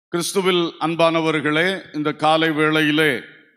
கிறிஸ்துவில் அன்பானவர்களே இந்த காலை வேளையிலே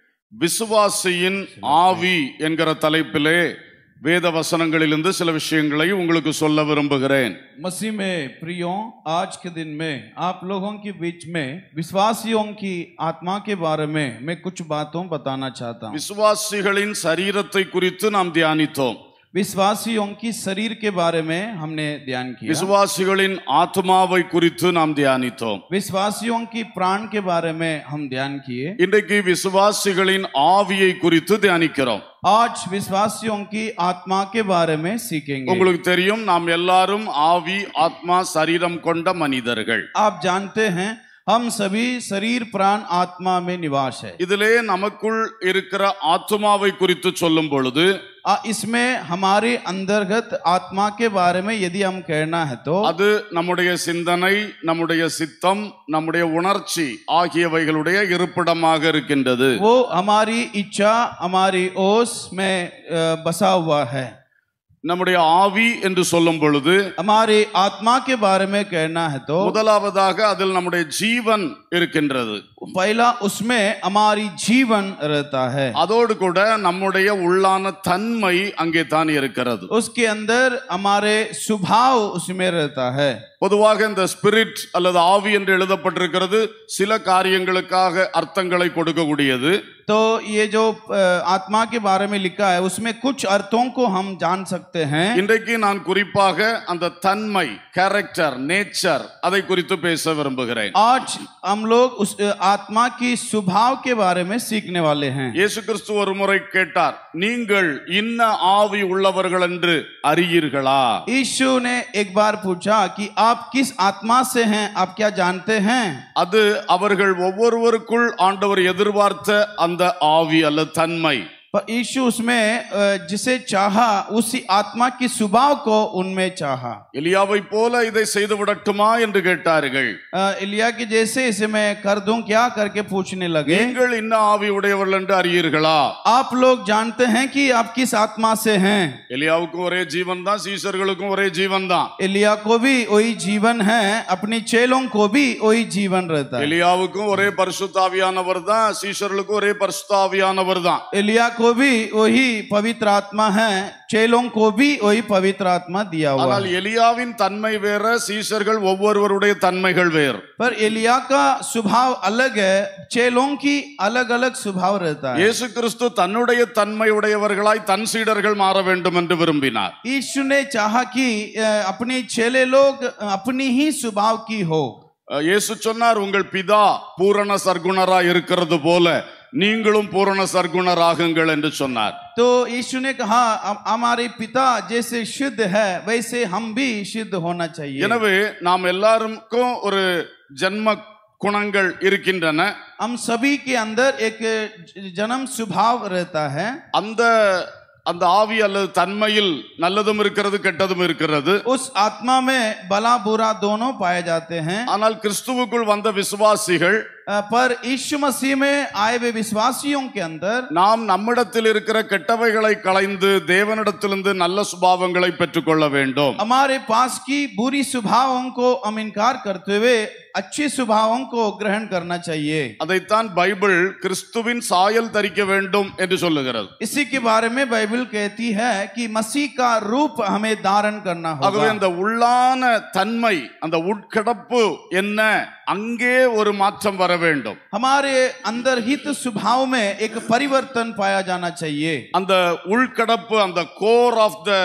விசுவாசியின் ஆவி என்கிற தலைப்பிலே வேத வசனங்களிலிருந்து சில விஷயங்களை உங்களுக்கு சொல்ல விரும்புகிறேன் मसीह में प्रियों आज के दिन में आप लोगों के बीच में विश्वासियों की आत्मा के बारे में मैं कुछ बातों बताना चाहता हूँ விசுவாசிகளின் சரீரத்தை குறித்து நாம் தியானித்தோம் विश्वासियों की शरीर के बारे में हमने ध्यान किया விசுவாசிகளின் ஆத்மாவை குறித்து நாம் தியானித்தோம் विश्वासियों की प्राण के बारे में हम ध्यान किए இன்றைக்கு விசுவாசிகளின் ஆவியை குறித்து தியானிக்கிறோம் आज विश्वासियों की आत्मा के बारे में सीखेंगे உங்களுக்கு தெரியும் நாம் எல்லாரும் ஆவி ஆத்மா சரீரம் கொண்ட மனிதர்கள் आप जानते हैं हम सभी शरीर प्राण आत्मा में निवास है இதிலே நமக்குள் இருக்கிற ஆத்மாவை குறித்து சொல்லும் பொழுது आ, इसमें हमारे अंतर्गत आत्मा के बारे में यदि हम कहना है तो அது நம்முடைய சிந்தனை நம்முடைய சித்தம் நம்முடைய உணர்ச்சி ஆகியவைகளுடைய இருப்பிடமாக இருக்கின்றது वो हमारी इच्छा हमारी ओस में अ, बसा हुआ है நம்முடைய ஆவி என்று சொல்லும் பொழுது हमारे आत्मा के बारे में कहना है तो முதலாவதாக அதில் நம்முடைய ஜீவன் இருக்கின்றது पहला उसमें हमारी जीवन रहता है அதோடு கூட நம்முடைய உள்ளான தன்மை அங்கே தான் இருக்கிறது उसके अंदर हमारे स्वभाव उसमें रहता है பொதுவாக இந்த ஸ்பிரிட் அல்லது ஆவி என்று எழுதப்பட்டிருக்கிறது சில காரியங்களுக்காக அர்த்தங்களை கொடுக்கக்கூடியது तो ये जो अ, आत्मा के बारे में लिखा है उसमें कुछ अर्थों को हम जान सकते हैं இன்றைக்கு நான் குறிப்பாக அந்த தன்மை கேரக்டர் நேச்சர் அதை குறித்து பேச விரும்புகிறேன் आज हम लोग उस अ, आत्मा की स्वभाव के बारे में सीखने वाले हैं இயேசு கிறிஸ்து ஒரு முறை கேட்டார் நீங்கள் இன்ன ஆவி உள்ளவர்கள் என்று அறியீர்களா यीशु ने एक बार पूछा कि आप किस आत्मा से हैं आप क्या जानते हैं அது அவர்கள் ஒவ்வொருவருக்குள் ஆண்டவர் எதிர்பார்த்த அந்த ஆவி அல்ல தன்மை पर यीशु उसमें अ, जिसे चाहा उसी आत्मा की स्वभाव को उनमें चाहा எலியாவை போல இதை செய்து விடட்டுமா என்று கேட்டார்கள் अ, इलिया के जैसे इसे मैं कर दूं क्या करके पूछने लगे நீங்கள் இன்ன ஆவி உடையவர்கள் என்று அறியீர்களா आप लोग जानते हैं कि आप किस आत्मा से हैं எலியாவுக்கும் ஒரே ஜீவன் தான் சீசர்களுக்கும் ஒரே ஜீவன் தான் इलिया को भी वही जीवन है अपनी चेलों को भी वही जीवन रहता है எலியாவுக்கும் ஒரே பரிசுத்தாவியானவர் தான் சீஷர்களுக்கும் ஒரே பரிசுத்தாவியானவர் தான் इलिया को भी वही पवित्र आत्मा है चेलों को भी वही पवित्र आत्मा दिया हुआ ஆனால் है எலியாவின் தன்மை வேற சீஷர்கள் ஒவ்வொருவருடைய தன்மைகள் வேறு पर एलिया का स्वभाव अलग है चेलों की अलग अलग स्वभाव रहता है இயேசு கிறிஸ்து தன்னுடைய தன்மை உடையவர்களாய் தன் சீடர்கள் மாற வேண்டும் என்று விரும்பினார் यीशु ने चाहा कि अ, अपने चेले लोग अपनी ही स्वभाव की हो அஹ் இயேசு சொன்னார் உங்கள் பிதா பூரண சர்க்குணராய் இருக்கிறது போல நீங்களும் பூரண சர்க்குணராகுங்கள் என்று சொன்னார் तो यीशु ने कहा "हम- हमारे पिता जैसे शुद्ध है वैसे हम भी शुद्ध होना चाहिए எனவே நாம் எல்லாருக்கும் ஒரு ஜன்ம குணங்கள் இருக்கின்றன हम सभी के अंदर एक जन्म स्वभाव रहता है அந்த அந்த ஆவி அல்லது தன்மையில் நல்லதும் இருக்கிறது கெட்டதும் இருக்கிறது उस आत्मा में भला बुरा दोनों पाए जाते हैं ஆனால் கிறிஸ்துவுக்குள் வந்த விசுவாசிகள் अ, पर यीशु मसीह में आए हुए विश्वासियों के अंदर நாம் நம்மிடத்தில் இருக்கிற கெட்டவைகளை களைந்து தேவனிடத்திலிருந்து நல்ல சுபாவங்களை பெற்றுக்கொள்ள வேண்டும் हमारे पास की बुरी स्वभावों को हम इनकार करते हुए अच्छे स्वभावों को ग्रहण करना चाहिए அதைத்தான் பைபிள் கிறிஸ்துவின் சாயல் தரிக்க வேண்டும் என்று சொல்லுகிறது इसी के बारे में बाइबल कहती है कि मसीह का रूप हमें धारण करना ஆகவே होगा அந்த உள்ளான தன்மை அந்த உட்கிடப்பு என்ன அங்கே ஒரு மாற்றம் வர வேண்டும் हमारे अंदर हित स्वभाव में एक परिवर्तन पाया जाना चाहिए அந்த உள்கடப்பு அந்த core of the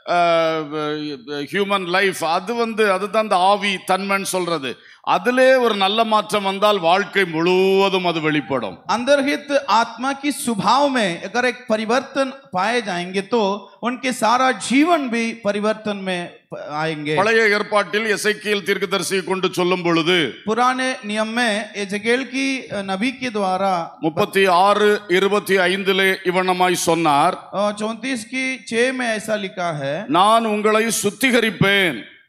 human life அது வந்து அதுதான் அந்த ஆவி தன்மைன்னு சொல்றது அதிலே ஒரு நல்ல மாற்றம் வந்தால் வாழ்க்கை முழுவதும் அது வெளிப்படும் अंतर्हित आत्मा की स्वभाव में अगर एक परिवर्तन पाए जाएंगे तो उनके सारा जीवन भी परिवर्तन में आएंगे பழைய ஏற்பாட்டில் எசைக்கியல் தீர்க்கதரிசியை கொண்டு சொல்லும் பொழுது पुराने नियम में एजकेल की नबी के द्वारा முப்பத்தி ஆறு இருபத்தி ஐந்திலே இவனமாய் சொன்னார் चौतीस की छह में ऐसा लिखा है நான் உங்களை சுத்திகரிப்பேன்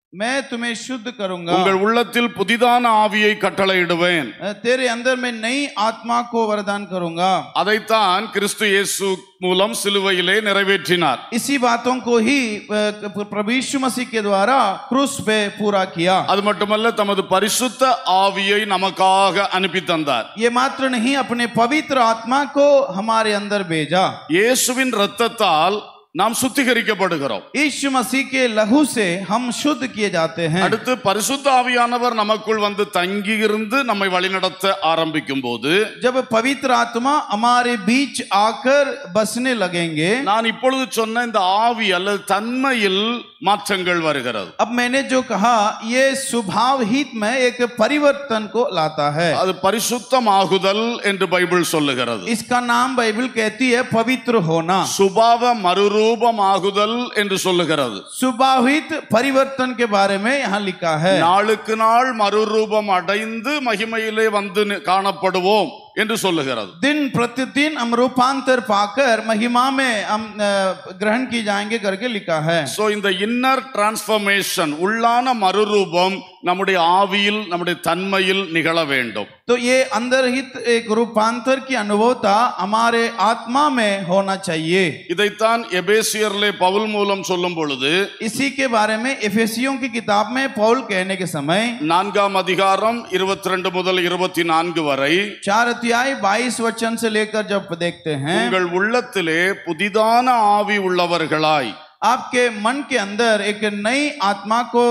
मैं तुम्हें शुद्ध करूंगा உங்கள் உள்ளத்தில் புதிதான ஆவியை கட்டளையிடுவேன் तेरे अंदर मैं नई आत्मा को वरदान करूंगा அதைத்தான் கிறிஸ்து இயேசு மூலம் சிலுவையிலே நிறைவேற்றினார் इसी बातों को ही अ, प्रभु यीशु मसीह के द्वारा क्रूस पे पूरा किया அது மட்டுமல்ல தமது பரிசுத்த ஆவியை நமக்காக அனுப்பி தந்தார் ये मात्र नहीं अपने पवित्र आत्मा को हमारे अंदर भेजा இயேசுவின் இரத்தத்தால் நாம் சுத்திகரிக்கப்படுகிறோம் यीशु मसीह के लहू से हम शुद्ध किए जाते हैं அடுத்து பரிசுத்த ஆவியானவர் நமக்குள் வந்து தங்கி இருந்து நம்மை வழிநடத்த ஆரம்பிக்கும் போது जब पवित्र आत्मा हमारे बीच आकर बसने लगेंगे நான் இப்பொழுது சொன்ன இந்த ஆவி அல்லது தன்மையில் மாற்றங்கள் வருகிறது अब मैंने जो कहा ये स्वभाव हित में एक परिवर्तन को लाता है அது பரிசுத்தமாகுதல் என்று பைபிள் சொல்லுகிறது इसका नाम बाइबल कहती है पवित्र होना சுபாவ மறுரூபமாகுதல் என்று சொல்லுகிறது स्वभावित परिवर्तन के बारे में यहाँ लिखा है நாளுக்கு நாள் மறுரூபம் அடைந்து மகிமையிலே வந்து நி- காணப்படுவோம் என்று சொல்லுகிறது दिन प्रतिदिन हम रूपांतर पाकर महिमा में हम अ, ग्रहण की जाएंगे करके लिखा है சோ இந்த இன்னர் டிரான்ஸ்ஃபர்மேஷன் உள்ளான மறுரூபம் நம்முடைய ஆவியில் நம்முடைய தன்மையில் நிகழ வேண்டும் तो ये अंदरहित एक रूपांतर की अनुभवता हमारे आत्मा में होना चाहिए இதைத்தான் எபேசியர்லே பவுல் மூலம் சொல்லும் பொழுது इसी के बारे में एफेसियों की किताब में पौल कहने के समय நான்காம் அதிகாரம் இருபத்தி ரெண்டு முதல் இருபத்தி நான்கு வரை चार अध्याय बाईस वचन से लेकर जब देखते हैं உங்கள் உள்ளத்திலே புதிதான ஆவி உள்ளவர்களாய் आपके मन के अंदर एक नई आत्मा को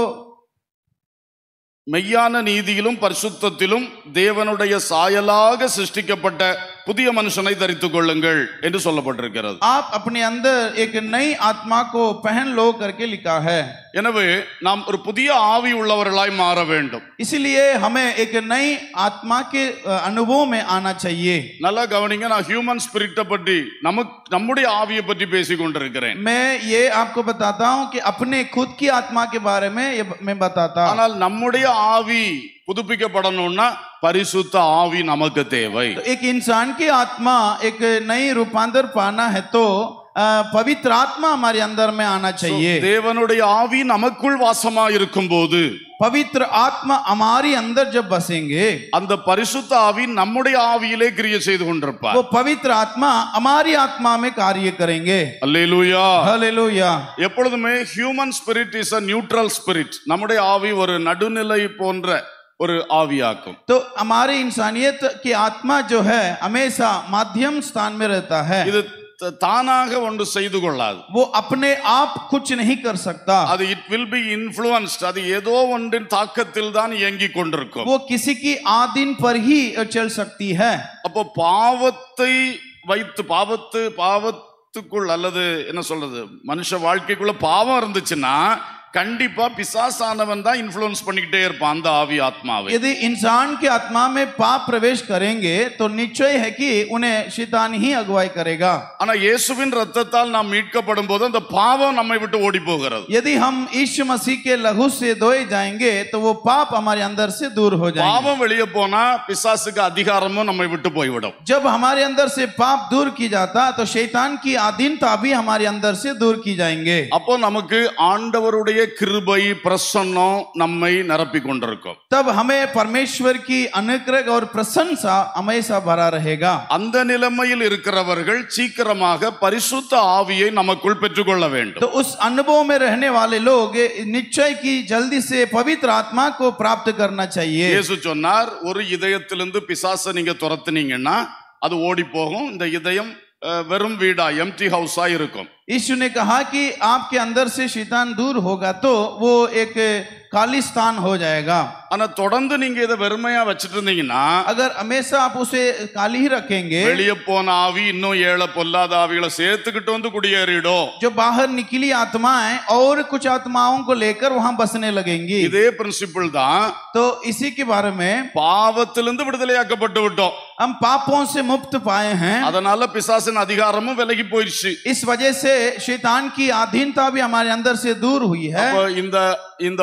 மெய்யான நீதியிலும் பரிசுத்தத்திலும் தேவனுடைய சாயலாக சிருஷ்டிக்கப்பட்ட புதிய மனுஷனை தரித்துக் கொள்ளுங்கள் என்று சொல்லப்பட்டிருக்கிறது आप अपने अंदर एक नई आत्मा को पहन लो करके लिखा है எனவே நாம் ஒரு புதிய ஆவி உள்ளவர்களாய் மாற வேண்டும் इसलिए हमें एक नई आत्मा के अ, अनुभव में आना चाहिए நல்லா கவனிங்க நான் ஹியூமன் ஸ்பிரிட்டை பற்றி நமக்கு நம்முடைய ஆவியை பற்றி பேசிக் கொண்டிருக்கிறேன் मैं ये आपको बताता हूँ कि अपने खुद की आत्मा के बारे में ये मैं बताता ஆனால் நம்முடைய ஆவி புதுப்பிக்கப்படணும்னா பரிசுத்த ஆவி நமக்கு தேவை तो एक इंसान की आत्मा एक नई रूपांतर पाना है तो अ, पवित्र आत्मा हमारे अंदर में आना चाहिए தேவனுடைய ஆவி நமக்குள் வாசமா இருக்கும் போது पवित्र आत्मा हमारी अंदर जब बसेंगे அந்த பரிசுத்த ஆவி நம்முடைய ஆவியிலே கிரியை செய்து கொண்டிருப்பார் वो पवित्र आत्मा हमारी आत्मा में कार्य करेंगे அல்லேலூயா हालेलुया எப்பொழுதுமே human spirit is a neutral spirit நம்முடைய ஆவி ஒரு நடுநிலை போன்ற ஒரு ஆவியாக்கும் तो हमारी इंसानियत की आत्मा जो है हमेशा माध्यम स्थान में रहता है இது த- தானாக ஒன்று செய்து கொள்ளாது वो अपने आप कुछ नहीं कर सकता அது இட் வில் பி இன்ஃப்ளூயன்ஸ்ட் அது ஏதோ ஒன்றின் தாக்கத்தில் தான் இயங்கிக் கொண்டிருக்கும் वो किसी की आदिन पर ही चल सकती है அப்போ பாவத்தை வைத்து பாவத்து பாவத்துக்குள் அல்லது என்ன சொல்றது மனுஷ வாழ்க்கைக்குள்ள பாவம் இருந்துச்சுன்னா கண்டிப்பா பிசாசானவன் தான் இன்ஃப்ளூயன்ஸ் பண்ணிக்கிட்டே இருப்பான் அந்த ஆவி ஆத்மாவை यदि इंसान की आत्मा में पाप प्रवेश करेंगे तो निश्चय है कि उन्हें शैतान ही अगुवाई करेगा ஆனா இயேசுவின் ரத்தத்தால் நாம் மீட்கப்படும் போது அந்த பாவம் நம்மை விட்டு ஓடி போகிறது यदि हम यीशु मसीह के लहू से धोए जाएंगे तो वो पाप हमारे अंदर से दूर हो जाएंगे பாவம் வெளியே போனா பிசாசுக்கு அதிகாரமும் நம்மை விட்டு போய்விடும் जब हमारे अंदर से पाप दूर की जाता तो शैतान की अधीनता भी हमारे अंदर से दूर की जाएंगे அப்போ நமக்கு ஆண்டவருடைய கிருபை பிரசன்னம் நம்மை நிரப்பி கொண்டிருக்கும் तब हमें परमेश्वर की अनुग्रह और प्रशंसा हमेशा भरा रहेगा அந்த நிலைமையில் இருக்கிறவர்கள் சீக்கிரமாக பரிசுத்த ஆவியை நமக்குள் பெற்றுக்கொள்ள வேண்டும் तो उस अनुभव में रहने वाले लोग निश्चय की जल्दी से पवित्र आत्मा को प्राप्त करना चाहिए இயேசு சொன்னார் ஒரு இதயத்திலிருந்து பிசாசை நீங்க துரத்துனீங்கன்னா அது ஓடி போகும் இந்த இதயம் அஹ், வெறும் வீடா எம்டி ஹவுஸா இருக்கும் यीशु ने कहा कि आपके अंदर से शैतान दूर होगा तो वो एक खाली स्थान हो जाएगा ஆனா தொடர்ந்து நீங்க இதை வெறுமையா வச்சுட்டு இருந்தீங்கன்னா अगर हमेशा आप उसे खाली ही रखेंगे வெளியே போன ஆவி இன்னும் ஏழை பொல்லாத ஆவிகளை சேர்த்துக்கிட்டு வந்து குடியேறிடும் जो बाहर निकली आत्माएं और कुछ आत्माओं को लेकर वहां बसने लगेंगी இதே பிரின்சிபிள் தான் तो इसी के बारे में பாவத்திலிருந்து விடுதலையாக்கப்பட்டு விட்டோம் हम पापों से मुक्त पाए हैं அதனால பிசாசின் அதிகாரமும் விலகி போயிடுச்சு इस वजह से शैतान की अधीनता भी हमारे अंदर से दूर हुई है அப்ப இந்த இந்த உள்ளம்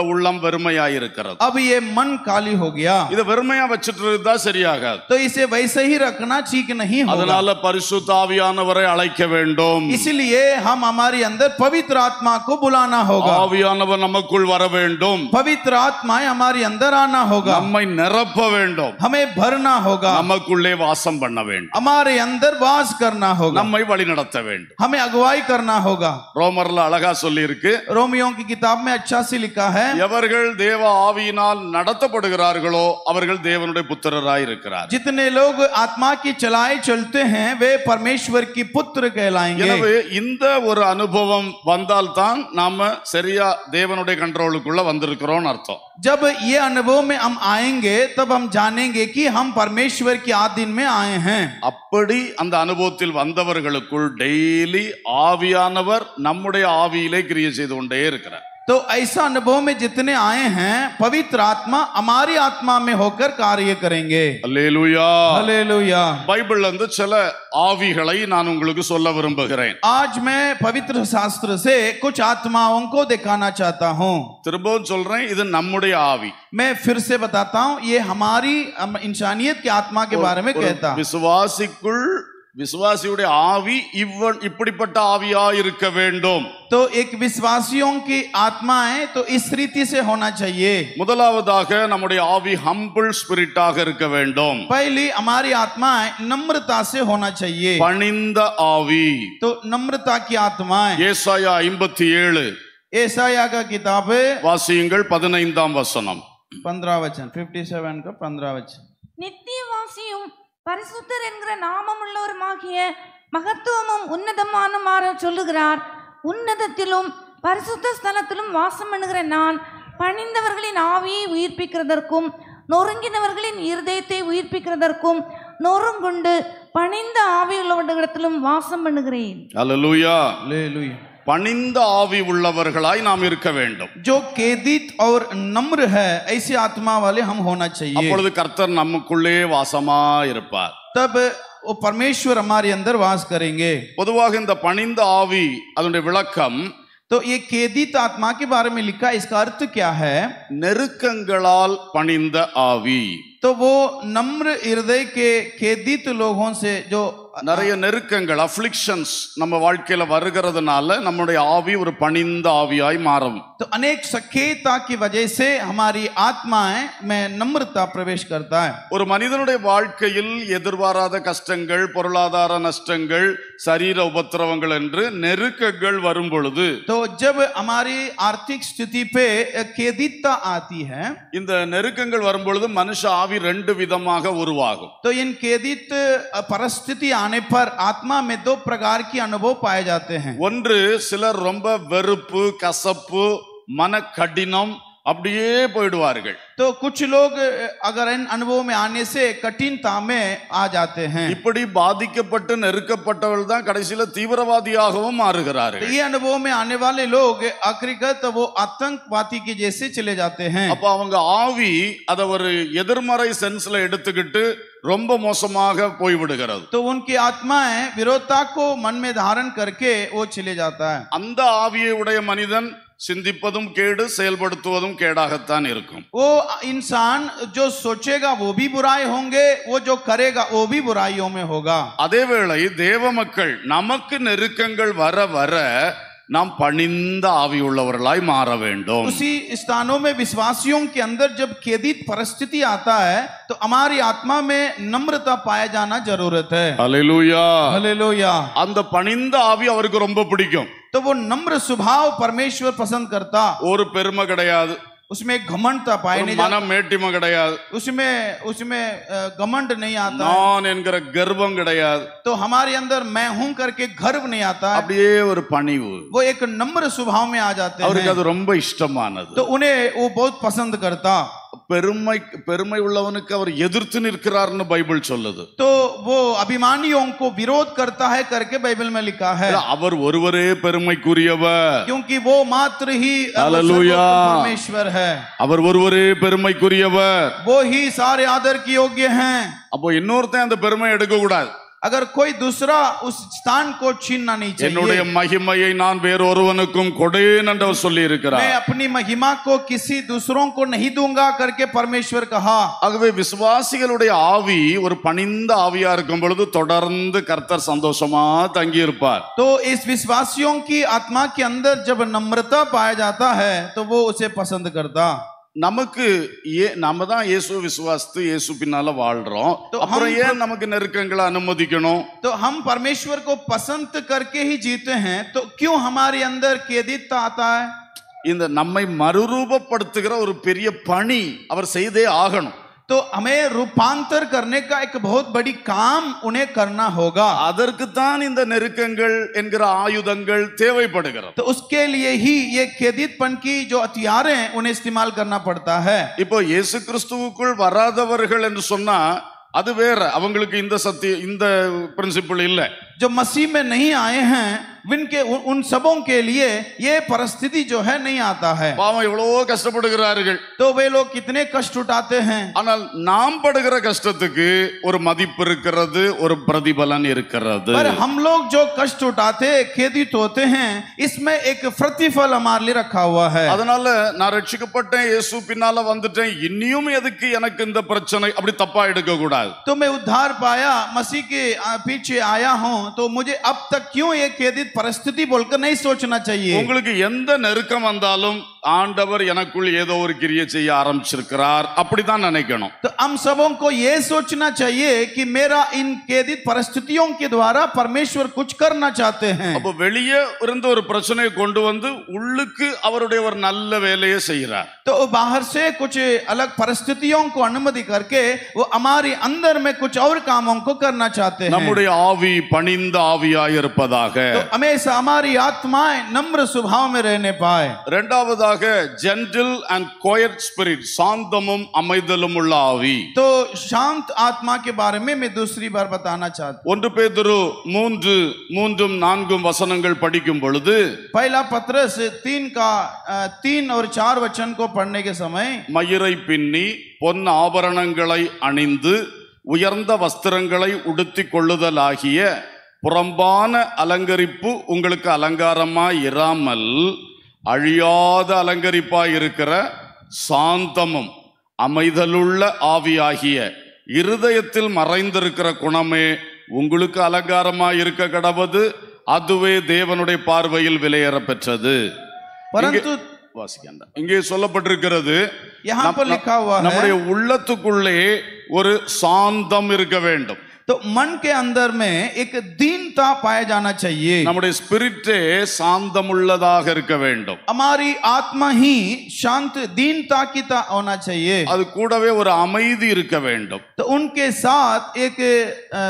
வெறுமையா இருக்கிறது अब ये मन काली हो गया இதை வெறுமையா வச்சுட்டு இருந்தா சரியாகாது तो इसे वैसे ही रखना ठीक नहीं होगा அதனால பரிசுத்த ஆவியானவரை அழைக்க வேண்டும் इसलिए हम हमारे अंदर पवित्र आत्मा को बुलाना होगा ஆவியானவர் நமக்குள் வர வேண்டும் पवित्र आत्माएं हमारे अंदर आना होगा நம்மை நிரப்ப வேண்டும் हमें भरना होगा நமக்குள்ளே வாசம் பண்ண வேண்டும் हमारे अंदर वास करना होगा நம்மை வழி நடத்த வேண்டும் हमें अगुवाई करना होगा ரோமர்ல அழகா சொல்லி இருக்கு रोमियो की किताब में अच्छा से लिखा है எவர்கள் தேவ ஆவியினால் நடத்தப்படுகிறார்களோ அவர்கள் தேவனுடைய புத்திரராய் இருக்கிறார் जितने लोग आत्मा की चलाए चलते हैं वे परमेश्वर की पुत्र कहलाएंगे எனவே இந்த ஒரு அனுபவம் வந்தால்தான் நாம சரியா தேவனுடைய கண்ட்ரோலுக்குள்ள வந்திருக்கிறோம்னு அர்த்தம் जब ये अनुभव में हम आएंगे तब हम जानेंगे कि हम परमेश्वर के आधीन में आए हैं அப்படி அந்த அனுபவத்தில் வந்தவர்களுக்குள் டெய்லி ஆவியானவர் நம்முடைய ஆவியிலே கிரியை செய்து கொண்டே இருக்கிறார் तो ऐसा अनुभव में जितने आए हैं पवित्र आत्मा हमारी आत्मा में होकर कार्य करेंगे அல்லேலூயா हालेलुया பைபிள்ல இருந்து சில ஆவிகளை நான் உங்களுக்கு சொல்ல விரும்புகிறேன் आज मैं पवित्र शास्त्र से कुछ आत्माओं को दिखाना चाहता हूँ திரும்பவும் சொல்றேன் இது நம்முடைய ஆவி मैं फिर से बताता हूँ ये हमारी हम इंसानियत की आत्मा के बारे में कहता है விசுவாசிக்குள் விசுவாசியுடைய ஆவி இவன் இப்படிப்பட்ட ஆவியா இருக்க வேண்டும் तो एक विश्वासियों की आत्माएं तो इस रीति से होना चाहिए முதலாவதாக நம்முடைய ஆவி ஹம்பிள் ஸ்பிரிட்டாக இருக்க வேண்டும் पहली हमारी आत्माएं नम्रता से होना चाहिए பணிந்த ஆவி तो नम्रता की आत्माएं ஏசாயா ஐம்பத்தி ஏழு ऐसाया का किताब है வாசியுங்கள் பதினைந்தாம் வசனம் पंद्रह वचन फिफ्टी सेवन का पंद्रह वचन நித்தியவாசியும் பரிசுத்தர் என்கிற நாமம் உள்ளவருமாகிய மகத்துவமும் உன்னதமானுமாறு சொல்லுகிறார் உன்னதத்திலும் பரிசுத்த ஸ்தலத்திலும் வாசம் பண்ணுகிற நான் பணிந்தவர்களின் ஆவியை உயிர்ப்பிக்கிறதற்கும் நொறுங்கினவர்களின் இருதயத்தை உயிர்ப்பிக்கிறதற்கும் நொறுங்குண்டு பணிந்த ஆவியுள்ளவர்களிடத்திலும் வாசம் பண்ணுகிறேன் அல்லேலூயா हालेलुया பணிந்த ஆவி உள்ளவர்களாய் நாம் இருக்க வேண்டும் जो केदित और नम्र है ऐसी आत्मा वाले हम होना चाहिए அப்பொழுது கர்த்தர் நமக்குள்ளே வாசமா இருப்பார் तब वो परमेश्वर हमारे अंदर वास करेंगे பொதுவாக இந்த பணிந்த ஆவி அதனுடைய விளக்கம் तो ये केदित आत्मा के बारे में लिखा इसका अर्थ क्या है நெருக்கங்களால் பணிந்த ஆவி तो वो नम्र हृदय के खेदित लोगों से जो நிறைய நெருக்கங்கள் அஃப்ளிக்ஷன்ஸ் நம்ம வாழ்க்கையில வருகிறதுனால நம்முடைய ஆவி ஒரு பணிந்த ஆவியாய் மாறும் तो अनेक सख्यता की वजह से हमारी आत्माएं में नम्रता प्रवेश करता है ஒரு மனிதனுடைய வாழ்க்கையில் எதிர்பாராத கஷ்டங்கள் பொருளாதார நஷ்டங்கள் சரீர உபத்திரவங்கள் என்று நெருக்கங்கள் வரும் பொழுது तो जब हमारी आर्थिक स्थिति पे खेदितता आती है இந்த நெருக்கங்கள் வரும் பொழுது மனுஷ ஆவி ரெண்டு விதமாக உருவாகும் तो इन खेदित परिस्थिति आने पर आत्मा में दो प्रकार की अनुभव पाए जाते हैं ஒன்று சிலர் ரொம்ப வெறுப்பு கசப்பு மன கடினம் அப்படியே போயிடுவார்கள் तो कुछ लोग अगर इन अनुभव में आने से कठिनता में आ जाते हैं இப்படி பாதிக்கப்பட்டு நெருக்கப்பட்டவர்கள் தான் கடைசியில தீவிரவாதியாகவும் तो மாறுகிறார்கள் ये अनुभव में आने वाले लोग आखिरगत वो आतंकवादी के जैसे चले जाते हैं அப்ப அவங்க ஆவி அதை ஒரு எதிர்மறை சென்ஸ்ல எடுத்துக்கிட்டு ரொம்ப மோசமாக போய்விடுகிறது तो उनकी आत्माएं विरोधता को मन में धारण करके वो चले जाता है அந்த ஆவியை உடைய மனிதன் சிந்திப்பதும் கேடு செயல்படுத்துவதும் கேடாகத்தான் இருக்கும் वो इंसान जो सोचेगा वो भी बुराई होंगे वो जो करेगा वो भी बुराइयों में होगा அதேவேளை தேவ மக்கள் நமக்கு நெருக்கங்கள் வர வர நாம் பணிந்த ஆவி உள்ளவர்களாய் மாற வேண்டும் उसी स्थानों में विश्वासियों के अंदर जब खेदित परिस्थिति आता है तो हमारी आत्मा में नम्रता पाया जाना जरूरत है அல்லேலூயா हालेलुया அந்த பணிந்த ஆவி அவருக்கு ரொம்ப பிடிக்கும் तो वो नम्र स्वभाव परमेश्वर पसंद करता ஒரு பெருமை கிடையாது उसमें घमंडता पाए ஒரு नहीं மன மேட்டிமை கிடையாது जाता उसमें उसमें अ, घमंड नहीं आता நான் என்கிற கர்வம் கிடையாது तो हमारे अंदर मैं हूं करके गर्व नहीं आता அப்படியே ஒரு பணிவு वो एक नम्र स्वभाव में आ जाते அவருக்கு हैं அது ரொம்ப இஷ்டமானது तो उन्हें वो बहुत पसंद करता பெருமை பெருமை உள்ளவனுக்கு அவர் எதிர்த்து நிற்கிறார்னு பைபிள் சொல்லுது तो वो अभिमानियों को विरोध करता है करके बाइबल में लिखा है அவர் ஒருவரே பெருமைக்குரியவர் क्योंकि वो मात्र ही हालेलुया। सर्वोत्तम परमेश्वर है அவர் ஒருவரே பெருமைக்குரியவர் वो ही सारे आदर के योग्य हैं அப்போ இன்னொருத்தன் அந்த பெருமை எடுக்க கூடாது अगर कोई दूसरा उस स्थान को छीनना नहीं என்னுடைய चाहिए மகிமையை நான் வேறொருவனுக்கும் கொடேன் என்று அவர் சொல்லி मैं இருக்கிறார் अपनी महिमा को किसी दूसरों को नहीं दूंगा करके परमेश्वर कहा ஆகவே விசுவாசிகளுடைய ஆவி ஒரு பணிந்த ஆவியா இருக்கும் பொழுது தொடர்ந்து கர்த்தர் சந்தோஷமா தங்கி இருப்பார் तो इस विश्वासियों की आत्मा के अंदर जब नम्रता पाया जाता है तो वो उसे पसंद करता நமக்கு ஏ நம்ம தான் இயேசு விசுவாசித்து இயேசு பின்னால வாழ்றோம் तो அப்புறம் हम- ஏன் நமக்கு நெருக்கங்களை அனுமதிக்கணும் तो हम परमेश्वर को पसंद करके ही जीते हैं तो क्यों हमारे अंदर केदित आता है இந்த நம்மை மறுரூபப்படுத்துகிற ஒரு பெரிய பணி அவர் செய்தே ஆகணும் तो हमें रूपांतर करने का एक बहुत बड़ी काम उन्हें करना होगा அதற்குத்தான் இந்த நெருக்கங்கள் என்கிற ஆயுதங்கள் தேவைப்படுகிறது तो उसके लिए ही ये खेदितपन की जो हथियार हैं उन्हें इस्तेमाल करना पड़ता है இப்போ இயேசு கிறிஸ்துவுக்குள் வராதவர்கள் என்று சொன்னா அது வேற அவங்களுக்கு இந்த சத்திய இந்த பிரின்சிபிள் இல்லை जो मसीह में नहीं आए हैं विनके उन, उन सबों के लिए ये परिस्थिति जो है नहीं आता है பாவம் எவ்வளவோ கஷ்டப்படுகிறார்கள் तो वे लोग कितने कष्ट उठाते हैं ஆனால் நாம் படுகிற கஷ்டத்துக்கு ஒரு மதிப்பு இருக்கிறது ஒரு பிரதிபலன் இருக்கிறது पर हम लोग जो कष्ट उठाते खेदित होते हैं इसमें एक प्रतिफल हमारे लिए रखा हुआ है அதனால நான் ரட்சிக்கப்பட்டேன் இயேசு பின்னால வந்துட்டேன் இன்னியும் எதுக்கு எனக்கு இந்த பிரச்சனை அப்படி தப்பா எடுக்க கூடாது तो मैं उद्धार पाया मसीह के आ, पीछे आया हूं तो मुझे अब तक क्यों ये खेदित परिस्थिति बोलकर नहीं सोचना चाहिए உங்களுக்கு எந்த நெருக்கம் வந்தாலும் ஆண்டவர் எனக்குள் ஏதோ ஒரு கிரியை செய்ய ஆரம்பிச்சிருக்கிறார் அப்படிதான் நினைக்கணும் तो हम सबों को ये सोचना चाहिए कि मेरा इन केदित परिस्थितियों के द्वारा परमेश्वर कुछ करना चाहते हैं அப்போ வெளியே இருந்து ஒரு பிரச்சனையை கொண்டு வந்து உள்ளுக்கு அவருடைய ஒரு நல்ல வேலையை செய்கிறார் तो बाहर से कुछ अलग परिस्थितियों को अनुमति करके वो हमारे अंदर में कुछ और कामों को करना चाहते हैं நம்முடைய ஆவி பணிந்த ஆவியாய் இருப்பதாக तो हमेशा हमारी आत्माएं नम्र स्वभाव में रहने पाए இரண்டாவதாக ஜென்டில் அண்ட் கோயட் ஸ்பிரிட் சாந்தமும் அமைதலும் உள்ள ஆவி तो शांत आत्मा के बारे में मैं दूसरी बार बताना चाहता ஒன்று பேதுரு மூன்று மூன்றும் நான்கும் வசனங்கள் படிக்கும் பொழுது पहला पत्रस तीन का अ, तीन और चार वचन को पढ़ने के समय மயிரை பின்னி பொன் ஆபரணங்களை அணிந்து உயர்ந்த வஸ்திரங்களை உடுத்திக் கொள்ளுதலாகிய புறம்பான அலங்கரிப்பு உங்களுக்கு அலங்காரமாய் இராமல் அழியாத அலங்கரிப்பாய் இருக்கிற சாந்தமும் அமைதலுள்ள ஆவியாகிய இருதயத்தில் மறைந்திருக்கிற குணமே உங்களுக்கு அலங்காரமாய் இருக்க கடவது அதுவே தேவனுடைய பார்வையில் விலையேற பெற்றது परंतु வாசிக்கின்ற இங்கே சொல்லப்பட்டிருக்கிறது यहाँ पर लिखा हुआ है நம்முடைய உள்ளத்துக்குள்ளே ஒரு சாந்தம் இருக்க வேண்டும் तो मन के अंदर में एक दीनता पाया जाना चाहिए நம்முடைய ஸ்பிரிட்டே சாந்தமுள்ளதாக இருக்க வேண்டும் हमारी आत्मा ही शांत दीनता की ता होना चाहिए அது கூடவே ஒரு அமைதி இருக்க வேண்டும் तो उनके साथ एक अ,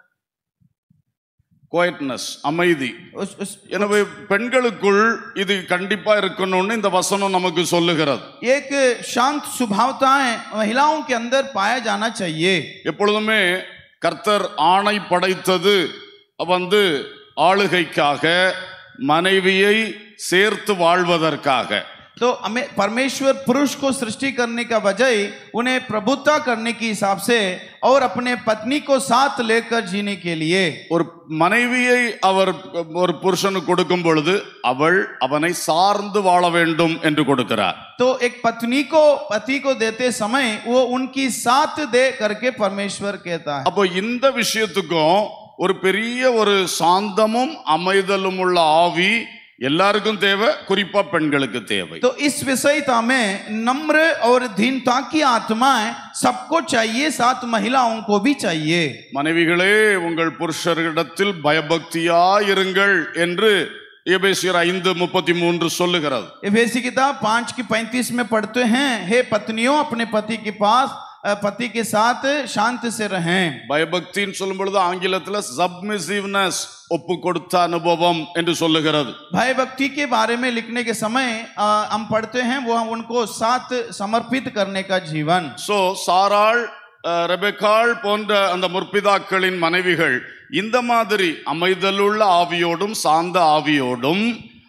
குவைட்னஸ் அமைதி उस, उस எனவே பெண்களுக்குள் இது கண்டிப்பா இருக்கணும்னு இந்த வசனம் நமக்கு சொல்லுகிறது एक शांत स्वभावताएं महिलाओं के अंदर पाया जाना चाहिए எப்பொழுதுமே கர்த்தர் ஆணை படைத்தது வந்து ஆளுகைக்காக மனைவியை சேர்த்து வாழ்வதற்காக तो हमें परमेश्वर पुरुष को सृष्टि करने का वजह उन्हें प्रभुता करने के हिसाब से और अपने पत्नी को साथ लेकर जीने के लिए ஒரு மனைவியை அவர் ஒரு புருஷனுக்கு கொடுக்கும் பொழுது அவள் அவனை சார்ந்து வாழ வேண்டும் என்று கொடுக்கிறார் तो एक पत्नी को पति को देते समय वो उनकी साथ दे करके परमेश्वर कहता है அப்போ இந்த விஷயத்துக்கும் ஒரு பெரிய ஒரு சாந்தமும் அமைதலும் உள்ள ஆவி எல்லாருக்கும் தேவை குறிப்பா பெண்களுக்கு தேவை तो इस विषयता में नम्र और दीनता की आत्माएं सबको चाहिए साथ महिलाओं को भी चाहिए மனைவிகளே உங்கள் புருஷர்களிடத்தில் பயபக்தியாயிருங்கள் என்று எபேசியர் ஐந்து முப்பத்தி மூன்று சொல்லுகிறது एफेसी किताब पांच की पैंतीस में पढ़ते हैं हे पत्नियों अपने पति के पास अ, पति के साथ शांत से रहें பயபக்தின்னு சொல்லும் பொழுது ஆங்கிலத்துல சப்மிசிவ்னஸ் ஒப்பு கொடுத்த அனுபவம் என்று சொல்லுகிறது भय भक्ति के बारे में लिखने के समय अ, हम पढ़ते हैं वो उनको साथ समर्पित करने का जीवन சோ சாராள் அஹ், ரெபெக்காள் போன்ற அந்த முற்பிதாக்களின் மனைவிகள் இந்த மாதிரி அமைதலுள்ள ஆவியோடும் சாந்த ஆவியோடும்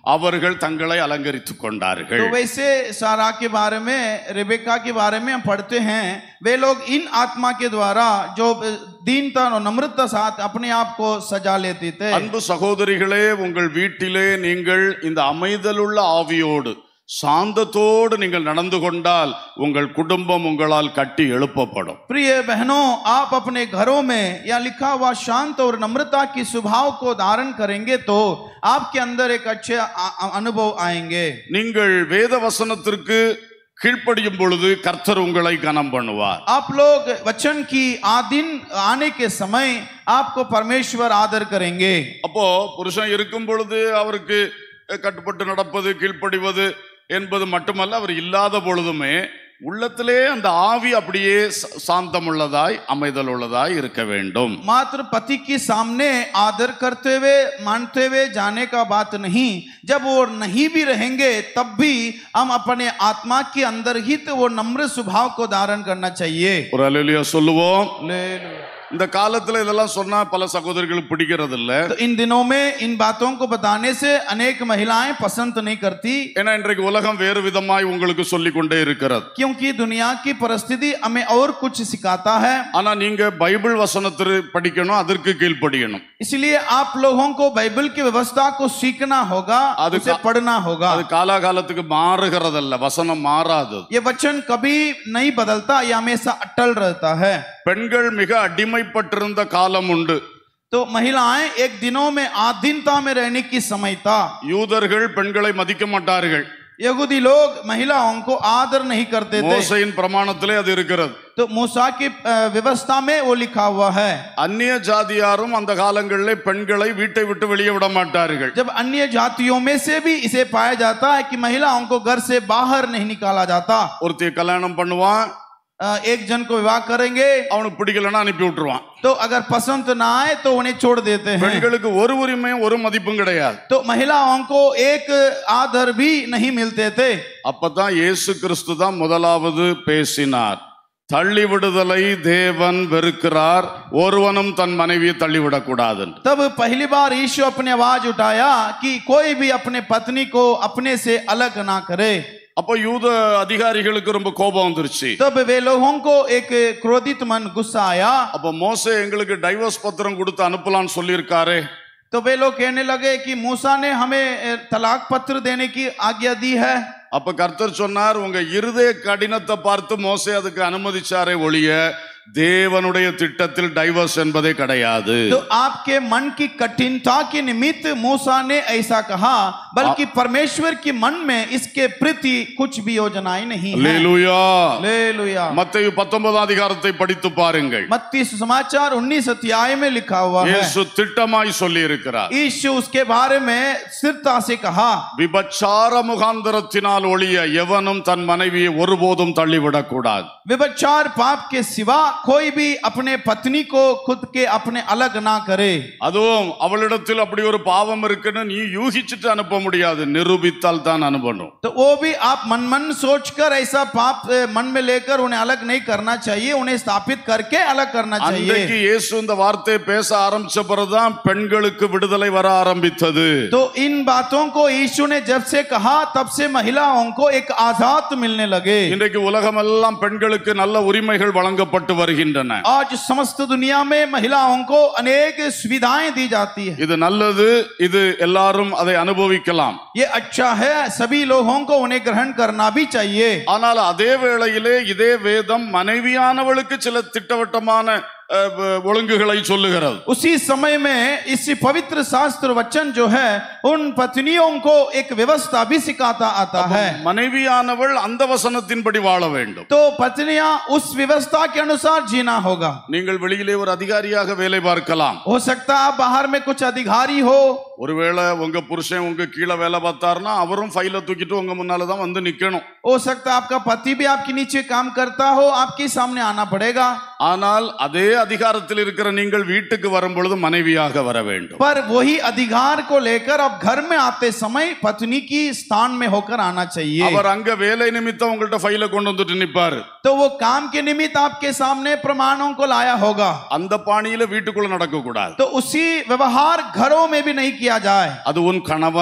அவர்கள் தங்களை அலங்கரித்துக் கொண்டார்கள் तो वैसे सारा के बारे में रिबेका के बारे में हम पढ़ते हैं वे लोग इन आत्मा के द्वारा जो दीनता और नम्रता साथ अपने आप को सजा लेते थे அன்பு சகோதரிகளே உங்கள் வீட்டிலே நீங்கள் இந்த அமைதலுள்ள ஆவியோடு சாந்தத்தோடு நீங்கள் நடந்து கொண்டால் உங்கள் குடும்பம் உங்களால் கட்டி எழுப்பப்படும் प्रिय बहनों आप अपने घरों में या लिखा हुआ शांत और नम्रता की स्वभाव को धारण करेंगे तो आपके अंदर एक अच्छे आ- आ- अनुभव आएंगे நீங்கள் வேத வசனத்திற்கு கீழ்ப்படியும் பொழுது கர்த்தர் உங்களை கனம் பண்ணுவார் आप लोग वचन की आदिन आने के समय आपको परमेश्वर आदर करेंगे அப்போ புருஷன் இருக்கும் பொழுது அவருக்கு கட்டுப்பட்டு நடப்பது கீழ்ப்படிவது என்பது மட்டுமல்ல அவர் இல்லாத பொழுதுமே உள்ளத்திலே அந்த ஆவி அப்படியே ச- சாந்தமுள்ளதாய் அமைதல் உள்ளதாய் இருக்க வேண்டும் मात्र पति के सामने आदर करते हुए मानते हुए जाने का बात नहीं जब वो नहीं भी रहेंगे तब भी हम अपने आत्मा के अंदर ही तो वो नम्र स्वभाव को धारण करना चाहिए ஒரு அலுவலியா சொல்லுவோம் हालेलुया। இந்த காலத்துல இதெல்லாம் சொன்னா பல சகோதரிகளுக்கு பிடிக்கிறது இல்ல तो इन दिनों में इन बातों को बताने से अनेक महिलाएं पसंद नहीं करती ஏன்னா இன்றைக்கு உலகம் வேறு விதமாய் உங்களுக்கு சொல்லிக் கொண்டே இருக்கிறது क्योंकि दुनिया की परिस्थिति हमें और कुछ सिखाता है ஆனா நீங்க பைபிள் வசனத்தை படிக்கணும் அதற்கு கீழ்ப்படியணும் इसलिए आप लोगों को बाइबल की व्यवस्था को सीखना होगा आदि उसे का- पढ़ना होगा அது காலாகாலத்துக்கு மாறுகிறதல்ல வசனம் மாறாது ये वचन कभी नहीं बदलता ये हमेशा अटल रहता है பெண்கள் மிக அடிமைப்பட்டிருந்த காலம் உண்டு तो महिलाएं एक दिनों में आधीनता में रहने की समय था யூதர்கள் பெண்களை மதிக்க மாட்டார்கள் यहूदी लोग महिलाओं को आदर नहीं करते थे மோசையின் பிரமாணத்திலே அது இருக்கிறது तो मूसा की अ, व्यवस्था में वो लिखा हुआ है அந்நிய ஜாதியாரும் அந்த காலங்களிலே பெண்களை வீட்டை விட்டு வெளியே விட மாட்டார்கள் जब अन्य जातियों में से भी इसे पाया जाता है कि महिलाओं को घर से बाहर नहीं निकाला जाता ஒருத்திய கல்யாணம் பண்ணுவான் अ, एक जन को विवाह करेंगे அவனுக்கு பிடிக்கலன்னா அனுப்பி விட்டுருவான் तो अगर पसंद ना आए तो उन्हें छोड़ देते हैं பெண்களுக்கு ஒரு உரிமையும் ஒரு மதிப்பும் கிடையாது तो महिलाओं को एक आदर भी नहीं मिलते थे அப்பதான் இயேசு கிறிஸ்து தான் முதலாவது பேசினார் தள்ளி விடுதலை தேவன் வெறுக்கிறார் ஒருவனும் தன் மனைவியை தள்ளிவிடக்கூடாது तब पहली बार यीशु अपने आवाज उठाया कि कोई भी अपने पत्नी को अपने से अलग ना करे அப்போ யூத அதிகாரிகளுக்கு ரொம்ப கோபம் வந்துருச்சு तब वे लोगों को एक क्रोधित मन गुस्सा आया அப்போ மோசே எங்களுக்கு டைவர்ஸ் பத்திரம் கொடுத்து அனுப்பலாம்னு சொல்லியிருக்காரு तो वे लोग कहने लगे कि मूसा ने हमें ए, तलाक पत्र देने की आज्ञा दी है அப்ப கர்த்தர் சொன்னார் உங்க இருதய கடினத்தை பார்த்து மோசே அதுக்கு அனுமதிச்சாரே ஒழிய தேவனுடைய திட்டத்தில் டைவர்ஸ் என்பதே கிடையாது तो आपके मन की कठिनता के निमित्त मूसा ने ऐसा कहा बल्कि परमेश्वर के मन में इसके प्रति कुछ भी योजनाएं नहीं है அல்லேலூயா हालेलुया மத்தேயு பத்தொன்பதாம் அதிகாரத்தை படித்து பாருங்கள் मत्ती समाचार 19 अध्याय में लिखा हुआ है இயேசு திட்டமாய் சொல்லி இருக்கிறார் यीशु उसके बारे में स्थिरता से कहा விபச்சார முகாந்தரத்தினால் ஒழிய எவனும் தன் மனைவியை ஒருபோதும் தள்ளிவிடக் கூடாது विभचार पाप के सिवा कोई भी अपने पत्नी को खुद के अपने अलग ना करे அதுவும் அவளிடத்தில் அப்படி ஒரு பாவம் இருக்குன்னு நீ யூகிச்சுட்டு அனுப்ப முடியாது நிரூபித்தால் தான் அனுப்பணும் तो वो भी आप मन मन सोचकर ऐसा पाप ए, मन में लेकर उन्हें अलग नहीं करना चाहिए उन्हें स्थापित करके अलग करना அன்றைக்கு चाहिए இயேசு இந்த வார்த்தையை பேச ஆரம்பிச்ச பிறகுதான் பெண்களுக்கு விடுதலை வர ஆரம்பித்தது तो इन बातों को यीशु ने जब से कहा तब से महिलाओं को एक आजाद मिलने लगे இன்றைக்கு உலகமெல்லாம் பெண்களுக்கு நல்ல உரிமைகள் வழங்கப்பட்டு வருகின்றன आज समस्त दुनिया में महिलाओं को अनेक सुविधाएं दी जाती है இது நல்லது இது எல்லாரும் அதை அனுபவிக்கலாம் ये अच्छा है सभी लोगों को उन्हें ग्रहण करना भी चाहिए ஆனால் அதே வேளையிலே இதே வேதம் மனைவியானவளுக்கு சில திட்டவட்டமான அஹ், வ- ஒழுங்குகளை சொல்லுகிறது उसी समय में इस पवित्र शास्त्र वचन जो है उन पत्नियों को एक व्यवस्था भी सिखाता आता है மனைவியானவள் அந்த வசனத்தின்படி வாழ வேண்டும் तो पत्नियां उस व्यवस्था के अनुसार जीना होगा நீங்கள் வெளியிலே ஒரு அதிகாரியாக வேலை பார்க்கலாம் हो सकता है आप बाहर में कुछ अधिकारी हो ஒருவேளை உங்க புருஷன் உங்க கீழே வேலை பார்த்தாருன்னா அவரும் ஃபைலை தூக்கிட்டு உங்க முன்னால தான் வந்து நிக்கணும் हो सकता है आपका पति भी आपके नीचे काम करता हो आपके सामने आना पड़ेगा ஆனால் அதே அதிகாரத்தில் இருக்கிற நீங்கள் வீட்டுக்கு வரும் பொழுது மனைவியாக வர வேண்டும் पर वही अधिकार को लेकर अब घर में आते समय पत्नी की स्थान में होकर आना चाहिए அவர் அங்க வேலை நிமித்தம் உங்கள்ட்ட ஃபைலை கொண்டு வந்துட்டு நிப்பாரு तो वो काम के निमित्त आपके सामने प्रमाणों को लाया होगा அந்த பாணியில வீட்டுக்குள்ள நடக்க கூடாது तो उसी व्यवहार घरों में भी नहीं किया जाए அது உன் கணவன்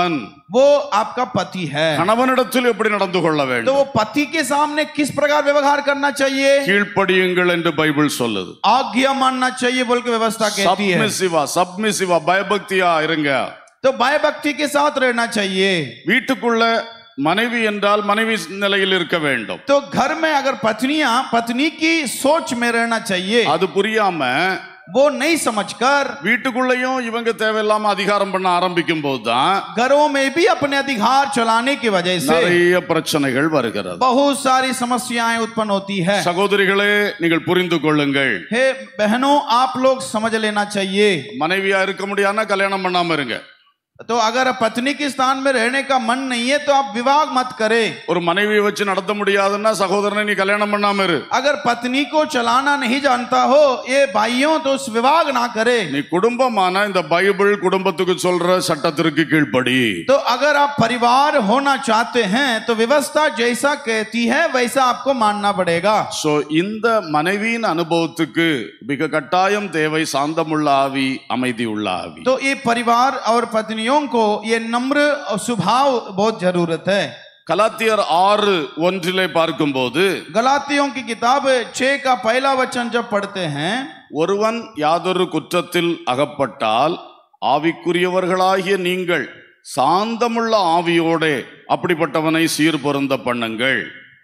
वो आपका पति है கணவனிடத்தில் எப்படி நடந்து கொள்ள तो வேண்டும் वो पति के सामने किस प्रकार व्यवहार करना चाहिए கீழ்ப்படியுங்கள் என்று பைபிள் சொல்லுது आज्ञा मानना चाहिए बोल के व्यवस्था कहती है சப்மிசிவா சப்மிசிவா பயபக்தியா இருங்க तो भय भक्ति के साथ रहना चाहिए வீட்டுக்குள்ள மனைவி என்றால் மனைவி நிலையில் இருக்க வேண்டும் तो घर में अगर पत्नियां पत्नी की सोच में रहना चाहिए அது புரியாம वो नहीं समझकर வீட்டுக்குள்ளேயும் இவங்க தேவையில்லாம அதிகாரம் பண்ண ஆரம்பிக்கும் போதுதான் घरों में भी अपने अधिकार चलाने की वजह से நிறைய பிரச்சனைகள் வருகிறது बहुत सारी समस्याएं उत्पन्न होती है சகோதரிகளே நீங்கள் புரிந்து கொள்ளுங்கள் हे बहनों आप लोग समझ लेना चाहिए மனைவியா இருக்க முடியாதுன்னா கல்யாணம் பண்ணாம இருங்க तो अगर पत्नी के स्थान में रहने का मन नहीं है तो आप विवाह मत करें ஒரு மனைவியை வச்சு நடத்த முடியாதுன்னா சகோதரனை நீ கல்யாணம் பண்ணாம இரு अगर पत्नी को चलाना नहीं जानता हो ये भाइयों तो उस विवाह ना करे நீ குடும்பமான இந்த பைபிள் குடும்பத்துக்கு சொல்ற சட்டத்திற்கு கீழ்ப்படி तो अगर आप परिवार होना चाहते हैं तो व्यवस्था जैसा कहती है वैसा आपको मानना पड़ेगा சோ இந்த மனைவியின் அனுபவத்துக்கு மிக கட்டாயம் தேவை சாந்தமுள்ள ஆவி அமைதி உள்ள ஆவி तो ये परिवार और पत्नियों को ये नम्र और स्वभाव बहुत जरूरत है கலாத்தியர் ஆறு ஒன்றிலே பார்க்கும்போது गलातियों की किताब छह का पहला वचन जब पढ़ते हैं ஒருவன் யாதொரு குற்றத்தில் அகப்பட்டால் ஆவிக்குரியவர்களாகிய நீங்கள் சாந்தமுள்ள ஆவியோடே அப்படிப்பட்டவனை சீர்பொருந்த பண்ணுங்கள்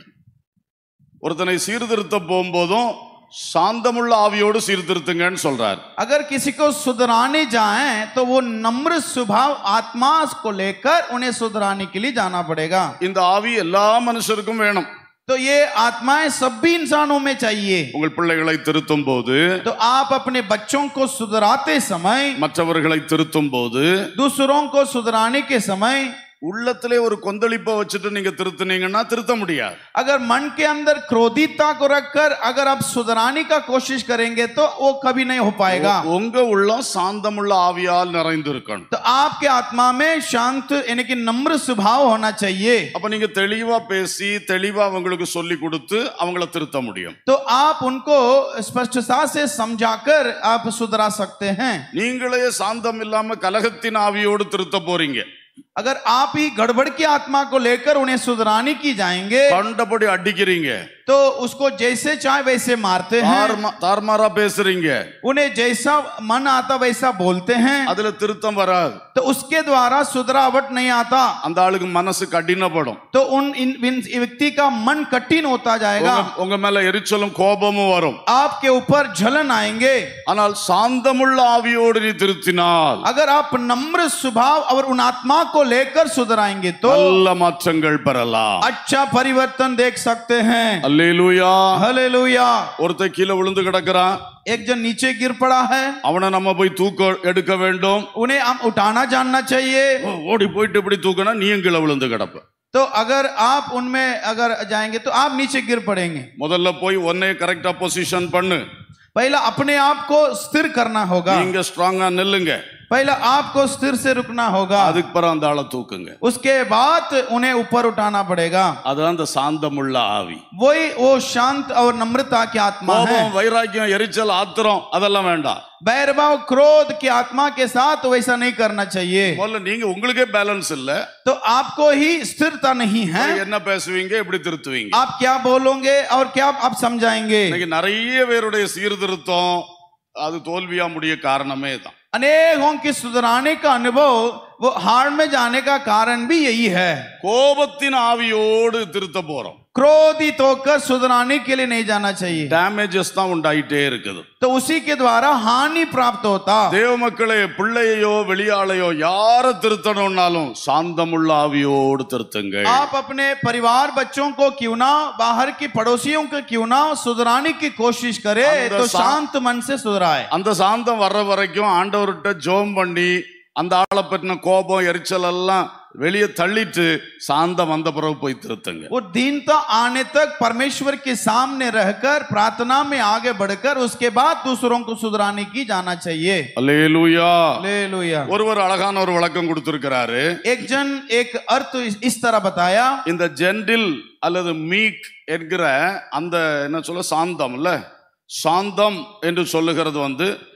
ஒருத்தனை சீர்திருத்த போகும்போதும் சாந்தமுள்ள ஆவியோடு சீர்திருத்துங்கன்னு சொல்றார் अगर किसी को सुधराने जाएं तो वो नम्र स्वभाव आत्मा को लेकर उन्हें सुधराने के लिए जाना पड़ेगा இந்த ஆவி எல்லா மனுஷருக்கும் வேணும் तो ये आत्माएं सभी इंसानों में चाहिए உங்கள் பிள்ளைகளை திருத்தும் போது तो आप अपने बच्चों को सुधराते समय மற்றவர்களை திருத்தும் போது दूसरों को सुधराने के समय உள்ளத்திலே ஒரு கொந்தளிப்பை வச்சுட்டு நீங்க திருத்துனீங்கன்னா திருத்த முடியாது अगर मन के अंदर क्रोधितता को रखकर अगर आप सुधराने का कोशिश करेंगे तो वो कभी नहीं हो पाएगा உங்க உள்ளம் சாந்தமுள்ள ஆவியால் நிறைந்திருக்கணும் तो आपके आत्मा में शांत यानी कि नम्र स्वभाव होना चाहिए அப்ப நீங்க தெளிவா பேசி தெளிவா அவங்களுக்கு சொல்லி கொடுத்து அவங்கள திருத்த முடியும் तो आप उनको स्पष्टता से समझाकर आप सुधरा सकते हैं நீங்களே சாந்தம் இல்லாம கலகத்தின் ஆவியோடு திருத்த போறீங்க अगर आप ही गड़बड़ की आत्मा को लेकर उन्हें सुधराने की जाएंगे கண்டபடி அடிக்கிறீங்க तो उसको जैसे चाहे वैसे मारते हैं தார்மா- தார்மாரா பேசுறீங்க उन्हें जैसा मन आता वैसा बोलते हैं அதுல திருத்தம் வராது तो उसके द्वारा सुधरावट नहीं आता அந்த ஆளுக்கு மனசு கடினப்படும் तो उन इन, इन व्यक्ति का मन कठिन होता जाएगा உங்க- உங்க மேல எரிச்சலும் கோபமும் வரும் आपके ऊपर जलन आएंगे ஆனால் சாந்தமுள்ள ஆவியோடு நீ திருத்தினால் अगर आप नम्र स्वभाव और उन आत्मा को लेकर सुधराएंगे तो நல்ல மாற்றங்கள் பெறலாம் अच्छा परिवर्तन देख सकते हैं அல்லேலூயா हालेलुया ஒருத்தன் கீழே விழுந்து கிடக்குறான் एक जन नीचे गिर पड़ा है அவனை நம்ம போய் தூக்க எடுக்க வேண்டும் उन्हें हम उठाना जानना चाहिए ஓ, ஓடி போயிட்டு இப்படி தூக்கினா நீயும் கீழே விழுந்து கிடப்ப तो अगर आप उनमें अगर जाएंगे तो आप नीचे गिर पड़ेंगे முதல்ல போய் ஒன்னே கரெக்டா பொசிஷன் பண்ணு पहला अपने आप को स्थिर करना होगा நீங்க ஸ்ட்ராங்கா நில்லுங்க पहला आपको स्थिर से रुकना होगा அதுக்கு பிறகு அந்த ஆளை தூக்குங்க उसके बाद उन्हें ऊपर उठाना पड़ेगा அதுதான் அந்த சாந்தமுள்ள ஆவி वही वो शांत और नम्रता की आत्मा है கோபம் வைராக்கியம் எரிச்சல் ஆத்திரம் அதெல்லாம் வேண்டாம் बैरभाव क्रोध की आत्मा के साथ वैसा नहीं करना चाहिए முதல்ல நீங்க உங்களுக்கே பேலன்ஸ் இல்ல तो आपको ही स्थिरता नहीं है என்ன பேசுவீங்க எப்படி திருத்துவீங்க आप क्या बोलोगे और क्या आप समझाएंगे இன்னைக்கு நிறைய பேருடைய சீர்திருத்தம் அது தோல்வியா முடிய காரணமே தான் अनेकों की सुधराने का अनुभव वो हार में जाने का कारण भी यही है கோபத்தின் ஆவியோடு திருத்த போறோம் क्रोधित होकर सुधराने के लिए नहीं जाना चाहिए டேமேஜஸ் தான் உண்டாயிட்டே இருக்குது तो उसी के द्वारा हानि प्राप्त होता தேவ மக்களே பிள்ளையையோ வெளியாளையோ யார திருத்தணும்னாலும் சாந்தமுள்ள ஆவியோடு திருத்துங்கள் आप अपने परिवार बच्चों को क्यों ना बाहर की पड़ोसियों को क्यों ना सुधराने की कोशिश करे अंदर तो सा- शांत मन से सुधराए அந்த சாந்தம் வர்ற வரைக்கும் ஆண்டவர்கிட்ட ஜோம் பண்ணி அந்த ஆளை பற்றின கோபம் எரிச்சல் எல்லாம் வெளியே தள்ளிட்டு சாந்தம் வந்த பிறகு போய் திருத்துங்க वो दीनता आने तक परमेश्वर के सामने रहकर प्रार्थना में आगे बढ़कर उसके बाद दूसरों को सुधराने की जाना चाहिए அல்லேலூயா हालेलुया ஒருவர் அழகான ஒரு விளக்கம் கொடுத்திருக்கிறாரு एक जन एक अर्थ इस- इस तरह बताया இந்த ஜென்டில் அல்லது மீக் என்கிற அந்த என்ன சொல்ல சாந்தம் இல்ல சாந்தம் என்று சொல்லுகிறது வந்து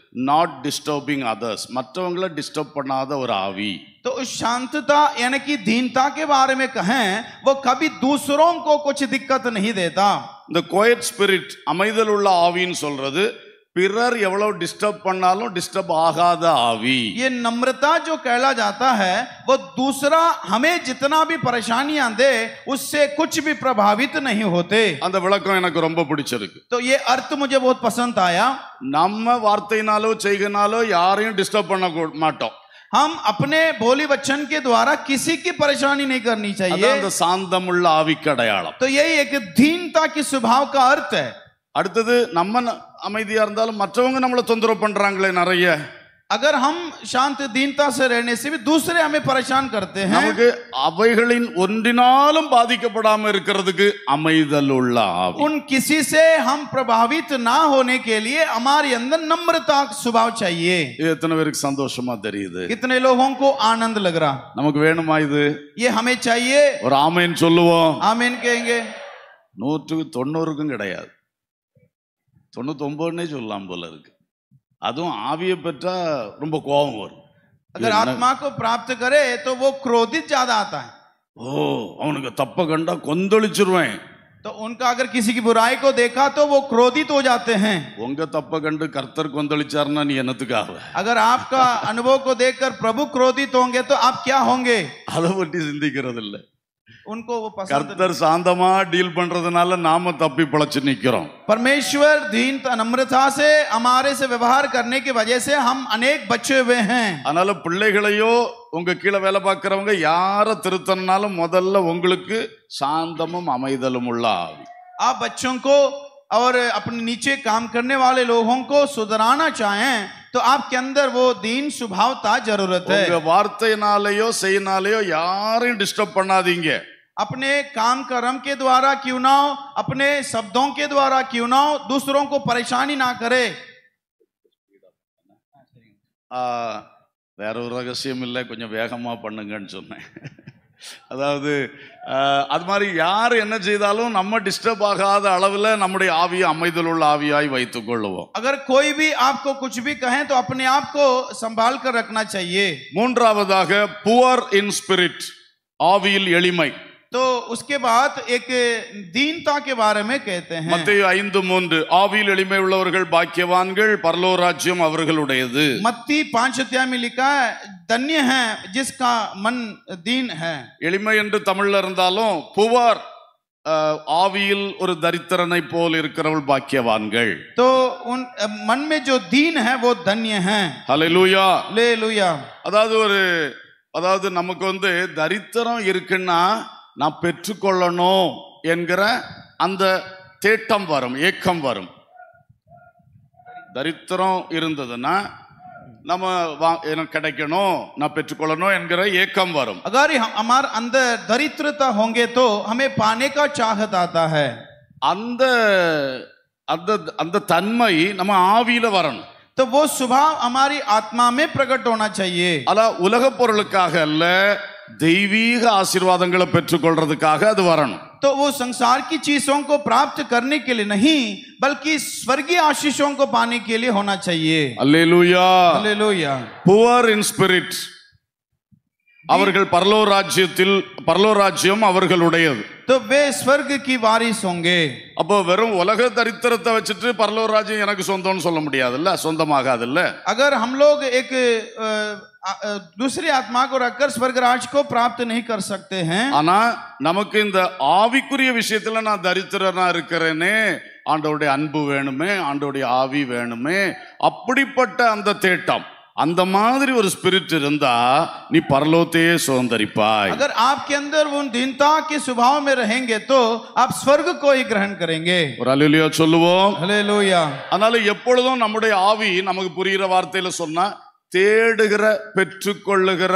நாட் டிஸ்டர்பிங் அதர்ஸ் மற்றவங்கள டிஸ்டர்ப் பண்ணாத ஒரு ஆவி तो उस शांतता यानी कि दीनता के बारे में कहें वो कभी दूसरों को कुछ दिक्कत नहीं देता இந்த கோயட் ஸ்பிரிட் அமைதல் உள்ள ஆவின்னு சொல்றது பிறர் எவ்வளவு டிஸ்டர்ப் பண்ணாலும் டிஸ்டர்ப் ஆகாத ஆவி ये नम्रता जो कहला जाता है वो दूसरा हमें जितना भी परेशानियां दे उससे कुछ भी प्रभावित नहीं होते அந்த விளக்கம் எனக்கு ரொம்ப பிடிச்சிருக்கு तो ये अर्थ मुझे बहुत पसंद आया நம்ம வார்த்தையினாலோ செய்கனாலோ யாரையும் டிஸ்டர்ப் பண்ண கூ- மாட்டோம் हम अपने बोली वचन के द्वारा किसी की परेशानी नहीं करनी அதான் चाहिए அந்த சாந்தமுள்ள ஆவிக்கு அடையாளம் तो यही एक दीनता की स्वभाव का अर्थ है அடுத்தது நம்ம ந- அமைதியா இருந்தாலும் மற்றவங்க நம்மளை தொந்தரவு பண்றாங்களே நிறைய अगर हम शांत दीनता से रहने से भी दूसरे हमें परेशान करते हैं நமக்கு அவைகளின் ஒன்றினாலும் பாதிக்கப்படாம இருக்கிறதுக்கு அமைதல் உள்ள ஆவி उन किसी से हम प्रभावित ना होने के लिए हमारे अंदर नम्रता का स्वभाव चाहिए இது எத்தனை பேருக்கு சந்தோஷமா தெரியுது कितने लोगों को आनंद लग रहा நமக்கு வேணுமா இது ये हमें चाहिए ஒரு ஆமைன்னு சொல்லுவோம் आमीन कहेंगे நூற்றுக்கு தொண்ணூறுக்கும் கிடையாது தொண்ணூத்தொன்பதுன்னே சொல்லலாம் போல இருக்கு அதுவும் ஆவியை பெற்றா ரொம்ப கோபம் வரும் अगर आत्मा को प्राप्त करे तो वो क्रोधित ज्यादा आता है ஓ அவனுக்கு தப்ப கண்டா கொந்தளிச்சிருவேன் तो उनका अगर किसी की बुराई को देखा तो वो क्रोधित हो जाते हैं உங்க தப்ப கண்டு கர்த்தர் கொந்தளிச்சாருன்னா நீ என்னத்துக்காக अगर आपका अनुभव को देखकर प्रभु क्रोधित होंगे तो आप क्या होंगे அதை பற்றி சிந்திக்கிறது இல்ல उनको वो पसंद கர்த்தர் சாந்தமா டீல் பண்றதுனால நாம தப்பி பிழைச்சு நிக்கிறோம் परमेश्वर दीन नम्रता से हमारे से व्यवहार करने की वजह से हम अनेक बचे हुए हैं அதனால பிள்ளைகளையோ உங்க கீழே வேலை பார்க்கறவங்க யார திருத்தனாலும் முதல்ல உங்களுக்கு சாந்தமும் அமைதலும் உள்ள ஆவி आप बच्चों को और अपने नीचे काम करने वाले लोगों को सुधराना चाहें तो आपके अंदर वो दीन स्वभावता जरूरत है உங்க வார்த்தையினாலேயோ செய்யினாலேயோ யாரையும் டிஸ்டர்ब பண்ணாதீங்க अपने काम कर्म के द्वारा क्यों ना हो अपने शब्दों के द्वारा क्यों ना हो दूसरों को परेशानी ना करे ஆ, வேற ஒரு ரகசியம் இல்லை கொஞ்சம் வேகமா பண்ணுங்கன்னு சொன்னேன் அதாவது ஆ, அது மாதிரி யார் என்ன செய்தாலும் நம்ம டிஸ்டர்ப் ஆகாத அளவில் நம்முடைய ஆவியை அமைதல் உள்ள ஆவியாய் வைத்துக் கொள்ளுவோம் अगर कोई भी आपको कुछ भी कहें तो अपने आप को संभाल कर रखना चाहिए மூன்றாவதாக புவர் இன் ஸ்பிரிட் ஆவியில் எளிமை तो उसके बाद एक दीनता के बारे में कहते हैं மத்தேயு ஐந்து மூன்று ஆவியில் எளிமை உள்ளவர்கள் பாக்கியவான்கள் பரலோ ராஜ்யம் அவர்களுடையது मत्ती पांच अध्याय में लिखा है धन्य है जिसका मन दीन है எளிமை என்று தமிழ்ல இருந்தாலும் புவர் அஹ், ஆவியில் ஒரு தரித்திரனை போல் இருக்கிறவள் பாக்கியவான்கள் तो उन मन में जो दीन है वो धन्य है ஹalleluya ले लुया அதாவது ஒரு அதாவது நமக்கு வந்து தரித்திரம் இருக்குன்னா நான் பெற்றுக்கொள்ளணும் என்கிற அந்த தேட்டம் வரும் ஏக்கம் வரும் தரித்திரம் இருந்ததுன்னா நம்ம வா எனக்கு கிடைக்கணும் நான் பெற்றுக்கொள்ளணும் என்கிற ஏக்கம் வரும் अगर हम- हमारे अंदर दरिद्रता होंगे तो हमें पाने का चाहत आता है அந்த அந்த அந்த தன்மை நம்ம ஆவியில வரணும் तो वो स्वभाव हमारी आत्मा में प्रकट होना चाहिए ஆனா உலக பொருளுக்காக அல்ல தெய்வீக ஆசீர்வாதங்களை பெற்றுக்கொள்றதுக்காக அது வரணும் तो वो संसार की चीजों को प्राप्त करने के लिए नहीं बल्कि स्वर्गीय आशीषों को पाने के लिए होना चाहिए hallelujah hallelujah poor in spirit அவர்கள் பரலோ ராஜ்யத்தில் பரலோ ராஜ்யம் அவர்களுடையது तो वे स्वर्ग की वारिस होंगे அப்போ வெறும் உலக தரித்திரத்தை வச்சுட்டு பரலோ ராஜ்யம் எனக்கு சொந்தம்னு சொல்ல முடியாதுல்ல சொந்தமாகாதுல்ல अगर हम लोग एक अ, अ, अ, दूसरी आत्मा को रखकर स्वर्ग राज को प्राप्त नहीं कर सकते हैं ஆனா நமக்கு இந்த ஆவிக்குரிய விஷயத்துல நான் தரித்திரனா இருக்கிறேனே ஆண்டவருடைய அன்பு வேணுமே ஆண்டவருடைய ஆவி வேணுமே அப்படிப்பட்ட அந்த தேட்டம் அந்த மாதிரி ஒரு ஸ்பிரிட் இருந்தா நீ பரலோத்தையே சுதந்திரிப்பாய் अगर आपके अंदर उन दीनता के स्वभाव में रहेंगे तो आप स्वर्ग को ही ग्रहण करेंगे ஒரு அலுலியா சொல்லுவோம் हालेलुया அதனால எப்பொழுதும் நம்முடைய ஆவி நமக்கு புரிகிற வார்த்தையில சொன்னா தேடுகிற பெற்றுக்கொள்ளுகிற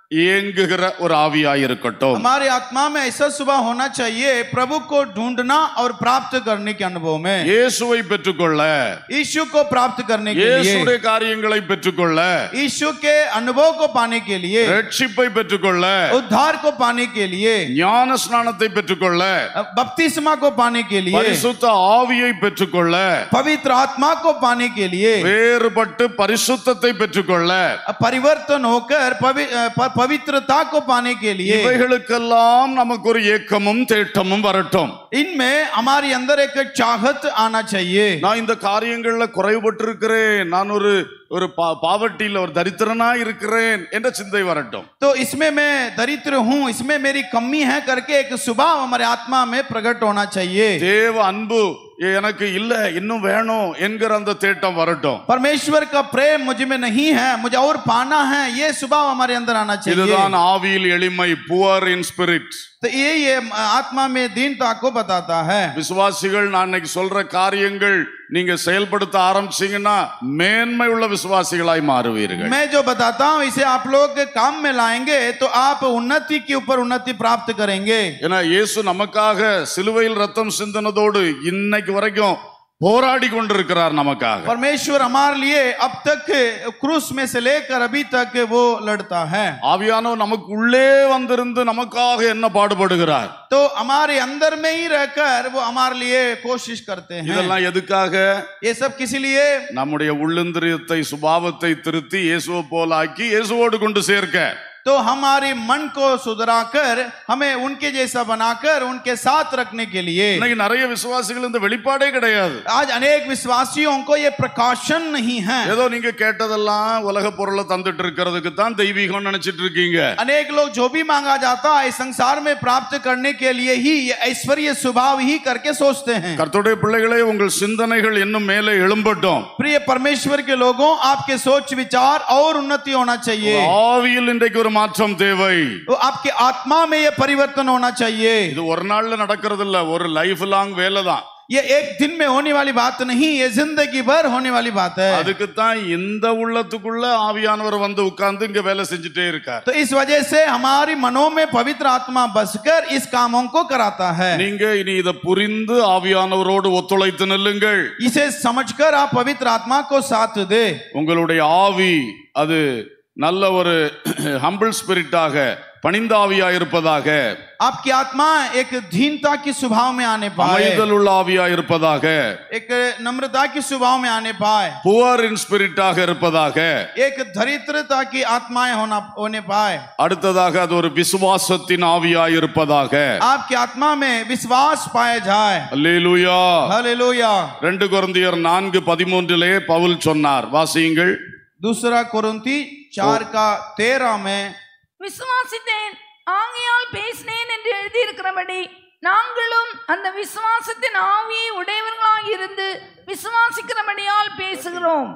ஏங்குகிற ஒரு ஆவியாயிருக்கட்டும் हमारी आत्मा में ऐसा सुबह होना चाहिए प्रभु को ढूंढना और प्राप्त करने के अनुभव में இயேசுவை பெற்றுக்கொள்ள यीशु को प्राप्त करने के लिए இயேசுடைய காரியங்களை பெற்றுக்கொள்ள यीशु के अनुभव को पाने के लिए ரட்சிப்பை பெற்றுக்கொள்ள उद्धार को पाने के लिए ஞான ஸ்நானத்தை பெற்றுக்கொள்ள बपतिस्मा को पाने के लिए பரிசுத்த ஆவியை பெற்றுக்கொள்ள पवित्र आत्मा को पाने के लिए வேறுபட்டு பரிசுத்தத்தை பெற்றுக்கொள்ள परिवर्तन होकर पवि, प- पवित्रता को पाने के लिए இவைகளுக்கெல்லாம் நமக்கு ஒரு ஏக்கமும் தேட்டமும் வரட்டும் इनमें हमारे अंदर एक चाहत आना चाहिए நான் இந்த காரியங்கள்ல குறைவுபட்டிருக்கிறேன் நான் ஒரு ஒரு பா- பாவட்டியில் ஒரு தரித்திரனா இருக்கிறேன் என்ற சிந்தை வரட்டும் तो इसमें मैं दरिद्र हूं इसमें मेरी कमी है करके एक स्वभाव हमारे आत्मा में प्रकट होना चाहिए தேவ அன்பு எனக்கு இல்ல இன்னும் வேணும் என்கிற அந்த தேட்டம் வரட்டும் परमेश्वर का प्रेम मुझ में नहीं है मुझे और पाना है ये स्वभाव हमारे अंदर आना चाहिए இதுதான் ஆவியில் எளிமை புவர் இன் ஸ்பிரிட் तो ये ये आत्मा में दीनता को बताता है விசுவாசிகள் நான் இன்னைக்கு சொல்ற காரியங்கள் நீங்க செயல்படுத்த ஆரம்பிச்சீங்கன்னா மேன்மை உள்ள விசுவாசிகளாய் மாறுவீர்கள் मैं जो बताता हूँ इसे आप लोग काम में लाएंगे तो आप उन्नति के ऊपर उन्नति प्राप्त करेंगे ஏன்னா இயேசு நமக்காக சிலுவையில் ரத்தம் சிந்தினதோடு இன்னைக்கு வரைக்கும் போராடி கொண்டிருக்கிறார் நமக்காக परमेश्वर हमारे लिए अब तक क्रूस में से लेकर अभी तक वो लड़ता है ஆவியானவர் நமக்கு உள்ளே வந்திருந்து நமக்காக என்ன பாடுபடுகிறார் तो हमारे अंदर में ही रहकर वो हमारे लिए कोशिश करते हैं இதெல்லாம் எதுக்காக ये सब किस लिए நம்முடைய உள்ளந்திரியத்தை சுபாவத்தை திருத்தி இயேசுவை போல ஆக்கி இயேசுவோடு கொண்டு சேர்க்க तो हमारे मन को सुधराकर हमें उनके जैसा बनाकर उनके साथ रखने के लिए இன்னைக்கு நிறைய விசுவாசிகள் இந்த வெளிப்பாடே கிடையாது आज अनेक विश्वासियों को ये प्रकाशन नहीं है ஏதோ நீங்க கேட்டதெல்லாம் உலக பொருளை தந்துட்டு இருக்கிறதுக்கு தான் தெய்வீகம் நினைச்சிட்டு இருக்கீங்க अनेक लोग जो भी मांगा जाता है इस संसार में प्राप्त करने के लिए ही ये ऐश्वर्य स्वभाव ही करके सोचते हैं கர்த்தருடைய பிள்ளைகளே உங்கள் சிந்தனைகள் இன்னும் மேலே எழும்பட்டும் प्रिय परमेश्वर के लोगों आपके सोच विचार और उन्नति होना चाहिए ஆவியில் இன்றைக்கு ஒரு மாற்றம் தேவை तो आपके आत्मा में ये परिवर्तन होना चाहिए இது ஒரு நாள்ல நடக்கிறது இல்ல ஒரு லைஃப் லாங் வேலை தான் ये एक दिन में होने वाली बात नहीं ये जिंदगी भर होने वाली बात है அதுக்கு தான் இந்த உள்ளத்துக்குள்ள ஆவியானவர் வந்து உட்கார்ந்து இங்க வேலை செஞ்சுட்டே இருக்கார் तो इस वजह से हमारी मनों में पवित्र आत्मा बसकर इस कामों को कराता है நீங்க இனி இதை புரிந்து ஆவியானவரோடு ஒத்துழைத்து நில்லுங்கள் इसे समझकर आप पवित्र आत्मा को साथ दे உங்களுடைய ஆவி அது நல்ல ஒரு ஹம்பிள் ஸ்பிரிட்டாக பணிந்த ஆவியா இருப்பதாக आपकी आत्मा एक दीनता की स्वभाव में आने पाए அமைதல் உள்ள ஆவியா இருப்பதாக एक नम्रता की स्वभाव में आने पाए புவர் இன் ஸ்பிரிட்டாக இருப்பதாக एक दरिद्रता की आत्माएं होना होने पाए அடுத்ததாக அது ஒரு விசுவாசத்தின் ஆவியா இருப்பதாக आपकी आत्मा में विश्वास पाया जाए அல்லேலூயா हालेलुया ரெண்டு குருந்தியர் நான்கு பதிமூன்றிலே பவுல் சொன்னார் வாசியுங்கள் दूसरा कुरुंती चार का तेरह में விசுவாசித்தேன் ஆகையால் பேசினேன் என்று எழுதியிருக்கிறபடி நாங்களும் அந்த விசுவாசத்தின் ஆவியை உடையவர்களாய் இருந்து விசுவாசிக்கிறபடியால் பேசுகிறோம்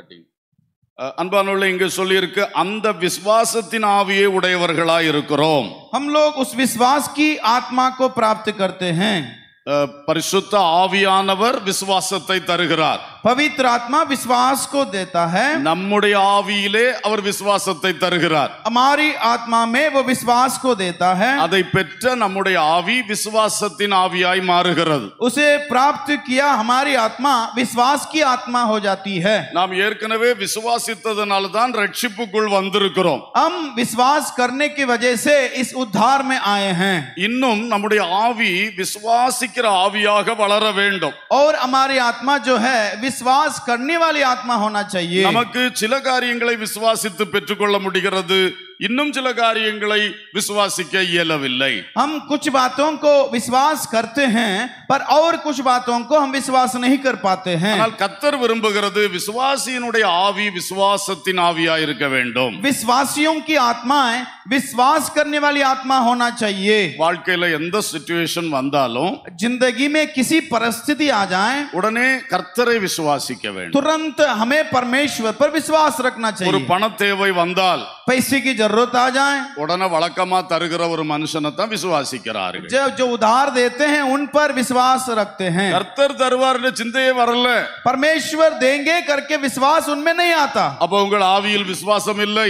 அஹ், அன்பானுள்ள இங்கு சொல்லியிருக்கு அந்த விசுவாசத்தின் ஆவியை உடையவர்களாய் இருக்கிறோம் हम लोग उस विश्वास की आत्मा को प्राप्त करते हैं அஹ், பரிசுத்த ஆவியானவர் விசுவாசத்தை தருகிறார் पवित्र आत्मा विश्वास को देता है நம்முடைய ஆவியிலே அவர் விசுவாசத்தை தருகிறார் हमारी आत्मा में वो विश्वास को देता है அதை பெற்ற நம்முடைய ஆவி விசுவாசத்தின் ஆவியாய் மாறுகிறது उसे प्राप्त किया हमारी आत्मा विश्वास की आत्मा हो जाती है நாம் ஏற்கனவே விசுவாசித்ததனால தான் ரட்சிப்புக்குள் வந்திருக்கிறோம் हम विश्वास करने की वजह से इस उद्धार में आए हैं இன்னும் நம்முடைய ஆவி விசுவாசிக்கிற ஆவியாக வளர வேண்டும் और हमारी आत्मा जो है विश्वास करने वाली आत्मा होना चाहिए நமக்கு சில காரியங்களை விசுவாசித்து பெற்றுக்கொள்ள முடிகிறது இன்னும் சில காரியங்களை விசுவாசிக்க இயலவில்லை हम कुछ बातों को विश्वास करते हैं पर और कुछ बातों को हम विश्वास नहीं कर पाते हैं ஆனால் கத்தர் விரும்புகிறது விசுவாசியினுடைய ஆவி விசுவாசத்தின் ஆவியா இருக்க வேண்டும் विश्वासियों की आत्माएं विश्वास करने वाली आत्मा होना चाहिए வாழ்க்கையில எந்த சுச்சுவேஷன் வந்தாலும் जिंदगी में किसी परिस्थिति आ जाए உடனே கர்த்தரை விசுவாசிக்க வேண்டும் तुरंत हमें परमेश्वर पर विश्वास रखना ஒரு चाहिए பண தேவை வந்தால் पैसे की जरूरत आ जाए உடனே வழக்கமா தருகிற ஒரு மனுஷனை தான் விசுவாசிக்கிறார்கள் जो जो उधार देते हैं उन पर विश्वास रखते हैं கர்த்தர் தருவார்னு சிந்தையே வரல परमेश्वर देंगे करके विश्वास उनमें नहीं आता அப்ப உங்கள் ஆவியில் விசுவாசம் இல்லை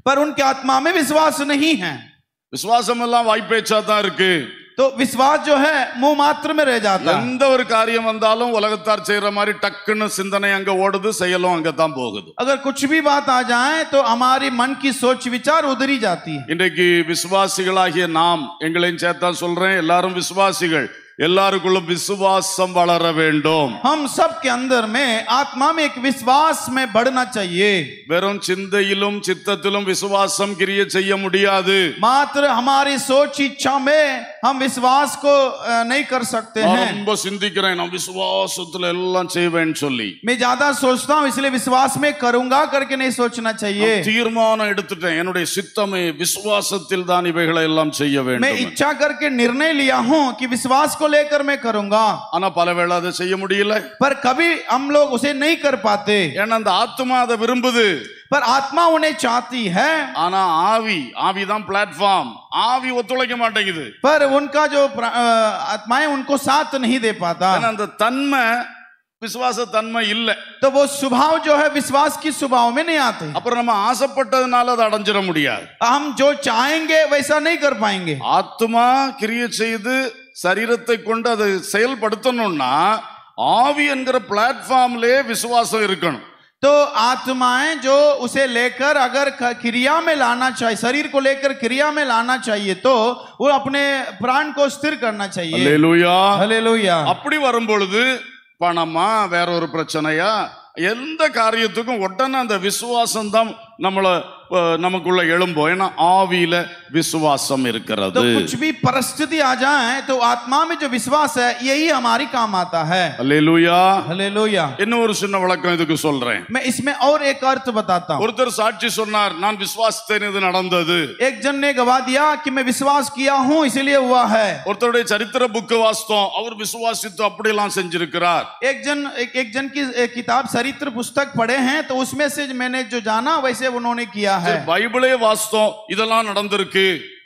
पर उनके आत्मा में विश्वास नहीं है விசுவாசம் எல்லாம் வாய்ப்பேச்சா தான் இருக்கு तो विश्वास जो है मुंह मात्र में रह जाता है எந்த ஒரு காரியம் வந்தாலும் உலகத்தார் செய்யற மாதிரி டக்குன்னு சிந்தனை அங்க ஓடுது செயலும் அங்கதான் போகுது अगर कुछ भी बात आ जाए तो हमारी मन की सोच विचार उधर ही जाती है இன்றைக்கு விசுவாசிகளாகிய நாம் எங்களையும் சேர்த்தா சொல்றேன் எல்லாரும் விசுவாசிகள் எல்லாருக்குள்ளும் விசுவாசம் வளர வேண்டும் हम सब के अंदर में आत्मा में एक विश्वास में बढ़ना चाहिए வெறும் சிந்தையிலும் சித்தத்திலும் விசுவாசம் கிரிய செய்ய முடியாது मात्र हमारी सोच इच्छा में हम विश्वास को अ, नहीं कर सकते நான் हैं ரொம்ப சிந்திக்கிறேன் நான் விசுவாசத்துல எல்லாம் செய்வேன்னு சொல்லி मैं ज्यादा सोचता हूँ इसलिए विश्वास में करूंगा करके नहीं सोचना चाहिए தீர்மானம் எடுத்துட்டேன் என்னுடைய சித்தமே விசுவாசத்தில் தான் இவைகளை எல்லாம் செய்ய मैं வேண்டும் इच्छा करके निर्णय लिया हूँ कि विश्वास को लेकर मैं करूंगा ஆனா பல வேளை அதை செய்ய முடியல पर कभी हम लोग उसे नहीं कर पाते ஏன்னா அந்த ஆத்மா அதை விரும்புது पर आत्मा उन्हें चाहती है ஆனா ஆவி ஆவி தான் பிளாட்ஃபார்ம் ஆவி ஒத்துழைக்க மாட்டேங்குது पर उनका जो प्रा- अ, आत्माएं उनको साथ नहीं दे पाता ஏன்னா அந்த தன்மை விசுவாச தன்மை இல்லை तो वो स्वभाव जो है विश्वास की स्वभाव में नहीं आते அப்புறம் நம்ம ஆசைப்பட்டதுனால அதை அடைஞ்சிட முடியாது हम जो चाहेंगे वैसा नहीं कर पाएंगे ஆத்மா கிரிய செய்து சரீரத்தை கொண்டு அதை செயல்படுத்தணும்னா ஆவி என்கிற பிளாட்ஃபார்ம்லயே விசுவாசம் இருக்கணும் तो आत्माएं जो उसे लेकर अगर क- क्रिया में लाना चाहिए शरीर को लेकर क्रिया में लाना चाहिए तो वो अपने प्राण को स्थिर करना चाहिए அல்லேலூயா हालेलुया அப்படி வரும் பொழுது பணமா வேற ஒரு பிரச்சனையா எந்த காரியத்துக்கும் உடனே அந்த விசுவாசம் தான் நம்மள அஹ், நமக்குள்ள எழும்போம் ஏன்னா ஆவியில விசுவாசம் तो இருக்கிறது कुछ भी परिस्थिति आ जाए तो आत्मा में जो विश्वास है यही हमारी काम आता है அல்லேலூயா हालेलुया இன்னும் ஒரு சின்ன விளக்கம் இதுக்கு சொல்றேன் मैं इसमें और एक अर्थ बताता हूँ ஒருத்தர் சாட்சி சொன்னார் நான் விசுவாசித்தேன் இது நடந்தது एक जन ने गवा दिया कि मैं विश्वास किया हूँ इसीलिए हुआ है ஒருத்தருடைய சரித்திர புக்கு வாசித்தோம் அவர் விசுவாசித்து அப்படியெல்லாம் செஞ்சிருக்கிறார் एक जन एक, एक जन की एक किताब चरित्र पुस्तक पढ़े हैं तो उसमें से मैंने जो जाना वैसे उन्होंने किया है சரி, பைபிளே வாசித்தோம் இதெல்லாம் நடந்திருக்கு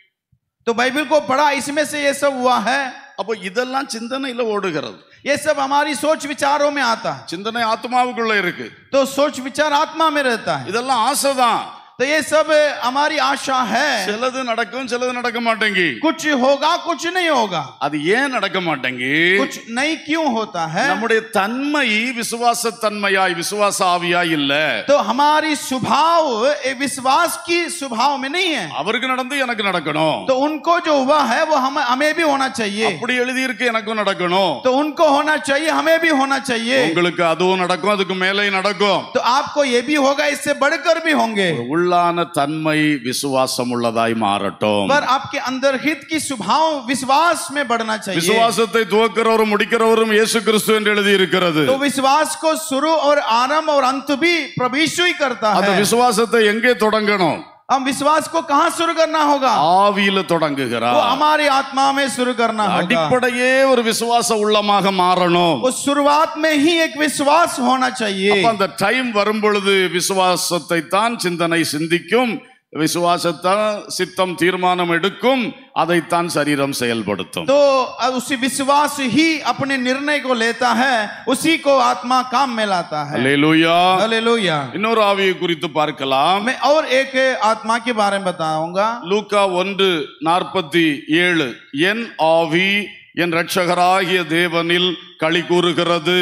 तो बाइबल को पढ़ा इसमें से ये सब हुआ है அப்போ இதெல்லாம் சிந்தனையில ஓடுகிறது ये सब हमारी सोच विचारों में आता है சிந்தனை ஆத்மாவுக்குள்ள இருக்கு तो सोच विचार आत्मा में रहता है இதெல்லாம் ஆசைதான் तो ये सब हमारी आशा है சிலது நடக்கும் சிலது நடக்க மாட்டேங்கி कुछ होगा कुछ नहीं होगा அது ஏன் நடக்க மாட்டேங்கி कुछ नहीं क्यों होता है நம்முடைய தன்மை விசுவாச தன்மையாய் விசுவாச ஆவியாய் இல்ல तो हमारी स्वभाव ये विश्वास की स्वभाव में नहीं है அவருக்கு நடந்து எனக்கு நடக்கணும் तो उनको जो हुआ है वो हम हमें भी होना चाहिए அப்படி எழுதி இருக்கு எனக்கும் நடக்கணும் तो उनको होना चाहिए हमें भी होना चाहिए உங்களுக்கு அதுவும் நடக்கும் அதுக்கு மேலே நடக்கும் तो आपको ये भी होगा इससे बढ़कर भी होंगे உள்ளான தன்மை விசுவாசம் உள்ளதாய் மாறட்டும் पर आपके अंदर हित की स्वभाव विश्वास में बढ़ना चाहिए விசுவாசத்தை துவக்கிறவரும் முடிக்கிறவரும் இயேசு கிறிஸ்து என்று எழுதி இருக்கிறது तो विश्वास को शुरू और आरंभ और अंत भी प्रभु यीशु ही करता அந்த है விசுவாசத்தை எங்கே தொடங்கணும் हम विश्वास को कहाँ शुरू करना होगा ஆவியில वो தொடங்குகிறார் हमारी आत्मा में शुरू करना होगा அடிப்படையே ஒரு விசுவாச உள்ளமாக மாறணும் वो शुरुआत में ही एक विश्वास होना चाहिए அப்ப அந்த டைம் வரும் பொழுது விசுவாசத்தை தான் சிந்தனை சிந்திக்கும் விசுவாசத்தான் சித்தம் தீர்மானம் எடுக்கும் அதைத்தான் சரீரம் செயல்படுத்தும் तो उसी विश्वास ही अपने निर्णय को लेता है उसी को आत्मा काम में लाता है அல்லேலூயா हालेलुया இன்னொரு ஆவியை குறித்து பார்க்கலாம் मैं और एक आत्मा के बारे में बताऊंगा லூக்கா ஒன்று நாற்பத்தி ஏழு என் ஆவி என் ரட்சகராகிய தேவனில் களி கூறுகிறது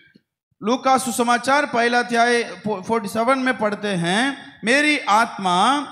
लूका सुसमाचार पहला अध्याय 47 में पढ़ते हैं मेरी आत्मा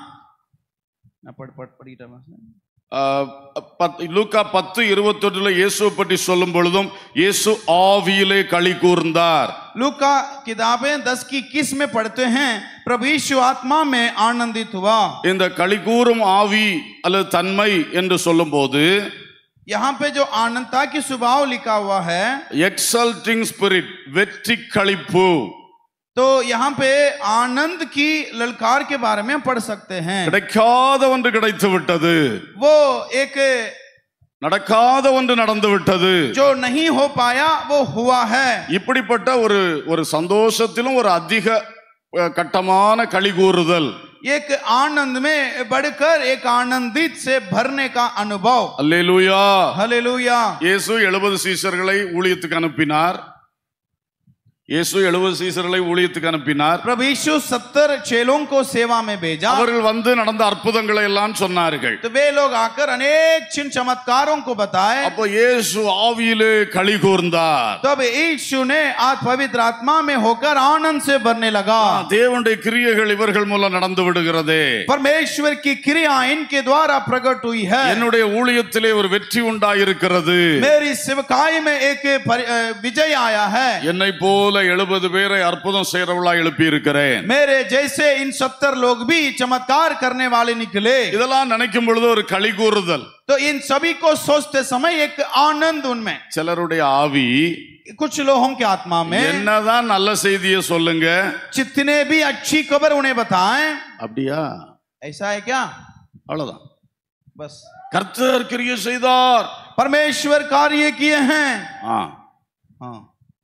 ना पढ़ पढ़ पढ़ी टाइम से। ஆஹ், பத்- லூக்கா பத்து இருபத்தொன்றுல இயேசுவை பற்றி சொல்லும் பொழுதும் இயேசு ஆவியிலே களி கூர்ந்தார் लूका किताबें दस की किस में पढ़ते हैं प्रभु यीशु आत्मा में आनंदित हुआ இந்த களி கூறும் ஆவி அல்லது தன்மை என்று சொல்லும்போது यहाँ पे जो आनंदता की स्वभाव लिखा हुआ है எக்ஸல்டிங் ஸ்பிரிட் வெற்றி களிப்பு तो यहाँ पे आनंद की ललकार के बारे में पढ़ सकते हैं கிடைக்காத ஒன்று கிடைத்து விட்டது वो एक நடக்காத ஒன்று நடந்து விட்டது जो नहीं हो पाया वो हुआ है இப்படிப்பட்ட ஒரு ஒரு சந்தோஷத்திலும் ஒரு அதிக அஹ், கட்டமான களி கூறுதல் एक आनंद में बढ़कर एक आनंदित से भरने का अनुभव அல்லேலூயா हालेलुया இயேசு எழுபது சீஷர்களை ஊழியத்துக்கு அனுப்பினார் இயேசு எழுபது சீசர்களை ஊழியத்துக்கு அனுப்பினார் प्रभु यीशु सत्तर चेलों को सेवा में भेजा அவர்கள் வந்து நடந்த அற்புதங்களை எல்லாம் சொன்னார்கள் तो वे लोग आकर अनेक चिन्ह चमत्कारों को बताए அப்போ இயேசு ஆவியிலே களி கூர்ந்தார் तब यीशु ने आज पवित्र आत्मा में होकर आनंद से भरने लगा தேவனுடைய கிரியைகள் இவர்கள் மூலம் நடந்து விடுகிறது परमेश्वर की क्रिया इनके द्वारा प्रकट हुई है என்னுடைய ஊழியத்திலே ஒரு வெற்றி உண்டாயிருக்கிறது मेरी सेवकाई में एक परि- अ, विजय आया है என்னை போல எழுபது பேரை அற்புதம் செய்யறவளா எழுப்பி இருக்கிறேன் मेरे जैसे इन सत्तर लोग भी चमत्कार करने वाले निकले இதெல்லாம் நினைக்கும் பொழுது ஒரு களி கூறுதல் तो इन सभी को सोचते समय एक आनंद उनमें சிலருடைய ஆவி कुछ लोगों के आत्मा में என்னதான் நல்ல செய்தியை சொல்லுங்க जितने भी अच्छी खबर उन्हें बताएं அப்படியா ऐसा है क्या அவ்வளவுதான் बस கர்த்தர் கிரியை செய்தார் परमेश्वर कार्य किए हैं ஆ हाँ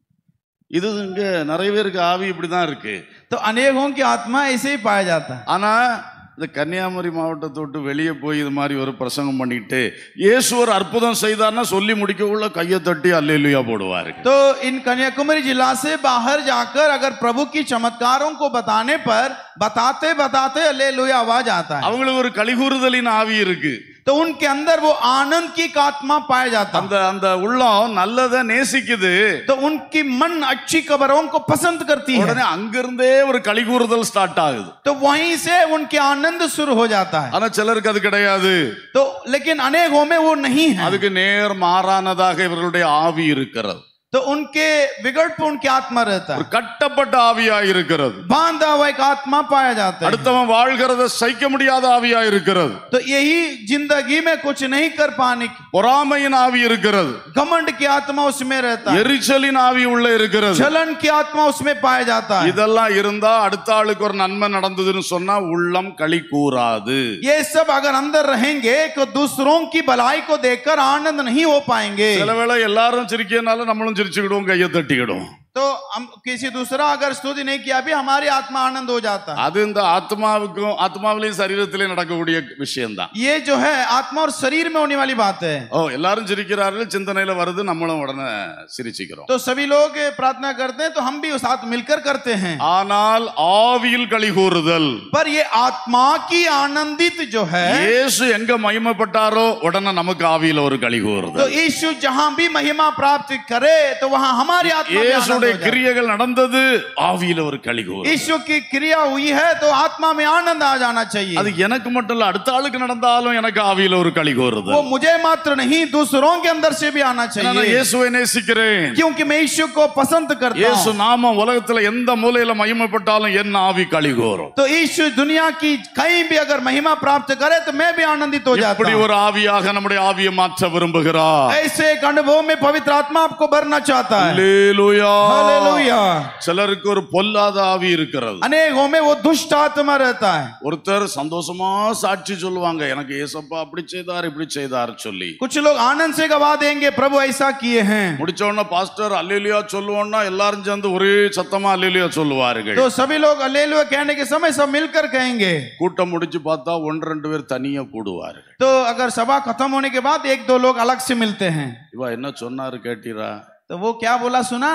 இது இங்க நிறைய பேருக்கு ஆவி இப்படிதான் இருக்கு तो अनेकों की आत्मा ऐसे ही पाया जाता है ஆனா இந்த கன்னியாகுமரி மாவட்டத்தை விட்டு வெளியே போய் இது மாதிரி ஒரு பிரசங்கம் பண்ணிட்டு இயேசு ஒரு அற்புதம் செய்தார்னா சொல்லி முடிக்கக்குள்ள கையை தட்டி அல்லேலுயா போடுவாரு तो इन कन्याकुमारी जिला से बाहर जाकर अगर प्रभु की चमत्कारों को बताने पर बताते बताते अले आवाज आता है அவங்களுக்கு ஒரு கலிகூறுதலின் ஆவி இருக்கு तो उनके अंदर वो आनंद की एक आत्मा पाया जाता அந்த அந்த உள்ளம் நல்லதை நேசிக்குது है तो उनकी मन अच्छी खबरों को पसंद करती है உடனே அங்கிருந்தே ஒரு கலிகூறுதல் ஸ்டார்ட் ஆகுது तो वहीं से उनके आनंद शुरू हो जाता है ஆனா சிலருக்கு அது கிடையாது तो लेकिन अनेकों में वो नहीं है அதுக்கு நேர் மாறானதாக இவர்களுடைய ஆவி இருக்கிறது तो उनके विगड़ पे उनकी आत्मा रहता ஒரு है கட்டப்பட்ட ஆவியா இருக்கிறது बांधा हुआ एक आत्मा पाया जाता है அடுத்தவன் வாழ்கிறத சகிக்க முடியாத ஆவியா இருக்கிறது तो यही जिंदगी में कुछ नहीं कर पाने की பொறாமையின் ஆவி இருக்கிறது घमंड की आत्मा उसमें रहता है எரிச்சலின் ஆவி உள்ள இருக்கிறது जलन की आत्मा उसमें पाया जाता है இதெல்லாம் இருந்தா அடுத்த ஆளுக்கு ஒரு நன்மை நடந்ததுன்னு சொன்னா உள்ளம் களி கூறாது ये सब अगर अंदर रहेंगे तो दूसरों की भलाई को देखकर आनंद नहीं हो पाएंगे சில வேளை எல்லாரும் சிரிக்கிறதுனால நம்மளும் சிரிச்சுக்கிடுவோம் கையை தட்டிக்கிடுவோம் तो हम किसी दूसरा अगर स्तुति नहीं किया भी हमारी आत्मा आनंद हो जाता है அது இந்த ஆத்மாவுக்கும் ஆத்மாவிலையும் சரீரத்திலையும் நடக்கக்கூடிய விஷயம்தான் ये जो है आत्मा और शरीर में होने वाली बात है ஓ எல்லாரும் சிரிக்கிறார்கள் சிந்தனையில வருது நம்மளும் உடனே சிரிச்சுக்கிறோம் तो सभी लोग प्रार्थना करते हैं तो हम भी साथ मिलकर करते हैं ஆனால் ஆவியில் களி கூறுதல் पर ये आत्मा की आनंदित जो है இயேசு எங்க மகிமைப்பட்டாரோ உடனே நமக்கு ஆவியில ஒரு களி तो கூறுதல் यीशु जहां भी महिमा प्राप्त करे तो वहां हमारी आत्मा में आनंद இயேசுடைய हो जाता है। கிரியைகள் நடந்தது ஆவியில ஒரு களி கூறுதல் यीशु की क्रिया हुई है तो आत्मा में आनंद आ जाना चाहिए அது எனக்கு மட்டும் இல்ல அடுத்த ஆளுக்கு நடந்தாலும் எனக்கு ஆவியில ஒரு களி वो கூறுதல் मुझे मात्र नहीं दूसरों के अंदर से भी आना நான் चाहिए இயேசுவை நேசிக்கிறேன் क्योंकि मैं यीशु को पसंद करता இயேசு हूँ நாம உலகத்துல எந்த மூலையில மகிமைப்பட்டாலும் என் ஆவி களி கூறும் तो यीशु दुनिया की कहीं भी अगर महिमा प्राप्त करे तो मैं भी आनंदित हो जाता இப்படி हूँ ஒரு ஆவியாக நம்முடைய ஆவியை மாற்ற விரும்புகிறார் ऐसे एक अनुभव में पवित्र आत्मा आपको भरना चाहता है அல்லேலூயா. हालेलुया சிலருக்கு ஒரு பொல்லாத ஆவி இருக்கிறது अनेकों में वो दुष्ट आत्मा रहता है ஒருத்தர் சந்தோஷமா சாட்சி சொல்லுவாங்க எனக்கு ஏசப்பா அப்படி செய்தார் இப்படி செய்தார் சொல்லி कुछ लोग आनंद से गवा देंगे प्रभु ऐसा किए हैं முடிச்ச உடனே பாஸ்டர் அல்லேலியா சொல்லுவோம்னா எல்லாரும் சேர்ந்து ஒரே சத்தமா அல்லேலியா சொல்லுவார்கள் तो सभी लोग अल्लेलुया कहने के समय सब मिलकर कहेंगे கூட்டம் முடிச்சு பார்த்தா ஒன்று ரெண்டு பேர் தனியா கூடுவார்கள் तो अगर सभा खत्म होने के बाद एक दो लोग अलग से मिलते हैं இவா என்ன சொன்னாரு கேட்டீரா तो वो क्या बोला सुना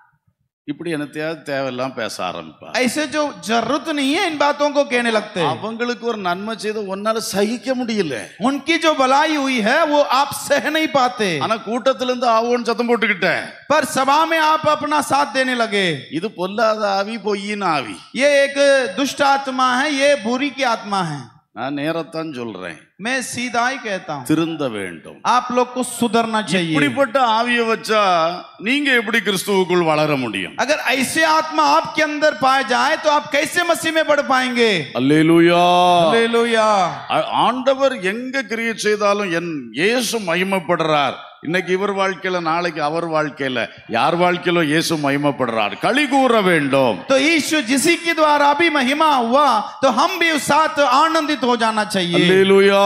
இப்படி என்னத்தையாவது தேவையெல்லாம் பேச ஆரம்பிப்பா ऐसे जो जरूरत नहीं है इन बातों को कहने लगते हैं அவங்களுக்கு ஒரு நன்மை செய்த ஒன்னால சகிக்க முடியல उनकी जो भलाई हुई है वो आप सह नहीं पाते ஆனா கூட்டத்துல இருந்து ஆவோன்னு சத்தம் போட்டுக்கிட்டேன் पर सभा में आप अपना साथ देने लगे இது பொல்லாத ஆவி பொய்யின் ஆவி ये एक दुष्ट आत्मा है ये बुरी की आत्मा है நான் நேரத்தான் சொல்றேன் मैं सीधा ही कहता हूँ திருந்த வேண்டும் आप लोग को सुधरना चाहिए இப்படிப்பட்ட ஆவியை வச்சா நீங்க எப்படி கிறிஸ்துவுக்குள் வளர முடியும் अगर ऐसे आत्मा आपके अंदर पाए जाए तो आप कैसे मसीह में बढ़ पाएंगे அல்லேலூயா हालेलुया ஆ- ஆண்டவர் எங்க கிரியை செய்தாலும் என் இயேசு மகிமைப்படுறார் இன்னைக்கு இவர் வாழ்க்கையில நாளைக்கு அவர் வாழ்க்கையில யார் வாழ்க்கையில இயேசு மகிமைப்படுறார் களி கூற வேண்டும் तो यीशु जिसी के द्वारा भी महिमा हुआ तो हम भी उस साथ आनंदित हो जाना चाहिए அல்லேலூயா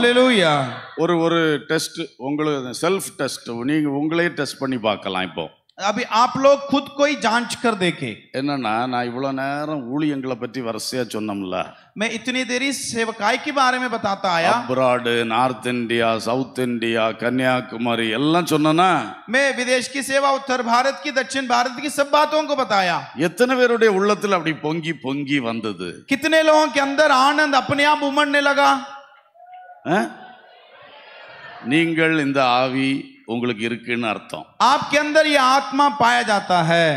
हालेलुया ஒரு ஒரு டெஸ்ட் உங்களுக்கு செல்ஃப் டெஸ்ட் நீங்க உங்களே டெஸ்ட் பண்ணி பார்க்கலாம் இப்போ अभी आप लोग खुद को ही जांच कर देखें என்னன்னா நான் இவ்வளவு நேரம் ஊழியங்களை பற்றி வரிசையா சொன்னோம்ல मैं इतनी देरी सेवकाई के बारे में बताता आया abroad North India South India Kanyakumari எல்லாம் சொன்னேன்னா मैं विदेश की सेवा उत्तर भारत की दक्षिण भारत की सब बातों को बताया எத்தனை பேருடைய உள்ளத்தில் அப்படி பொங்கி பொங்கி வந்தது कितने लोगों के अंदर आनंद अपने आप उमड़ने लगा ஆ? நீங்கள் இந்த ஆவி உங்களுக்கு இருக்குன்னு அர்த்தம் आपके अंदर ये आत्मा पाया जाता है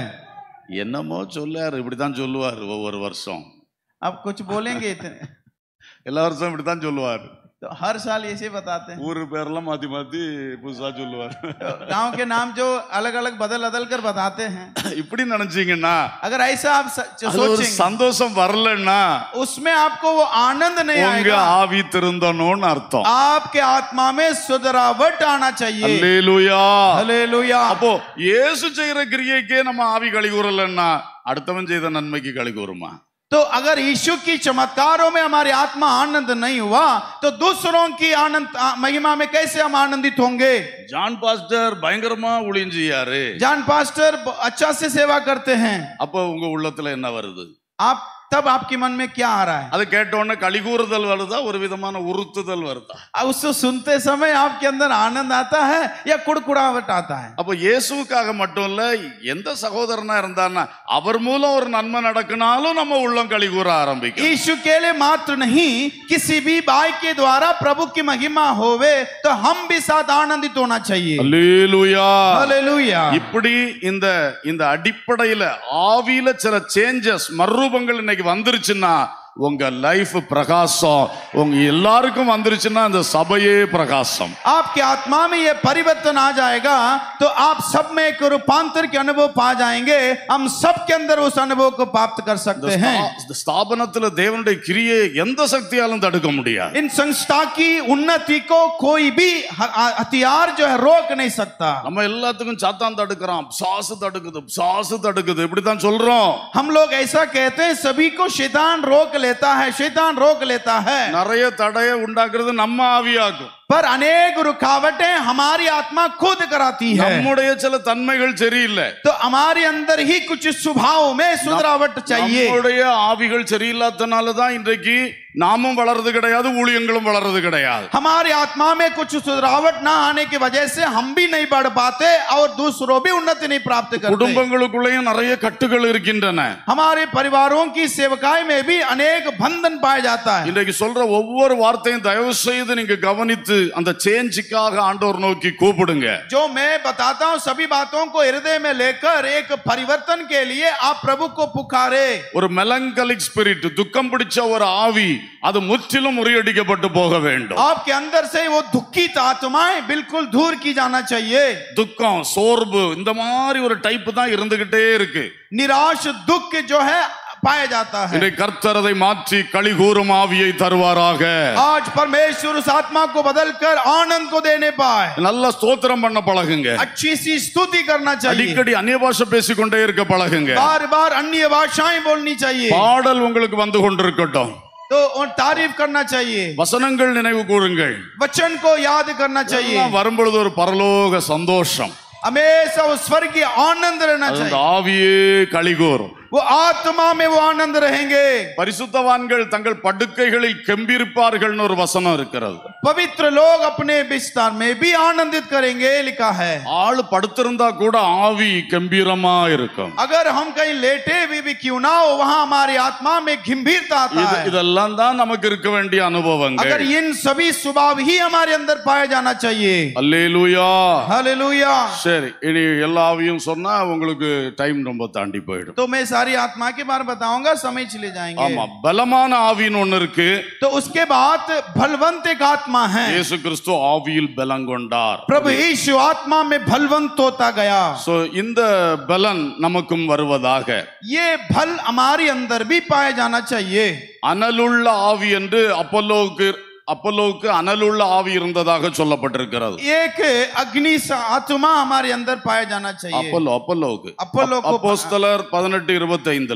என்னமோ சொல்லாரு இப்படித்தான் சொல்லுவார் ஒவ்வொரு வருஷம் अब कुछ बोलेंगे इतने எல்லா வருஷம் இப்படித்தான் சொல்லுவார் तो हर साल ऐसे बताते हैं ஊரு பேரெல்லாம் மாத்தி மாத்தி புதுசா சொல்லுவார் गांव के नाम जो अलग अलग बदल बदल कर बताते हैं இப்படி நினைச்சீங்கன்னா अगर ऐसा आप स- जो அது ஒரு सोचेंगे சந்தோஷம் வரலன்னா उसमें आपको वो आनंद नहीं உங்க आएगा ஆவி திருந்தணும்னு அர்த்தம் आपके आत्मा में सुधरावट आना चाहिए அல்லேலூயா हालेलुया அப்போ இயேசு செய்யற கிரியைக்கே நம்ம ஆவி கழி கூறலன்னா அடுத்தவன் செய்த நன்மைக்கு கழி கூறுமா तो अगर यीशु की चमत्कारों में हमारी आत्मा आनंद नहीं हुआ तो दूसरों की आनंद आ- महिमा में कैसे हम आनंदित होंगे ஜான் பாஸ்டர் பயங்கரமா ஊழியம் செய்யாரு जान पास्टर ब- अच्छा से सेवा करते हैं அப்போ உங்க உள்ளத்துல என்ன வருது आप तब आपके मन में क्या आ रहा है அது கேட்ட உடனே களி கூறுதல் வருதா ஒரு விதமான உறுத்துதல் வருதா अब उसको सुनते समय आपके अंदर आनंद आता है या कुड़कुड़ावट आता है அப்போ இயேசுவுக்காக மட்டும் இல்ல எந்த சகோதரனா இருந்தான்னா அவர் மூலம் ஒரு நன்மை நடக்குனாலும் நம்ம உள்ளம் களி கூற ஆரம்பிக்கும் यीशु के लिए मात्र नहीं किसी भी भाई के द्वारा प्रभु की महिमा होवे तो हम भी साथ आनंदित होना चाहिए அல்லேலூயா हालेलुया இப்படி இந்த இந்த அடிப்படையில ஆவியில சில சேஞ்சஸ் மறுரூபங்கள் இன்னைக்கு வந்துருச்சுன்னா உங்க லைஃப் பிரகாசம் உங்க எல்லாருக்கும் வந்துருச்சுன்னா இந்த சபையே பிரகாசம் आपके आत्मा में ये परिवर्तन आ जाएगा तो आप सब में एक रूपांतर के अनुभव पा जाएंगे हम सब के अंदर उस अनुभव को प्राप्त कर இந்த सकते हैं ஸ்தா- இந்த ஸ்தாபனத்துல தேவனுடைய கிரியை எந்த சக்தியாலும் தடுக்க முடியாது इन संस्था की उन्नति को कोई भी ह- आ- हथियार जो है रोक नहीं सकता நம்ம எல்லாத்துக்கும் சாத்தான் தடுக்கிறான் சாசு தடுக்குது சாசு தடுக்குது இப்படித்தான் சொல்றோம் हम लोग ऐसा कहते हैं सभी को शैतान रोक लेता है शैतान रोक लेता है நிறைய தடையை உண்டாக்குறது நம்ம ஆவியாக்கும் पर अनेक रुकावटें हमारी आत्मा खुद कराती है நம்முடைய சில தன்மைகள் சரியில்லை तो हमारे अंदर ही कुछ स्वभाव में सुधरावट चाहिए நம்முடைய ஆவிகள் சரியில்லாதனால தான் இன்றைக்கு நாமும் வளர்றது கிடையாது ஊழியங்களும் வளர்றது கிடையாது हमारी आत्मा में कुछ सुधरावट ना आने की वजह से हम भी नहीं बढ़ पाते और दूसरों भी उन्नति नहीं प्राप्त करते குடும்பங்களுக்குள்ளேயும் நிறைய கட்டுகள் இருக்கின்றன हमारे परिवारों की सेवकाई में भी अनेक बंधन पाया जाता है இன்றைக்கு சொல்ற ஒவ்வொரு வார்த்தையும் தயவு செய்து நீங்க கவனித்து அந்த சேஞ்சுக்காக ஆண்டவர் நோக்கி கூப்பிடுங்க जो मैं बताता हूँ सभी बातों को हृदय में लेकर एक परिवर्तन के लिए आप प्रभु को पुकारे ஒரு மெலங்கலிக் ஸ்பிரிட் துக்கம் பிடிச்ச ஒரு ஆவி அது முற்றிலும் முறியடிக்கப்பட்டு போக வேண்டும் आपके अंदर से वो दुखित आत्माएं बिल्कुल दूर की जाना चाहिए துக்கம் சோர்வு இந்த மாதிரி ஒரு டைப் தான் இருந்துகிட்டே இருக்கு निराश दुख जो है पाया जाता है இன்றைக்கு கர்த்தர் அதை மாற்றி களி கூறும் ஆவியை தருவாராக आज परमेश्वर उस आत्मा को बदलकर आनंद को देने पाए நல்ல ஸ்தோத்திரம் பண்ண பழகுங்க अच्छी सी स्तुति करना चाहिए அடிக்கடி அந்நிய பாஷை பேசிக்கொண்டே இருக்க பழகுங்க बार बार अन्य भाषाएं बोलनी चाहिए பாடல் உங்களுக்கு வந்து கொண்டிருக்கட்டும் तो और तारीफ करना चाहिए வசனங்கள் நினைவு கூறுங்கள் वचन को याद करना चाहिए எல்லாம் வரும்பொழுது ஒரு பரலோக சந்தோஷம் हमेशा वो स्वर्गीय आनंद रहना அது அந்த चाहिए ஆவியே களி கூறும் वो आत्मा में वो आनंद रहेंगे பரிசுத்தவான்கள் தங்கள் படுக்கைகளில் கெம்பிருப்பார்கள்னு ஒரு வசனம் இருக்கிறது पवित्र लोग अपने विस्तार में भी आनंदित करेंगे लिखा है ஆள் படுத்திருந்தா கூட ஆவி கம்பீரமா இருக்கும் अगर हम कहीं लेटे भी, भी क्यों ना हो वहां हमारी आत्मा में गंभीरता आता இது है இதெல்லாம் தான் நமக்கு இருக்க வேண்டிய अगर அனுபவங்கள் इन सभी स्वभाव ही हमारे अंदर पाया जाना चाहिए அல்லேலூயா हालेलुया சரி இனி எல்லா ஆவியும் சொன்னா உங்களுக்கு டைம் ரொம்ப தாண்டி போயிடும் तो मैं सारी आत्मा के बारे में बताऊंगा समय चले जाएंगे ஆமா பலமான ஆவின்னு ஒண்ணு இருக்கு तो उसके बाद बलवंत एक आत्मा है இயேசு கிறிஸ்து ஆவியில் பலம் கொண்டார் प्रभु यीशु आत्मा में बलवंत होता गया சோ இந்த பலன் நமக்கும் வருவதாக ये बल हमारे अंदर भी पाया जाना चाहिए அனலுள்ள ஆவி என்று அப்பல்லோவுக்கு அப்பல்லோவுக்கு அனலுள்ள ஆவி இருந்ததாக சொல்லப்பட்டிருக்கிறது एक अग्नि सा आत्मा हमारे अंदर पाया जाना चाहिए அப்பல்லோ அப்பல்லோவுக்கு அப்பல்லோ को- அப்போஸ்தலர் பதினெட்டு இருபத்தி ஐந்துல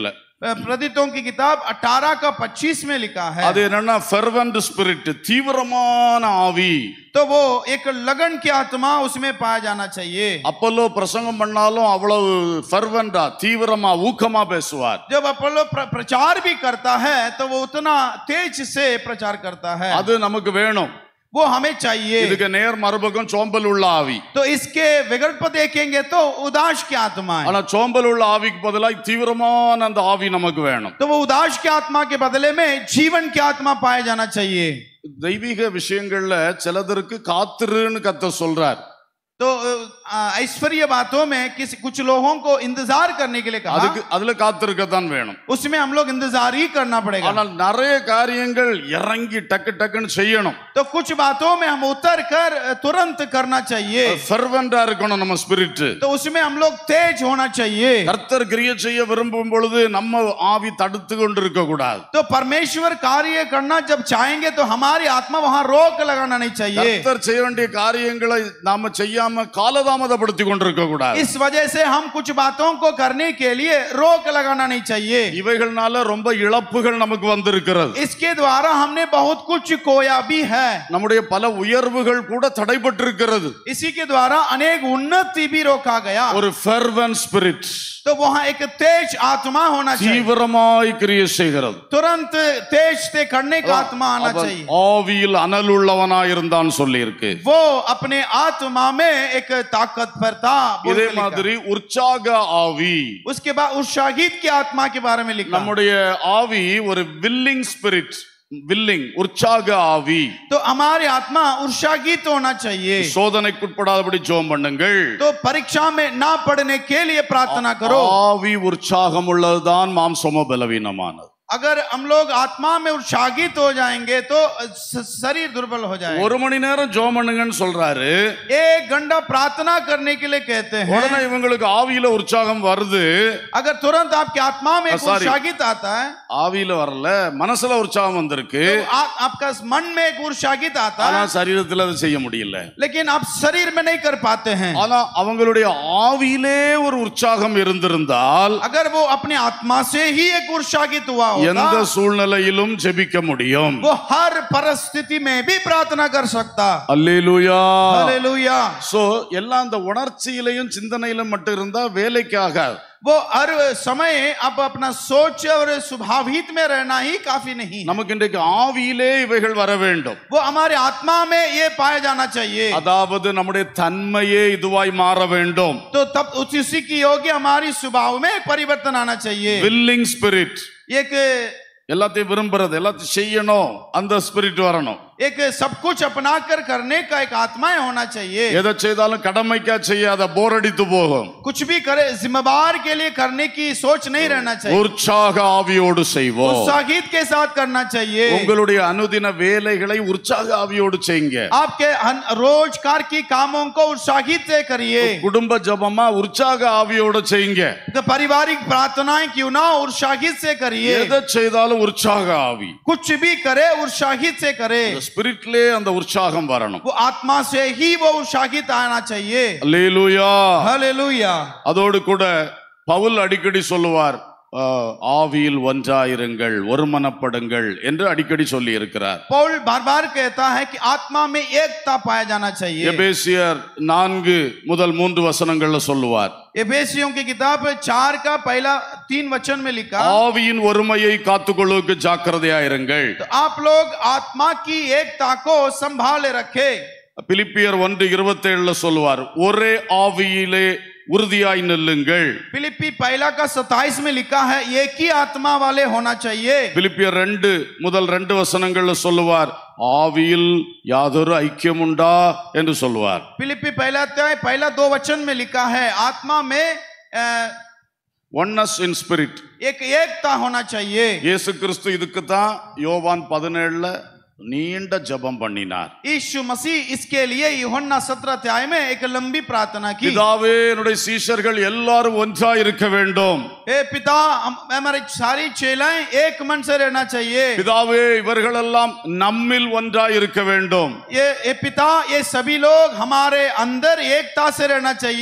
प्रदितों की किताब 18 का 25 में लिखा है அது என்னன்னா ஃபெர்வெண்ட் ஸ்பிரிட் தீவிரமான ஆவி तो वो एक लगन की आत्मा उसमें पाया जाना चाहिए அப்பல்லோ பிரசங்கம் பண்ணாலும் அவ்வளவு ஃபெர்வெண்டா தீவிரமா ஊக்கமா பேசுவார் जब अपोलो प्र, प्रचार भी करता है तो वो उतना तेज से प्रचार करता है அது நமக்கு வேணும் वो हमें चाहिए இதுக்கு நேர் மறுபக்கம் சோம்பல் உள்ள ஆவி तो इसके विकल्प देखेंगे तो उदास की आत्मा है ஆனா சோம்பல் உள்ள ஆவிக்கு பதிலாக தீவிரமான அந்த ஆவி நமக்கு வேணும் तो वो उदास की आत्मा के बदले में जीवन की आत्मा पाया जाना चाहिए தெய்வீக விஷயங்கள்ல சிலதற்கு காத்திருன்னு கத்த சொல்றார் तो अ, ऐश्वर्य बातों में किसी कुछ लोगों को इंतजार करने के लिए कहा அதுக்கு அதுல காத்திருக்கத்தான் வேணும் उसमें हम लोग इंतजार ही करना पड़ेगा ஆனால் நிறைய காரியங்கள் இறங்கி டக்கு டக்குன்னு செய்யணும் तो कुछ बातों में हम उतर कर तुरंत करना चाहिए ஃபெர்வெண்டா இருக்கணும் நம்ம ஸ்பிரிட் तो उसमें हम लोग तेज होना चाहिए கர்த்தர் கிரியை செய்ய விரும்பும் பொழுது நம்ம ஆவி தடுத்து கொண்டு இருக்க கூடாது तो परमेश्वर कार्य करना जब चाहेंगे तो हमारी आत्मा वहां रोक लगाना नहीं चाहिए கர்த்தர் செய்ய வேண்டிய காரியங்களை நாம செய்யாம காலதாமதப்படுத்தி கொண்டிருக்க கூடாது इस वजह से हम कुछ बातों को करने के लिए रोक लगाना नहीं चाहिए இவைகள்னால ரொம்ப இழப்புகள் நமக்கு வந்திருக்கிறது इसके द्वारा हमने बहुत कुछ खोया भी है நம்முடைய பல உயர்வுகள் கூட தடைபட்டிருக்கிறது इसी के द्वारा अनेक उन्नति भी रोका गया ஒரு ஃபெர்வன் ஸ்பிரிட் तो वहां एक तेज आत्मा होना चाहिए தீவிரமாய் கிரியை செய்கிறது तुरंत तेज से करने का आत्मा आना அவன் चाहिए ஆவியில் அனலுள்ளவனாய் இருந்தான் சொல்லி இருக்கு वो अपने आत्मा में एक ताकतवर था बोल இதே के लिखा। மாதிரி உற்சாக ஆவி उसके बाद उर्शाहिद की आत्मा के बारे में लिखा நம்முடைய ஆவி ஒரு வில்லிங் ஸ்பிரிட் வில்லிங் உற்சாக ஆவி तो हमारी आत्मा उर्शाहित होना चाहिए சோதனைக்குட்படாதபடி ஜோம் பண்ணுங்கள் तो परीक्षा में ना पढ़ने के लिए प्रार्थना करो ஆவி உற்சாகம் உள்ளதுதான் மாம்சமோ பலவீனமானது अगर हम लोग आत्मा में उत्साहित हो जाएंगे तो स- शरीर दुर्बल हो जाएगा ஒரு மணி நேரம் ஜோம் பண்ணுங்கன்னு சொல்றாரு एक घंटा प्रार्थना करने के लिए कहते हैं உடனே இவங்களுக்கு ஆவியில உற்சாகம் வருது अगर तुरंत आपकी आत्मा में एक sorry. उत्साहित आता है ஆவியில வரல மனசுல உற்சாகம் வந்திருக்கு तो आप, आपका मन में एक उत्साहित आता ஆனா है சரீரத்துல அதை செய்ய முடியல लेकिन आप शरीर में नहीं कर पाते हैं ஆனா அவங்களுடைய ஆவியிலே ஒரு உற்சாகம் இருந்திருந்தால் अगर वो अपनी आत्मा से ही एक उत्साहित हुआ எந்த होता சூழ்நிலையிலும் ஜெபிக்க முடியும் वो हर परिस्थिति में भी प्रार्थना कर सकता அல்லேலூயா हालेलुया சோ எல்லாம் அந்த உணர்ச்சியிலையும் சிந்தனையிலும் மட்டும் இருந்தா வேலைக்கு ஆகாது वो हर समय आप अपना सोच और स्वभावित में रहना ही काफी नहीं है। நமக்கு இன்றைக்கு ஆவியிலே இவைகள் வர வேண்டும் वो हमारे आत्मा में ये पाया जाना चाहिए அதாவது நம்முடைய தன்மையே இதுவாய் மாற வேண்டும் तो तब उसी उसी की योग्य हमारी स्वभाव में एक परिवर्तन आना चाहिए வில்லிங் ஸ்பிரிட் एक எல்லாத்தையும் விரும்புறது எல்லாத்தையும் செய்யணும் அந்த ஸ்பிரிட் வரணும் एक सब कुछ अपना कर करने का एक आत्माएं होना चाहिए எதை செய்தாலும் கடமைக்கா செய்யாத போர் அடித்து போகும் कुछ भी करे जिम्मेवार के लिए करने की सोच नहीं रहना चाहिए உற்சாக ஆவியோடு செய்வோம் उत्साहित के साथ करना चाहिए உங்களுடைய அனுதின வேலைகளை உற்சாக ஆவியோடு செய்யுங்க आपके हन- रोजगार की कामों को उत्साहित से करिए குடும்ப ஜபமா உற்சாக ஆவியோடு செய்யுங்க तो पारिवारिक प्रार्थनाएं क्यों ना उत्साहित से करिए எதை செய்தாலும் உற்சாக ஆவி कुछ भी करे उत्साहित से करे ஸ்பிரிட்லே அந்த உற்சாகம் வரணும் वो आत्मा से ही वो उत्साहित आना चाहिए அல்லேலூயா हालेलुया அதோடு கூட பவுல் அடிக்கடி சொல்லுவார் "ஆஹ், ஆவியில் ஒன்றாயிருங்கள் ஒருமனப்படுங்கள் என்று அடிக்கடி சொல்லி இருக்கிறார் पौल बार बार कहता है कि आत्मा में एकता पाया जाना चाहिए எபேசியர் நான்கு முதல் மூன்று வசனங்கள்ல சொல்லுவார் एफेसियों की किताब चार का पहला तीन वचन में लिखा ஆவியின் ஒருமையை காத்துக்கொள்வதற்கு ஜாக்கிரதையாயிருங்கள் तो आप लोग आत्मा की एकता को संभाले रखे பிலிப்பியர் ஒன்று இருபத்தேழுல சொல்லுவார் ஒரே ஆவியிலே உறுதியாய் நில்லுங்கள் फिलिपी पहला का सताइस में लिखा है एक ही आत्मा वाले होना चाहिए பிலிப்பியர் ரெண்டு முதல் ரெண்டு வசனங்கள்ல சொல்லுவார் ஆவியில் யாதொரு ஐக்கியம் உண்டா என்று சொல்லுவார் फिलिपी पहला अध्याय पहला दो वचन में लिखा है आत्मा में अ, ஒன்னஸ் இன் ஸ்பிரிட் एक एकता होना चाहिए இயேசு கிறிஸ்து இதுக்கு தான் யோவான் பதினேழுல நீண்ட ஜெபம் பண்ணினார் यीशु मसीह इसके लिए यूहन्ना सत्रह अध्याय में एक लंबी प्रार्थना की பிதாவே என்னுடைய சீஷர்கள் எல்லாரும் ஒன்றா இருக்க வேண்டும் हे पिता हम हमारे सारी चेलाएं एक मन से रहना चाहिए பிதாவே இவர்களெல்லாம் நம்மில் ஒன்றா இருக்க வேண்டும் ये ये पिता ये सभी लोग हमारे अंदर एकता से रहना चाहिए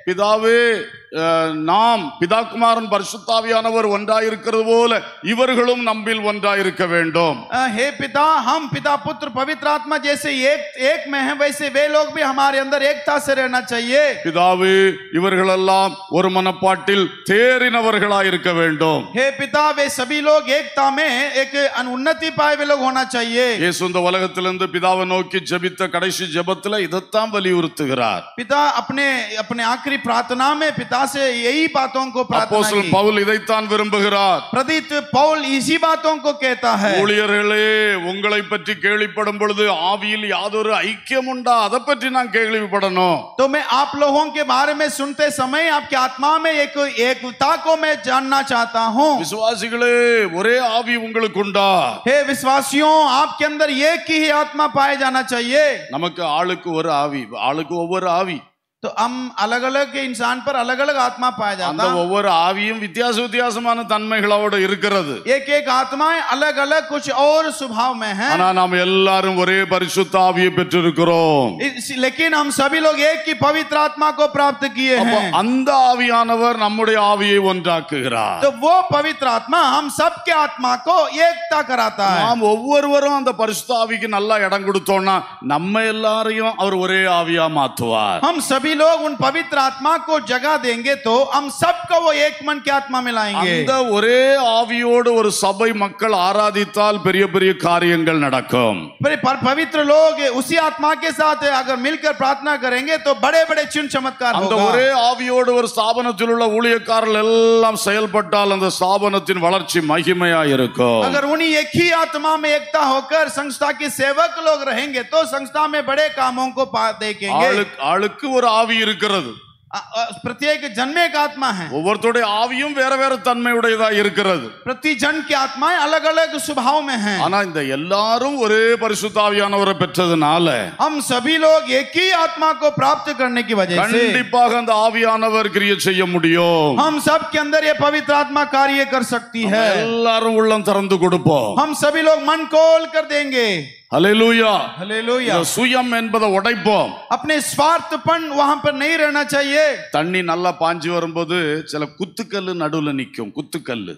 பிதாவே அஹ், நாம் பிதாகுமாரன் பரிசுத்தாவியானவர் ஒன்றாயிருக்கிறது போல இவர்களும் நம்பில் ஒன்றாயிருக்க வேண்டும் अ, हे पिता हम पिता पुत्र पवित्र आत्मा जैसे एक एक में हैं वैसे वे लोग भी हमारे अंदर एकता से रहना चाहिए பிதாவே இவர்களெல்லாம் ஒரு மனப்பாட்டில் தேறினவர்களாயிருக்க வேண்டும் हे पिता वे सभी लोग एकता में एक उन्नति पाए वे लोग होना चाहिए இயேசு இந்த உலகத்திலிருந்து பிதாவை நோக்கி ஜெபித்த கடைசி ஜெபத்துல இதைத்தான் வலியுறுத்துகிறார் पिता अपने अपने आखिरी प्रार्थना में पिता से यही बातों को प्रार्थना அப்போஸ்தலன் की பவுல் இதைத்தான் விரும்புகிறார் प्रदीत पौल इसी बातों को कहता है ஊழியர்களே உங்களை பற்றி கேள்விப்படும் பொழுது ஆவியில் யாதொரு ஐக்கியம் உண்டா அதை பற்றி நான் கேள்விப்படணும் तो मैं आप लोगों के बारे में सुनते समय आपकी आत्मा में एक एकता को मैं जानना चाहता हूँ விசுவாசிகளே ஒரே ஆவி உங்களுக்கு உண்டா हे विश्वासियों आपके अंदर एक ही आत्मा पाए जाना चाहिए நமக்கு ஆளுக்கு ஒரு ஆவி ஆளுக்கு ஒவ்வொரு ஆவி तो हम अलग अलग इंसान पर अलग अलग आत्मा पाया அந்த जाता ஒவ்வொரு ஆவியும் வித்தியாச வித்தியாசமான தன்மைகளோடு இருக்கிறது एक एक आत्माएं अलग अलग कुछ और स्वभाव में हैं ஆனா நாம் எல்லாரும் ஒரே பரிசுத்த ஆவியை பெற்றிருக்கிறோம் इस- लेकिन हम सभी लोग एक की पवित्र आत्मा को प्राप्त किए அப்போ हैं அந்த ஆவியானவர் நம்முடைய ஆவியை ஒன்றாக்குகிறார் तो वो पवित्र आत्मा हम सबके आत्मा को एकता कराता है நாம் ஒவ்வொருவரும் அந்த பரிசுத்த ஆவிக்கு நல்லா இடம் கொடுத்தோம்னா நம்ம எல்லாரையும் அவர் ஒரே ஆவியா மாற்றுவார் हम सभी लोग उन पवित्र आत्मा को जगह देंगे तो हम सबको वो एक मन की आत्मा में लाएंगे அந்த ஒரே ஆவியோடு ஒரு சபை மக்கள் ஆராதித்தால் பெரிய பெரிய காரியங்கள் நடக்கும் पर पर पवित्र लोग उसी आत्मा के साथ अगर मिलकर प्रार्थना करेंगे तो बड़े बड़े चिन्ह चमत्कार அந்த होगा ஒரே ஆவியோடு ஒரு ஸ்தாபனத்தில் உள்ள ஊழியக்காரர்கள் எல்லாம் செயல்பட்டால் அந்த ஸ்தாபனத்தின் வளர்ச்சி மகிமையா இருக்கும் अगर उन्हीं एक ही आत्मा में एकता होकर संस्था के सेवक लोग रहेंगे तो संस्था में बड़े कामों को पा देखेंगे ஆளுக்கு ஆளுக்கு ஒரு ஆவி இருக்கிறது अ- अ- प्रत्येक जन में एक आत्मा है ஒவ்வொருத்தருடைய ஆவியும் வேற வேற தன்மையுடையதா இருக்கிறது प्रति जन की आत्माएं अलग अलग स्वभाव में हैं ஆனா இந்த எல்லாரும் ஒரே பரிசுத்தாவியானவரை பெற்றதுனால हम सभी लोग एक ही आत्मा को प्राप्त करने की वजह से கண்டிப்பாக அந்த ஆவியானவர் கிரியை செய்ய முடியும் हम सब के अंदर ये पवित्र आत्मा कार्य कर सकती है எல்லாரும் உள்ளம் திறந்து கொடுப்போம் हम सभी लोग मन खोल कर देंगे ஹalleluya हालेलुया இந்த சுயம் என்பதை உடைப்போம் अपने स्वार्थपन वहां पर नहीं रहना चाहिए தண்ணி நல்லா பாஞ்சு வரும்போது சில குத்துக்கல்லு நடுவுல நிக்கும் குத்துக்கல்லு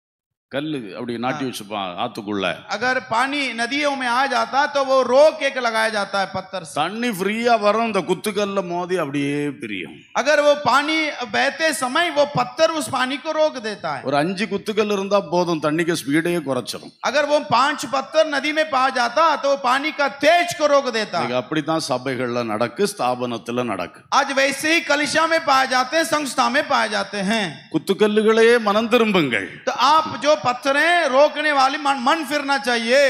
கல்லு அப்படி நாட்டி வச்சுப்பான் ஆத்துக்குள்ள अगर पानी नदियों में आ जाता तो वो रोक एक लगाया जाता है पत्थर से தண்ணி ஃப்ரீயா வரும் இந்த குத்துக்கல்ல மோதி அப்படியே பிரியும் अगर वो पानी बहते समय वो पत्थर उस पानी को रोक देता है ஒரு அஞ்சு குத்துக்கல் இருந்தா போதும் தண்ணிக்கு ஸ்பீடையே குறைச்சிடும் अगर वो पांच पत्थर नदी में पा जाता तो वो पानी का तेज को रोक देता இன்னைக்கு அப்படித்தான் சபைகள்ல நடக்கு ஸ்தாபனத்துல நடக்கு आज वैसे ही कलिशा में पाए जाते हैं संस्था में पाए जाते हैं குத்துக்கல்லுகளே மனம் திரும்புங்கள் तो आप जो पत्थर हैं रोकने वाली मन, मन फिरना चाहिए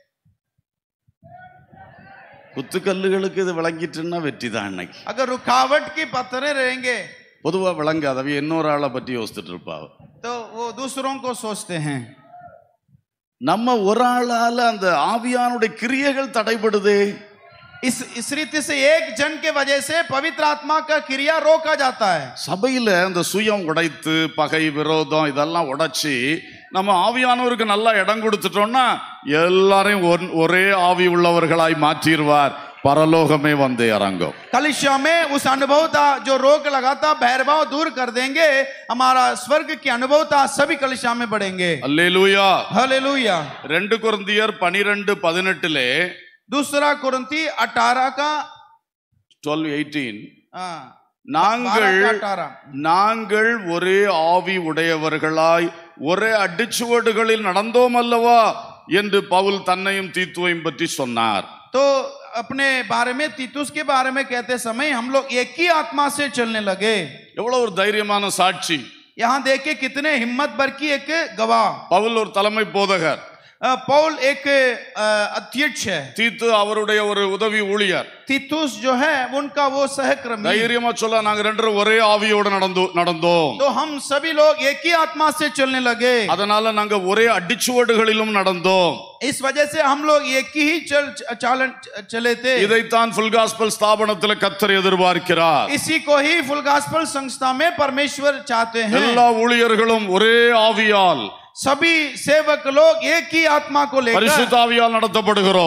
குத்துக்கல்லுகளுக்கு இது விளங்கிட்டுன்னா வெற்றி தான் இன்னைக்கு अगर रुकावट की पत्थरें रहेंगे பொதுவா விளங்காதவ இன்னொரு ஆளை பற்றி யோசிச்சுட்டு இருப்பாவ तो वो दूसरों को सोचते हैं நம்ம ஒரு ஆளால அந்த ஆவியானுடைய கிரியைகள் தடைபடுதே इस इस रीति से एक जन के वजह से पवित्र आत्मा का क्रिया रोका जाता है சபையில அந்த சுயம் உடைத்து பகை விரோதம் இதெல்லாம் உடைச்சி நம்ம ஆவியானவருக்கு நல்லா இடம் கொடுத்துட்டோம்னா எல்லாரையும் ஒன்- ஒரே ஆவி உள்ளவர்களாய் மாற்றிடுவார் பரலோகமே வந்து இறங்கும் कलिशा में उस अनुभव था जो रोक लगाता भैरभाव दूर कर देंगे हमारा स्वर्ग की अनुभव था सभी कलिशा में बढ़ेंगे அல்லேலூயா हालेलुया ரெண்டு குருந்தியர் பனிரெண்டு பதினெட்டுலே दूसरा कुरंती अठारह का டுவெல் எயிட்டீன் हाँ, நாங்கள் बारह का अठारह நாங்கள் ஒரே ஆவி உடையவர்களாய் ஒரே அடிச்சுவடுகளில் நடந்தோம் அல்லவா என்று பவுல் தன்னையும் தீத்துவையும் பற்றி சொன்னார் तो अपने बारे में तीतुस के बारे में कहते समय हम लोग एक ही आत्मा से चलने लगे எவ்வளவு ஒரு தைரியமான சாட்சி यहाँ देखे कितने हिम्मत भर की एक गवाह பவுல் ஒரு தலைமை போதகர் अ, पौल एक अ, अध्यक्ष है தீத்து அவருடைய ஒரு உதவி ஊழியர் तीतुस जो है उनका वो सहक्रमी தைரியமா சொல்ல நாங்க ரெண்டு பேரும் ஒரே ஆவியோடு நடந்து நடந்தோம் तो हम सभी लोग एक ही आत्मा से चलने लगे அதனால நாங்க ஒரே அடிச்சுவடுகளிலும் நடந்தோம் इस वजह से हम लोग एक ही चल चालन चले थे இதைத்தான் ஃபுல் காஸ்பல் ஸ்தாபனத்துல கத்தர் எதிர்பார்க்கிறார் इसी को ही फुल गास्पल संस्था में परमेश्वर चाहते हैं எல்லா ஊழியர்களும் ஒரே ஆவியால் सभी सेवक लोग एक ही आत्मा को लेकर பரிசுத்த ஆவியால் நடத்தப்படுகிறோம்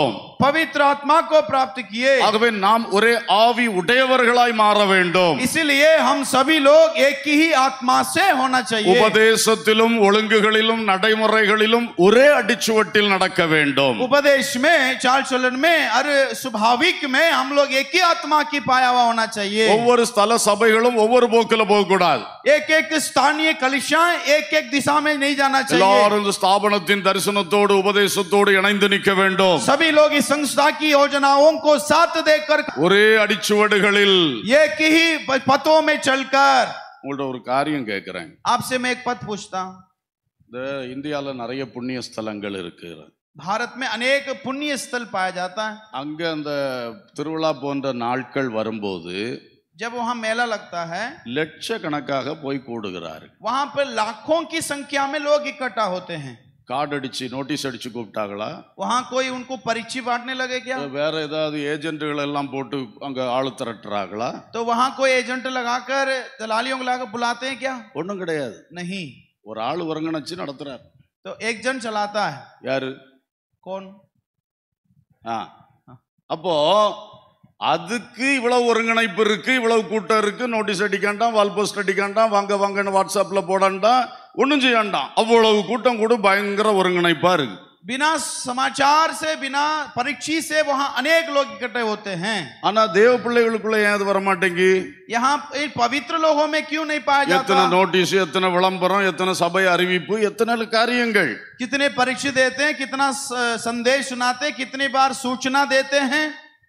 पवित्र आत्मा को प्राप्त किए ஆகவே நாம் ஒரே ஆவி உடையவர்களாய் மாற வேண்டும் इसलिए हम सभी लोग एक ही आत्मा से होना चाहिए உபதேசத்திலும் ஒழுங்குகளிலும் நடைமுறைகளிலும் ஒரே அடிச்சுவட்டில் நடக்க வேண்டும் उपदेश में चाल चलन में अरे स्वाभाविक में हम लोग एक ही आत्मा की पाया हुआ होना चाहिए ஒவ்வொரு ஸ்தல சபைகளும் ஒவ்வொரு போக்குல போக கூடாது एक एक स्थानीय कलिशाएं एक एक दिशा में नहीं जाना चाहिए எல்லாரும் இந்த ஸ்தாபனத்தின் தரிசனத்தோடு உபதேசத்தோடு இணைந்து நிற்க வேண்டும் सभी लोग इस संस्था की योजनाओं को साथ देकर ஒரே அடிச்சுவடுகளில் एक ही पथों में चलकर உங்கள்ட்ட ஒரு காரியம் கேட்கிறேன் आपसे मैं एक पद पूछता हूं இந்த இந்தியால நிறைய புண்ணிய ஸ்தலங்கள் இருக்கு भारत में अनेक पुण्य स्थल पाया जाता है அங்க அந்த திருவிழா போன்ற நாட்கள் வரும்போது जब वहां मेला लगता है லட்சக்கணக்காக போய் கூடுகிறாரு वहां पर लाखों की संख्या में लोग इकट्ठा होते हैं கார்டு அடிச்சு நோட்டீஸ் அடிச்சு கூப்பிட்டாங்களா वहां कोई उनको परिचय बांटने लगे क्या வேற ஏதாவது ஏஜென்ட்டுகள் எல்லாம் போட்டு அங்க ஆளு திரட்டுறாங்களா तो वहां कोई एजेंट लगाकर दलालियों को लगाकर बुलाते हैं क्या ஒண்ணும் கிடையாது नहीं ஒரு ஆள் ஒருங்கிணைச்சு நடத்துறாரு तो एक जन चलाता है யாரு कौन ஆ அப்போ அதுக்கு இவ்வளவு ஒருங்கிணைப்பு இருக்கு இவ்வளவு கூட்டம் இருக்கு நோட்டீஸ் அடிக்காண்டாம் வால் போஸ்ட் அடிக்காண்டாம் வாங்க வாங்கன்னு வாட்ஸ்அப்ல போடாண்டாம் ஒன்றும் செய்யாண்டாம் அவ்வளவு கூட்டம் கூட பயங்கர ஒருங்கிணைப்பா இருக்கு बिना समाचार से बिना परीक्षी से वहां अनेक लोग इकट्ठे होते हैं ஆனா தேவ பிள்ளைகளுக்குள்ள ஏன் அது வரமாட்டேங்கி यहाँ इन पवित्र लोगों में क्यों नहीं पाया எத்தனை जाता நோட்டீஸ் எத்தனை விளம்பரம் எத்தனை சபை அறிவிப்பு எத்தனை காரியங்கள் कितने परीक्षा देते हैं कितना स- संदेश सुनाते हैं कितनी बार सूचना देते हैं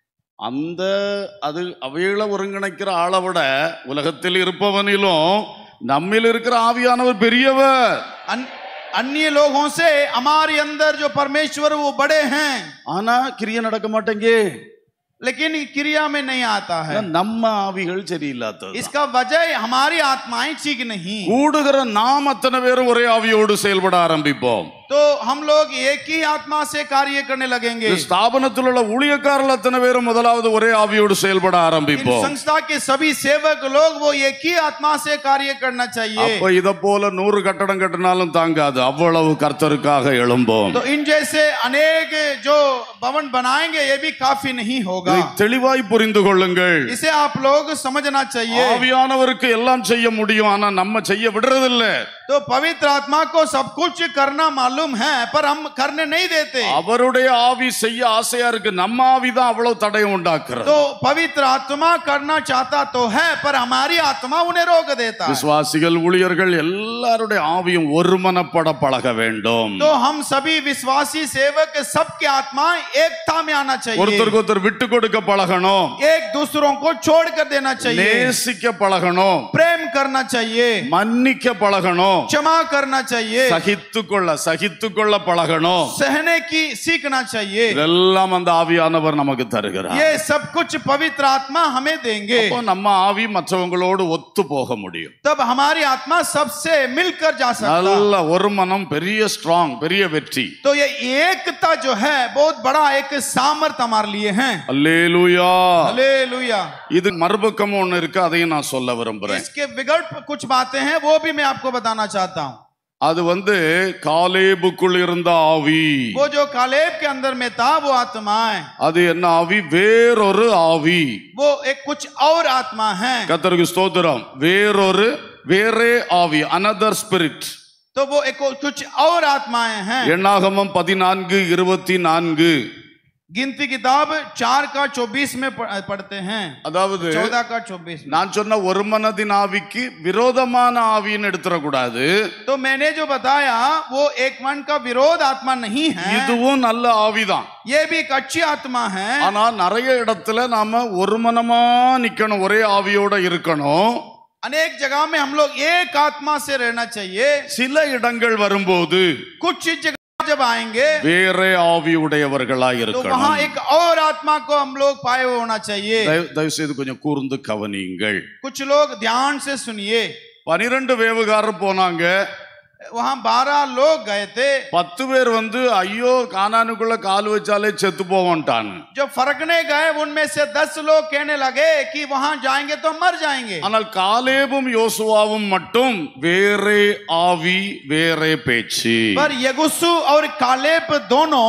அந்த அது அவைகளை ஒருங்கிணைக்கிற ஆளை விட உலகத்தில் இருப்பவனிலும் நம்மில் இருக்கிற ஆவியானவர் பெரியவர் अन, अन्य लोगों से हमारे अंदर जो परमेश्वर वो बड़े हैं ஆனா கிரிய நடக்க மாட்டேங்கே लेकिन क्रिया में नहीं आता है நம்ம ஆவிகள் சரியில்லாதது इसका वजह हमारी आत्माएं ठीक नहीं கூடுகிற நாம் அத்தனை பேரும் ஒரே ஆவியோடு செயல்பட ஆரம்பிப்போம் तो हम लोग एक ही आत्मा से कार्य करने लगेंगे இந்த ஸ்தாபனத்தில் உள்ள ஊழியக்காரர்கள் அத்தனை பேரும் முதலாவது ஒரே ஆவியோடு செயல்பட इन ஆரம்பிப்போம் संस्था के सभी सेवक लोग वो एक ही आत्मा से कार्य करना चाहिए அப்ப இத போல நூறு கட்டடம் கட்டினாலும் தாங்காது அவ்வளவு கர்த்தருக்காக எழும்போம் तो इन जैसे अनेक जो भवन बनाएंगे ये भी काफी नहीं होगा இதை தெளிவாய் புரிந்து கொள்ளுங்கள் इसे आप लोग समझना चाहिए ஆவியானவருக்கு எல்லாம் செய்ய முடியும் ஆனா நம்ம செய்ய விடுறதில்ல तो पवित्र आत्मा को सब कुछ करना मालूम है पर हम करने नहीं देते அவருடைய ஆவி செய்ய ஆசையா இருக்கு நம்ம ஆவி தான் அவ்வளவு தடையம் உண்டாக்குறது तो पवित्र आत्मा करना चाहता तो है पर हमारी आत्मा उन्हें रोक देता है விசுவாசிகள் ஊழியர்கள் எல்லாருடைய ஆவியும் ஒருமனப்பட பழக வேண்டும் तो हम सभी विश्वासी सेवक सबके आत्मा एकता में आना चाहिए ஒருத்தருக்கு ஒருத்தர் விட்டு கொடுக்க பழகணும் एक दूसरों को छोड़ कर देना चाहिए நேசிக்க பழகணும் प्रेम करना चाहिए மன்னிக்க பழகணும் क्षमा करना चाहिए சகித்துக்கொள்ள சகித்துக்கொள்ள பழகணும் सहने की सीखना चाहिए இதெல்லாம் அந்த ஆவியானவர் நமக்கு தருகிறார் ये सब कुछ पवित्र आत्मा हमें देंगे அப்போ நம்ம ஆவி மற்றவங்களோடு ஒத்து போக முடியும் तब हमारी आत्मा सबसे मिलकर जा सकता है நல்ல ஒரு மனம் பெரிய ஸ்ட்ராங் பெரிய வெற்றி तो ये एकता जो है बहुत बड़ा एक सामर्थ हमारे लिए है அல்லேலூயா हालेलुया இது மறுபக்கம் ஒண்ணு இருக்கு அதையும் நான் சொல்ல விரும்புறேன் इसके विगड़ कुछ बातें हैं वो भी मैं आपको बताना चाहता हूँ அது வந்து காலேபுக்குள் இருந்த ஆவி वो जो कालेब के अंदर में था वो आत्मा है அது என்ன ஆவி வேறொரு ஆவி वो एक कुछ और आत्मा है கத்தருக்கு ஸ்தோத்திரம் வேறொரு வேறே ஆவி அனதர் ஸ்பிரிட் तो वो एक कुछ और आत्माएं हैं எண்ணாகமம் பதினான்கு இருபத்தி நான்கு गिनती किताब चार का चौबीस में पढ़- पढ़ते हैं அதாவது चौदह का चौबीस में நான் சொன்ன ஒரு மனதின் ஆவிக்கு விரோதமான ஆவின்னு எடுத்துடக்கூடாது तो मैंने जो बताया वो एक मन का विरोध आत्मा नहीं है இதுவும் நல்ல ஆவிதான் ये भी एक अच्छी आत्मा है ஆனா நிறைய இடத்துல நாம ஒரு மனமா நிக்கணும் ஒரே ஆவியோட இருக்கணும் अनेक जगह में हम लोग एक आत्मा से रहना चाहिए சில இடங்கள் வரும்போது कुछ जगह जब आएंगे வேற ஆவி உடையவர்களா तो இருக்கணும் वहां एक और आत्मा को हम लोग पाए हुए होना चाहिए தயவு தயவு செய்து கொஞ்சம் கூர்ந்து கவனியுங்கள் कुछ लोग ध्यान से सुनिए பனிரெண்டு வேவுகாரர் போனாங்க वहां बारह लोग गए थे பத்து பேர் வந்து ஐயோ கானானுக்குள்ள கால் வச்சாலே செத்து போவோன்ட்டாங்க जो फरकने गए उनमें से दस लोग कहने लगे कि वहां जाएंगे तो मर जाएंगे ஆனால் காலேபும் யோசுவாவும் மட்டும் வேறே ஆவி வேறே பேச்சு पर यगुसु और कालेब दोनों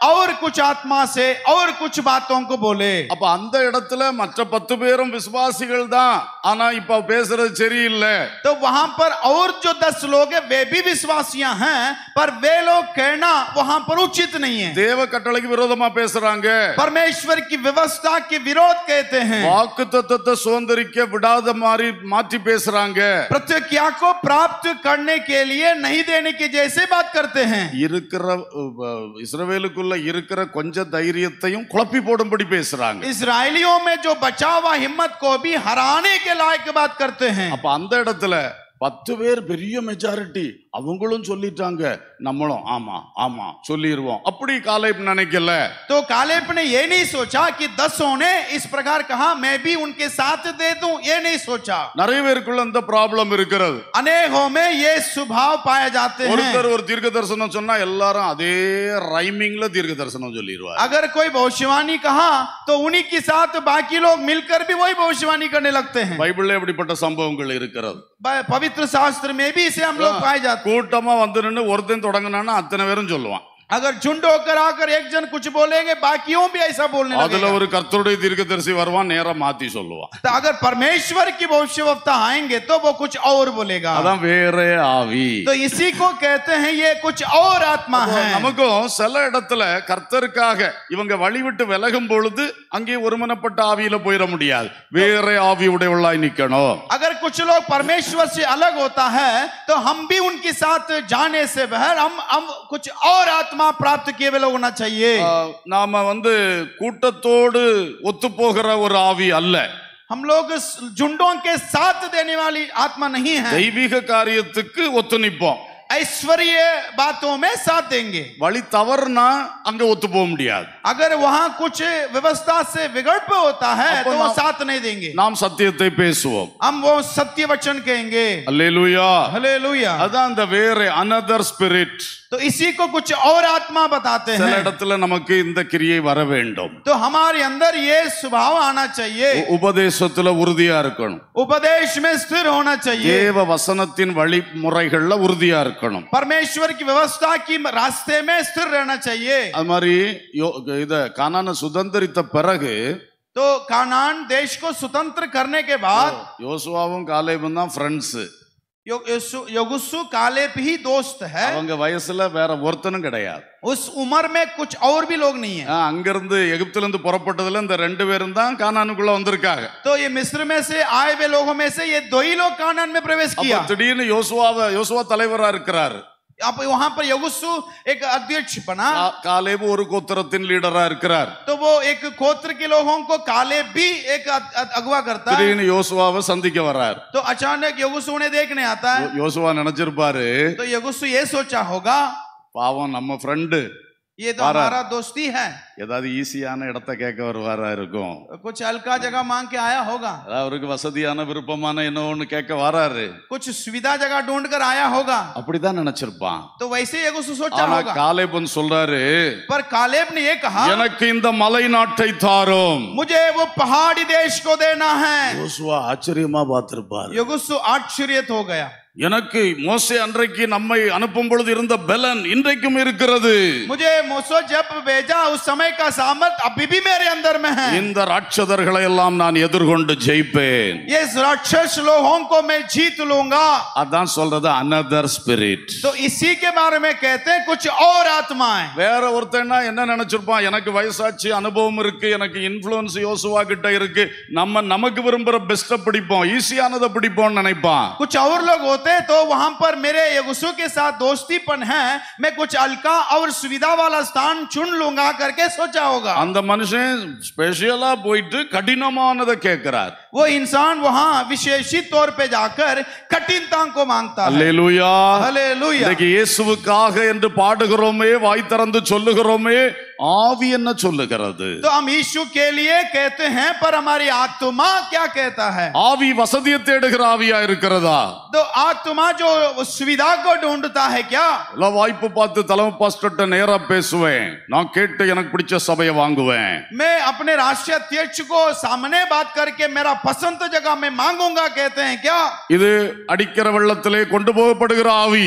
और कुछ आत्मा से और कुछ बातों को बोले அப்ப அந்த இடத்துல மற்ற பத்து பேரும் விசுவாசிகள் தான் ஆனா இப்ப பேசுறது சரியில்லை तो वहां पर और जो दस लोग हैं वे भी विश्वासियां हैं पर वे लोग कहना वहां पर उचित नहीं है தேவ கட்டளைக்கு விரோதமா பேசுறாங்க परमेश्वर की व्यवस्था के विरोध कहते हैं வாக்கு தத்தத்தை சுதந்திரிக்க விடாத மாதிரி மாற்றி பேசுறாங்க प्रतिज्ञा को प्राप्त करने के लिए नहीं देने के जैसे बात करते हैं இருக்கிற அஹ், இஸ்ரவேலுக்குள்ள இருக்கிற கொஞ்ச தைரியத்தையும் குழப்பி போடும்படி பேசுறாங்க इसराइलियों में जो बचा हुआ हिम्मत को भी हराने के लायक बात करते हैं அப்ப அந்த இடத்துல பத்து பேர் பெரிய மெஜாரிட்டி அவங்களும் சொல்லிட்டாங்க நம்மளும் ஆமா ஆமா சொல்லிடுவோம் அப்படி காலை நினைக்கல तो कालेब ने ये नहीं सोचा कि दसों ने इस प्रकार कहा मैं भी उनके साथ दे दूं ये नहीं सोचा நிறைய பேருக்குள்ள இந்த ப்ராப்ளம் இருக்கிறது अनेकों में ये स्वभाव पाए जाते हैं ஒருத்தர் ஒரு தீர்க்க தரிசனம் சொன்னா எல்லாரும் அதே ரைமிங்ல தீர்க்க தரிசனம் சொல்லிடுவார் अगर कोई भविष्यवाणी कहा तो उन्हीं के साथ बाकी लोग मिलकर भी वही भविष्यवाणी करने लगते हैं பைபிள்ல இப்படிப்பட்ட சம்பவங்கள் இருக்கிறது ब- पवित्र शास्त्र में भी इसे हम लोग पाए जाते கூட்டமா வந்து நின்று ஒருத்தன் தொடங்கினான்னா அத்தனை பேரும் சொல்லுவான் हैं अगर झुंड होकर आकर एक जन कुछ बोलेंगे बाकियों भी ऐसा बोलने அதுல लगेगा ஒரு கர்த்தருடைய தீர்க்கதரிசி வருவான் நேரா மாத்தி சொல்லுவான் तो अगर परमेश्वर की भविष्यवक्ता आएंगे तो वो कुछ और बोलेगा அதான் வேற ஆவி तो इसी को कहते हैं ये कुछ और आत्मा है நமக்கும் சில இடத்துல கர்த்தருக்காக இவங்க வழிவிட்டு விலகும் பொழுது அங்கே ஒருமனப்பட்ட ஆவியில போயிட முடியாது வேற ஆவி உடையவளாய் நிக்கணும் अगर कुछ लोग परमेश्वर से अलग होता है तो हम भी उनके साथ जाने से बहर हम हम कुछ और आत्मा प्राप्त किए हुए लोग होना चाहिए ஆஹ், நாம வந்து கூட்டத்தோடு ஒத்து போகிற ஒரு ஆவி அல்ல हम लोग झुंडों के साथ देने वाली आत्मा नहीं है தெய்வீக காரியத்துக்கு ஒத்து நிப்போம் ऐश्वर्य बातों में साथ देंगे வழி தவறுனா அங்க ஒத்து போக முடியாது अगर वहां कुछ व्यवस्था से विगड़प होता है अपन तो वो आप- साथ नहीं देंगे நாம் சத்தியத்தை பேசுவோம் हम वो सत्य वचन कहेंगे அல்லேலூயா हालेलुया அதான் அந்த வேற அனதர் ஸ்பிரிட் तो इसी को कुछ और आत्मा बताते சில हैं இடத்துல நமக்கு இந்த கிரியை வர வேண்டும் तो हमारे अंदर ये स्वभाव आना चाहिए உ- உபதேசத்துல உறுதியா இருக்கணும் उपदेश में स्थिर होना चाहिए தேவ வசனத்தின் வழிமுறைகள்ல உறுதியா இருக்கணும் परमेश्वर की व्यवस्था की रास्ते में स्थिर रहना चाहिए அது மாதிரி யோ- இத கானான சுதந்திரித்த பிறகு तो कानान देश को स्वतंत्र करने के बाद யோசுவாவும் காலேபும் தான் ஃப்ரெண்ட்ஸ் यो- योसु- योगुसु कालेब ही दोस्त है அவங்க வயசுல வேற ஒருத்தனும் கிடையாது उस उम्र में कुछ और भी लोग नहीं है ஆ, அங்கிருந்து எகிப்துல இருந்து புறப்பட்டதுல இந்த ரெண்டு பேரும் தான் கானானுக்குள்ள வந்திருக்காங்க तो ये मिस्र में से आए हुए लोगों में से ये दो ही लोग कानान में प्रवेश அப்ப किया திடீர்னு யோசுவாவை யோசுவா தலைவரா இருக்கிறாரு अब वहां पर योगुसु एक अध्यक्ष बना கா- காலேபு ஒரு கோத்திரத்தின் லீடரா இருக்கிறார் तो वो एक गोत्र के लोगों को काले भी एक अ- अ- अगवा करता है திடீர்னு யோசுவாவை சந்திக்க வர்றார் तो अचानक योगुसु उन्हें देखने आता है யோ- யோசுவா நினைச்சிருப்பாரு तो योगुसु ये सोचा होगा பாவம் நம்ம ஃப்ரெண்டு ये तो बारह। हमारा दोस्ती है ஏதாவது ஈஸியான இடத்த கேட்க வருவாரா இருக்கும் कुछ हल्का जगह मांग के आया होगा அதாவது அவருக்கு வசதியான விருப்பமான என்ன ஒண்ணு கேட்க வராரு कुछ सुविधा जगह ढूंढ कर आया होगा அப்படிதான் நினைச்சிருப்பான் तो वैसे ही योगुसु सोचा ஆனா होगा காலேபன் சொல்றாரு पर कालेब ने ये कहा எனக்கு இந்த மலை நாட்டை தாரும் मुझे वो पहाड़ी देश को देना है யோசுவா ஆச்சரியமா பார்த்திருப்பாரு योगुसु आश्चर्यत हो गया எனக்கு மோசே அன்றைக்கு நம்மை அனுப்பும் பொழுது இருந்த பலன் இன்றைக்கும் இருக்கிறது मुझे मूसो जब भेजा उस समय का सामर्थ अभी भी मेरे अंदर में है இந்த ராட்சதர்களை எல்லாம் நான் எதிர்கொண்டு ஜெயிப்பேன் ये राक्षस लोगों को मैं जीत लूंगा அதான் சொல்றது அனதர் ஸ்பிரிட் तो इसी के बारे में कहते हैं कुछ और आत्माएं வேற ஒருத்தன்னா என்ன நினைச்சிருப்பான் எனக்கு வயசாச்சு அனுபவம் இருக்கு எனக்கு இன்ஃப்ளூயன்ஸ் யோசுவா கிட்ட இருக்கு நம்ம நமக்கு விரும்புற பெஸ்ட பிடிப்போம் ஈஸியானதை பிடிப்போம்னு நினைப்பான் कुछ और लोग होते तो वहां पर मेरे यगुसु के साथ दोस्तीपन है मैं कुछ हल्का और सुविधा वाला स्थान चुन लूंगा करके सोचा होगा அந்த மனுஷன் ஸ்பெஷலா போயிட்டு கடினமானதை கேட்கிறார் वो इंसान वहां विशेषित तौर पे जाकर कठिनता को मांगता है அல்லேலூயா हालेलुया இன்னைக்கு இயேசுவுக்காக என்று பாடுகிறோமே வாய் திறந்து சொல்லுகிறோமே ஆவி என்ன சொல்லுகிறது तो हम यीशु के लिए कहते हैं पर हमारी आत्मा क्या कहता है ஆவி வசதியை தேடுகிற ஆவியா இருக்கிறதா तो आत्मा जो सुविधा को ढूंढता है क्या எல்லாம் வாய்ப்பு பார்த்து தலைமை பாஸ்டர்ட்ட நேரா பேசுவேன் நான் கேட்டு எனக்கு பிடிச்ச சபையை வாங்குவேன் मैं अपने राष्ट्रीय अध्यक्ष को सामने बात करके मेरा पसंद जगह में मांगूंगा कहते हैं क्या இது அடிக்கிற வெள்ளத்திலே கொண்டு போகப்படுகிற ஆவி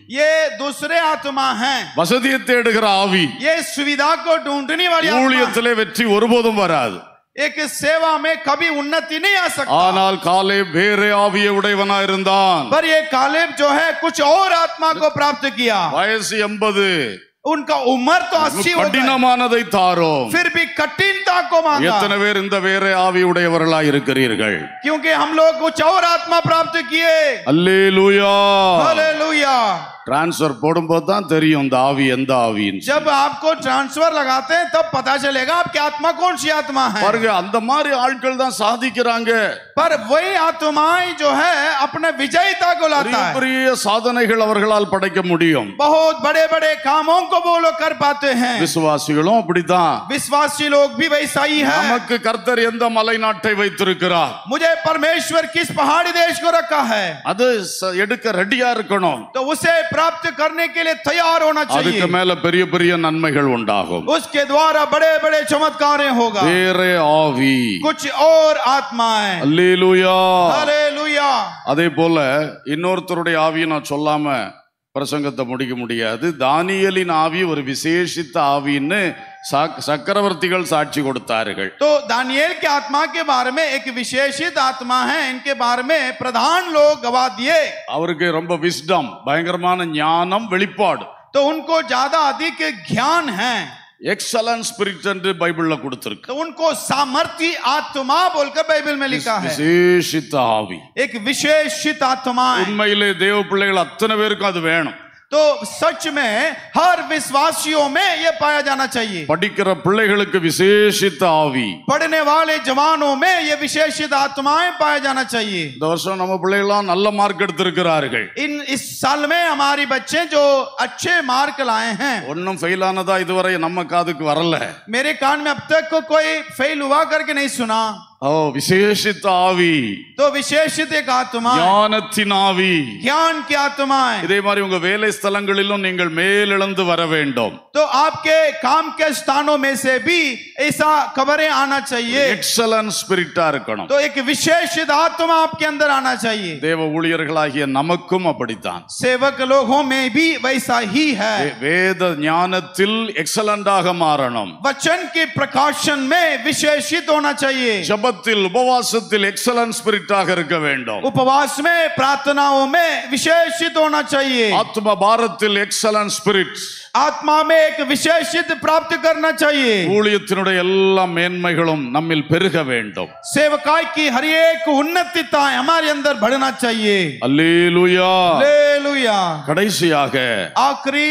ये दूसरे आत्मा हैं வசதியை தேடுகிற ஆவி ये सुविधा को ढूंढने वाली आत्मा ஊழியத்திலே வெற்றி ஒருபோதும் வராது एक सेवा में कभी उन्नति नहीं आ सकता ஆனால் காலே வேறே ஆவியை உடையவனா இருந்தான் पर ये कालेब जो है कुछ और आत्मा को प्राप्त किया வயசு எண்பது उनका उम्र तो अस्सी हो गई கடினமானதை தாரோம் फिर भी कठिनता को मांगा எத்தனை பேர் இந்த வேறே ஆவி உடையவர்களா இருக்கிறீர்கள் क्योंकि हम लोग कुछ और आत्मा प्राप्त किए அல்லேலூயா हालेलुया டிரான்ஸ்ஃபர் போடும்போது தான் தெரியும் இந்த ஆவி எந்த ஆவின்னு जब आपको ट्रांसफर लगाते हैं तब पता चलेगा आपकी आत्मा कौन सी आत्मा है பாருங்க அந்த மாதிரி ஆட்கள் தான் சாதிக்கிறாங்க पर वही आत्माएं जो है अपने विजयता को பெரிய लाता है பெரிய சாதனைகள் அவர்களால் படைக்க முடியும் बहुत बड़े बड़े कामों को वो लोग कर पाते हैं விசுவாசிகளும் அப்படித்தான் विश्वासी लोग भी वैसा ही है நமக்கு கர்த்தர் எந்த மலை நாட்டை வைத்திருக்கிறார் मुझे परमेश्वर किस पहाड़ी देश को रखा है அது ச- எடுக்க ரெடியா இருக்கணும் तो उसे प्राप्त करने के लिए तैयार होना அதுக்கு चाहिए மேல பெரிய பெரிய நன்மைகள் உண்டாகும் उसके द्वारा बड़े बड़े चमत्कारें होगा வேறே ஆவி कुछ और आत्माएं அல்லேலூயா हालेलुया அதே போல இன்னொருத்தருடைய ஆவியை நான் சொல்லாம பிரசங்கத்தை முடிக்க முடியாது தானியலின் ஆவி ஒரு விசேஷித்த ஆவின்னு சக்- சக்கரவர்த்திகள் சாட்சி கொடுத்தார்கள் तो दानिएल की आत्मा के बारे में एक विशेषित आत्मा है इनके बारे में प्रधान लोग गवाह दिए அவருக்கு ரொம்ப விஸ்டம் பயங்கரமான ஞானம் வெளிப்பாடு तो उनको ज्यादा अधिक ज्ञान है எக்ஸலன்ஸ் ஸ்பிரிட் என்று பைபிள்ல கொடுத்திருக்கு तो उनको सामर्थ्य आत्मा बोलकर बाइबल में लिखा है விசேஷித்த ஆவி एक विशेषित आत्मा है உண்மையிலே தேவ பிள்ளைகள் அத்தனை பேருக்கும் அது வேணும் तो सच में हर विश्वासियों में ये पाया जाना चाहिए படிக்கிற பிள்ளைகளுக்கு விசேஷித்த ஆவி पढ़ने वाले जवानों में ये विशेषित आत्माएं पाया जाना चाहिए இந்த வருஷம் நம்ம பிள்ளைகளாம் நல்ல மார்க் எடுத்திருக்கிறார்கள் इन इस साल में हमारी बच्चे जो अच्छे मार्क लाए हैं ஒன்னும் ஃபெயில் ஆனதா இதுவரை நம்ம காதுக்கு வரல मेरे कान में अब तक को कोई फेल हुआ करके नहीं सुना ஓ விசேஷித்த ஆவி तो विशेषित एक आत्मा है, ஞானத்தின் ஆவி ज्ञान की आत्मा है இதே மாதிரி உங்க வேலை ஸ்தலங்களிலும் நீங்கள் மேலெழுந்து வர வேண்டும் तो आपके काम के स्थानों में से भी ऐसा खबरें आना चाहिए எக்ஸலன்ஸ் ஸ்பிரிட்டா இருக்கணும் तो एक विशेषित आत्मा आपके अंदर आना चाहिए தேவ ஊழியர்களாகிய நமக்கும் அப்படித்தான் सेवक लोगों में भी वैसा ही है வே- வேத ஞானத்தில் எக்ஸலண்டாக மாறணும் वचन के प्रकाशन में विशेषित होना चाहिए ஜபத்தில் உபவாசத்தில் எக்ஸலன்ஸ் ஸ்பிரிட்டாக இருக்க வேண்டும் उपवास में प्रार्थनाओं में विशेषित होना चाहिए ஆத்ம பாரத்தில் எக்ஸலன்ஸ் ஸ்பிரிட் आत्मा में एक विशेषित प्राप्त करना चाहिए ஊழியத்தினுடைய எல்லா மேன்மைகளும் நம்மில் பெருக வேண்டும் सेवकाई की हर एक उन्नतिता हमारे अंदर बढ़ना चाहिए அல்லேலூயா हालेलुया கடைசியாக आखिरी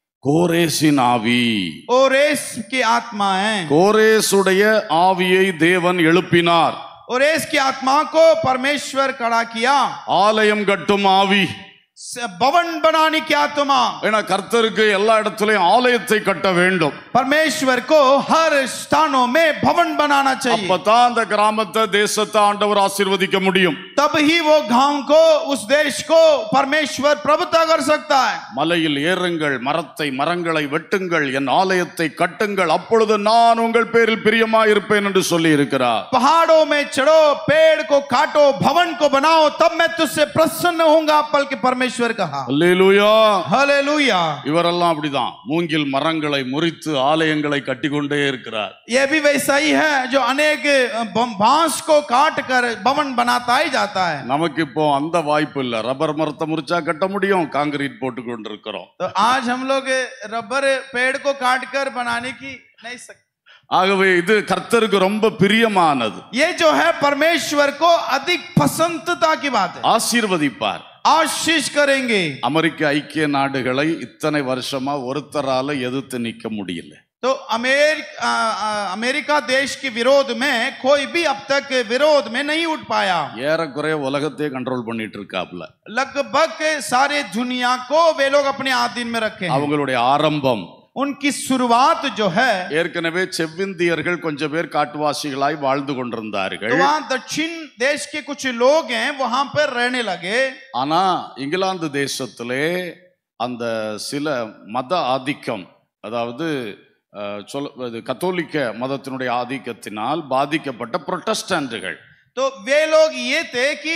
கோரேசின் ஆவி ओरेस की आत्मा है கோரேசுடைய ஆவியை தேவன் எழுப்பினார் ओरेस की आत्मा को परमेश्वर खड़ा किया ஆலயம் கட்டும் ஆவி स- भवन बनाने की आत्मा ஏன்னா கர்த்தருக்கு எல்லா இடத்துலயும் ஆலயத்தை கட்ட வேண்டும் परमेश्वर को हर स्थानों में भवन बनाना चाहिए அப்பதான் அந்த கிராமத்தை தேசத்தை ஆண்டவர் ஆசீர்வதிக்க முடியும் तब ही वो गांव को उस देश को परमेश्वर प्रभुता कर सकता है மலையில் ஏறுங்கள் மரத்தை மரங்களை வெட்டுங்கள் என் ஆலயத்தை கட்டுங்கள் அப்பொழுது நான் உங்கள் பேரில் பிரியமாயிருப்பேன் என்று சொல்லி இருக்கிறார் पहाड़ों में चढ़ो पेड़ को काटो भवन को बनाओ तब मैं तुझसे प्रसन्न होऊंगा बल के परमेश्वर कहा அல்லேலூயா हालेलुया இவரெல்லாம் அப்படிதான் மூங்கில் மரங்களை முறித்து ஆலயங்களை கட்டிக்கொண்டே இருக்கிறார் ये भी वैसा ही है जो अनेक ब- बांस को काट कर भवन बनाता ही जाता है நமக்கு இப்போ அந்த வாய்ப்பு இல்ல ரப்பர் மரத்தை முறிச்சா கட்ட முடியும் காங்கிரீட் போட்டு கொண்டிருக்கிறோம் तो आज हम लोग रबर पेड़ को काट कर बनाने की नहीं सकते ஆகவே இது கர்த்தருக்கு ரொம்ப பிரியமானது ये जो है परमेश्वर को अधिक पसंदता की बात है ஆசீர்வதிப்பார் आशीष करेंगे அமெரிக்க ஐக்கிய நாடுகளை இத்தனை வருஷமா ஒருத்தரால எதிர்த்து நிக்க முடியல तो अमेर, आ, आ, अमेरिका देश के विरोध में कोई भी अब तक विरोध में नहीं उठ पाया ஏறக்குறைய உலகத்தையே கண்ட்ரோல் பண்ணிட்டு இருக்காப்ல लगभग सारे दुनिया को वे लोग अपने आधीन में रखे हैं அவங்களுடைய ஆரம்பம் उनकी शुरुआत जो है ஏற்கனவே செவ்விந்தியர்கள் கொஞ்சம் பேர் காட்டுவாசிகளாய் வாழ்ந்து கொண்டிருந்தார்கள் तो वहाँ दक्षिण देश के कुछ लोग हैं वहां पर रहने लगे ஆனா இங்கிலாந்து தேசத்திலே அந்த சில மத ஆதிக்கம் அதாவது அஹ், சொல்ல இது கத்தோலிக்க மதத்தினுடைய ஆதிக்கத்தினால் பாதிக்கப்பட்ட புரொட்டஸ்டன்ட்டுகள் तो वे लोग ये थे कि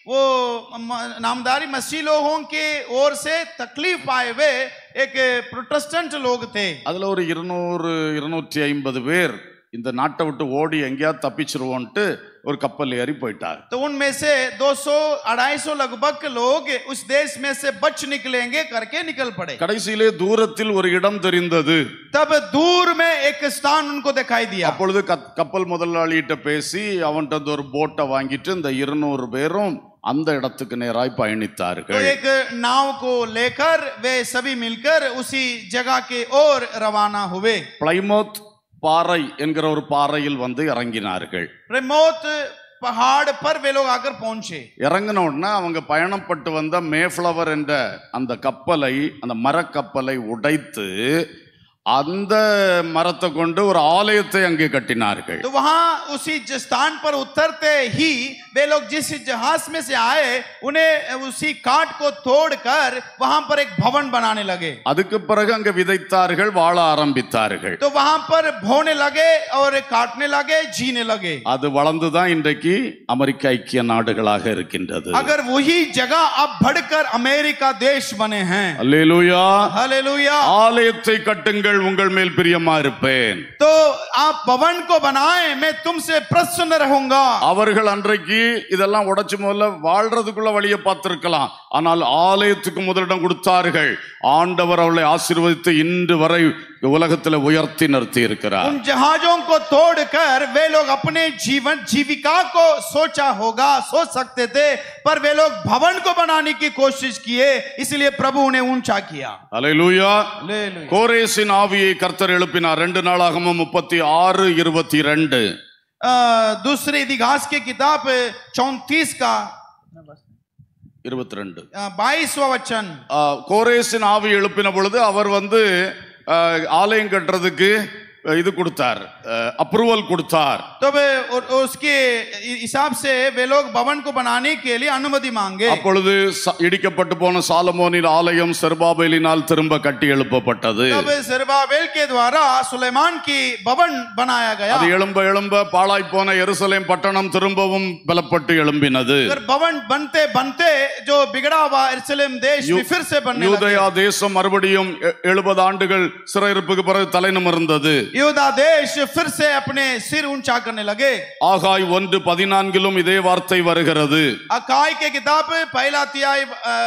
वो म- नामदारी मसीह लोगों के ओर से तकलीफ पाए हुए एक प्रोटेस्टेंट लोग थे அதுல ஒரு இருநூறு இருநூற்றி ஐம்பது பேர் இந்த நாட்டை விட்டு ஓடி எங்கேயாவது தப்பிச்சிருவோன்ட்டு ஒரு கப்பல் ஏறி போயிட்டார் तो उनमें से 200 250 लगभग लोग उस देश में से बच निकलेंगे करके निकल पड़े கடைசியிலே தூரத்தில் ஒரு இடம் தெரிந்தது तब दूर में एक स्थान उनको दिखाई दिया அப்பொழுது கத்- கப்பல் முதலாளிகிட்ட பேசி அவன்கிட்ட இருந்து ஒரு போட்டை வாங்கிட்டு இந்த இருநூறு பேரும் அந்த இடத்துக்கு நேராய் तो பயணித்தார்கள் एक नाव को लेकर वे सभी मिलकर उसी जगह के ओर रवाना हुए பிளைமோத் பாறை என்கிற ஒரு பாறையில் வந்து இறங்கினார்கள் प्रमोद पहाड़ पर वे लोग आकर पहुंचे இறங்கின உடனே அவங்க பயணப்பட்டு வந்த மேஃப்ளவர் என்ற அந்த கப்பலை அந்த மரக்கப்பலை உடைத்து அந்த மரத்தை கொண்டு ஒரு ஆலயத்தை அங்கே கட்டினார்கள் तो वहां उसी ज- स्थान पर उतरते ही वे लोग जिस जहाज में से आए उन्हें उसी काट को तोड़कर वहां पर एक भवन बनाने लगे அதுக்கு பிறகு அங்க விதைத்தார்கள் வாழ ஆரம்பித்தார்கள் तो वहां पर बोने लगे और काटने लगे जीने लगे அது வளர்ந்துதான் இன்றைக்கு அமெரிக்க ஐக்கிய நாடுகளாக இருக்கின்றது अगर वही जगह अब बढ़कर अमेरिका देश बने हैं அல்லேலூயா हालेलुया ஆலயத்தை கட்டுங்கள் உங்கள் மேல் பிரியமா இருப்பேன் तो आप भवन को बनाए मैं तुमसे प्रसन्न रहूंगा அவர்கள் அன்றைக்கு இதெல்லாம் உடைச்சு முதல்ல வாழ்றதுக்குள்ள வழியை பார்த்திருக்கலாம் ஆனால் ஆலயத்துக்கு முதலிடம் கொடுத்தார்கள் ஆண்டவர் அவளை ஆசீர்வதித்து இன்று வரை உலகத்துல உயர்த்தி நிறுத்தி இருக்கிறார் उन जहाजों को तोड़कर वे लोग अपने जीवन जीविका को सोचा होगा सोच सकते थे पर वे लोग भवन को बनाने की कोशिश किए इसलिए प्रभु उन्हें ऊंचा किया அல்லேலூயா हालेलुया। கோரேசின் ஆவியை கர்த்தர் எழுப்பினார் ரெண்டு நாளாகமும் முப்பத்தி ஆறு இருபத்தி ரெண்டு अ, दूसरे इतिहास की किताब चौतीस का இருபத்தி ரெண்டு बाईसवा वचन கோரேசின் ஆவி எழுப்பின பொழுது அவர் வந்து அஹ், ஆலயம் கட்டுறதுக்கு அஹ், இது கொடுத்தார் அப்ரூவல் கொடுத்தார் तो वे उ- उसके हिसाब से वे लोग भवन को बनाने के लिए अनुमति मांगे அப்பொழுது ச- இடிக்கப்பட்டு போன சாலமோனின் ஆலயம் செருபாபேலினால் திரும்ப கட்டி எழுப்பப்பட்டது तब जरुब्बाबेल के द्वारा सुलेमान की भवन बनाया गया அது எழும்ப எழும்ப பாழாய் போன எருசலேம் பட்டணம் திரும்பவும் பலப்பட்டு எழும்பினது अगर भवन बनते बनते जो बिगड़ा हुआ यरूशलेम देश भी फिर से बनने लगा யூதயா தேசம் மறுபடியும் எ- எழுபது ஆண்டுகள் சிறையிருப்புக்கு பிறகு தலைநிமிர்ந்தது यूदा देश फिर से अपने सिर ऊंचा करने लगे ஆகாய் ஒன்று பதினான்கிலும் இதே வார்த்தை வருகிறது अकाई के किताब पहला तिहाई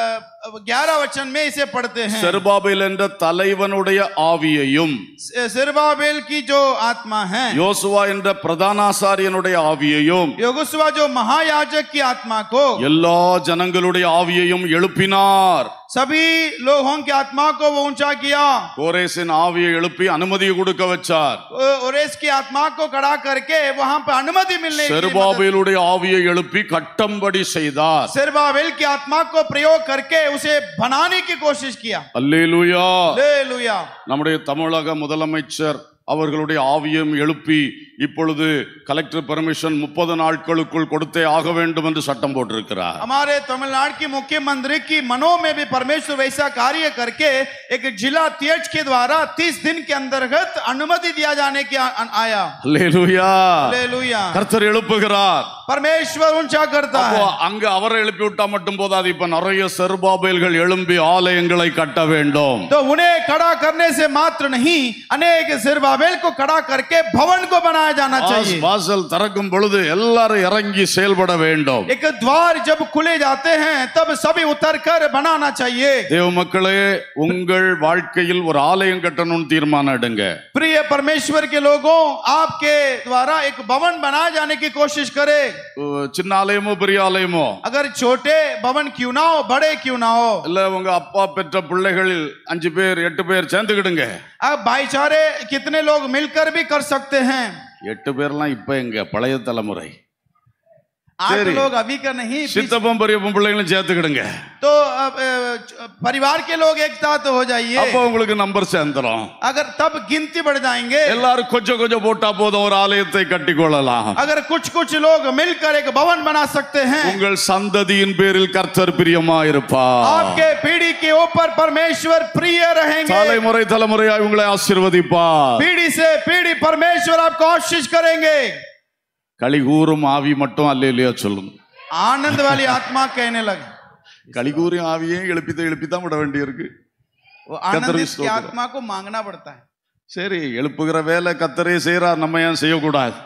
ग्यारह वचन में इसे पढ़ते हैं செருபாபேல் என்ற தலைவனுடைய ஆவியையும் सिरबाबेल की जो आत्मा है யோசுவா என்ற பிரதானாசாரியனுடைய ஆவியையும் योगुस्वा जो महायाजक की आत्मा को எல்லா ஜனங்களுடைய ஆவியையும் எழுப்பினார் सभी लोगों की आत्मा को वो ऊंचा किया கோரேசின் ஆவியை எழுப்பி அனுமதி கொடுக்க வச்சார் और इसकी आत्मा को खड़ा करके वहां पर अनुमति मिलने की मदद- செருபாபேலுடைய ஆவியை எழுப்பி கட்டம்படி செய்தார் सिरबाबेल की आत्मा को प्रयोग करके उसे बनाने की कोशिश किया அல்லேலூயா हालेलुया நம்முடைய தமிழக முதலமைச்சர் அவர்களுடைய ஆவியம் எழுப்பி இப்பொழுது கலெக்டர் பெர்மிஷன் முப்பது நாட்களுக்குள் கொடுத்தே ஆக வேண்டும் என்று சட்டம் போட்டிருக்கிறார் हमारे तमिलनाडु के मुख्यमंत्री की मनो में भी परमेश्वर वैसा कार्य करके एक जिला तीर्थ के द्वारा तीस दिन के अंतर्गत अनुमति दिया जाने की आ- आया அல்லேலூயா हालेलुया கர்த்தர் எழுப்புகிறார் परमेश्वर ऊंचा करता அப்போ है அங்க அவரை எழுப்பி விட்டா மட்டும் போதாது இப்ப நிறைய செருபாபேல்கள் எழும்பி ஆலயங்களை கட்ட வேண்டும் तो उन्हें खड़ा करने से मात्र नहीं अनेक सिरबाबेल को खड़ा करके भवन को बनाया जाना चाहिए வாசல் திறக்கும் பொழுது எல்லாரும் இறங்கி செயல்பட வேண்டும் एक द्वार जब खुले जाते हैं तब सभी उतर कर बनाना चाहिए தேவ மக்களே உங்கள் வாழ்க்கையில் ஒரு ஆலயம் கட்டணும்னு தீர்மானம் எடுங்க प्रिय परमेश्वर के लोगों आपके द्वारा एक भवन बनाए जाने की कोशिश करें அஹ் சின்ன ஆலயமோ பெரிய ஆலயமோ अगर छोटे भवन क्यों ना हो बड़े क्यों ना हो இல்ல உங்க அப்பா பெற்ற பிள்ளைகளில் அஞ்சு பேர் எட்டு பேர் சேர்ந்துக்கிடுங்க अब भाईचारे कितने लोग मिलकर भी कर सकते हैं எட்டு பேர்லாம் இப்ப எங்க பழைய தலைமுறை आठ तेरी। लोग अभी का नहीं சித்தப்பம் பெரியப்பம் பிள்ளைங்களும் சேர்த்துக்கிடுங்க तो अब, अ, परिवार के लोग एक साथ हो जाइए அப்ப உங்களுக்கு நம்பர் சேர்ந்துரும் अगर तब गिनती बढ़ जाएंगे எல்லாரும் கொஞ்சம் கொஞ்சம் போட்டா போதும் ஒரு ஆலயத்தை கட்டி கொள்ளலாம் अगर कुछ कुछ लोग मिलकर एक भवन बना सकते हैं உங்கள் சந்ததியின் பேரில் கர்த்தர் பிரியமா இருப்பார் आपके पीढ़ी के ऊपर परमेश्वर प्रिय रहेंगे தலைமுறை தலைமுறையாய் உங்களை ஆசீர்வதிப்பார் पीढ़ी से पीढ़ी परमेश्वर आपको आशीष करेंगे களி கூறும் ஆவி மட்டும் அல்லையிலையா சொல்லும் आनंद वाली आत्मा कहने लगे கலிகூறி ஆவியே எழுப்பித்தான் எழுப்பித்தான் விட வேண்டியிருக்கு वो कतरी आनंदित की स्तोत्र। आत्मा को मांगना पड़ता है சரி எழுப்புகிற வேலை கத்தரே செய்றார் நம்ம ஏன் செய்யக்கூடாது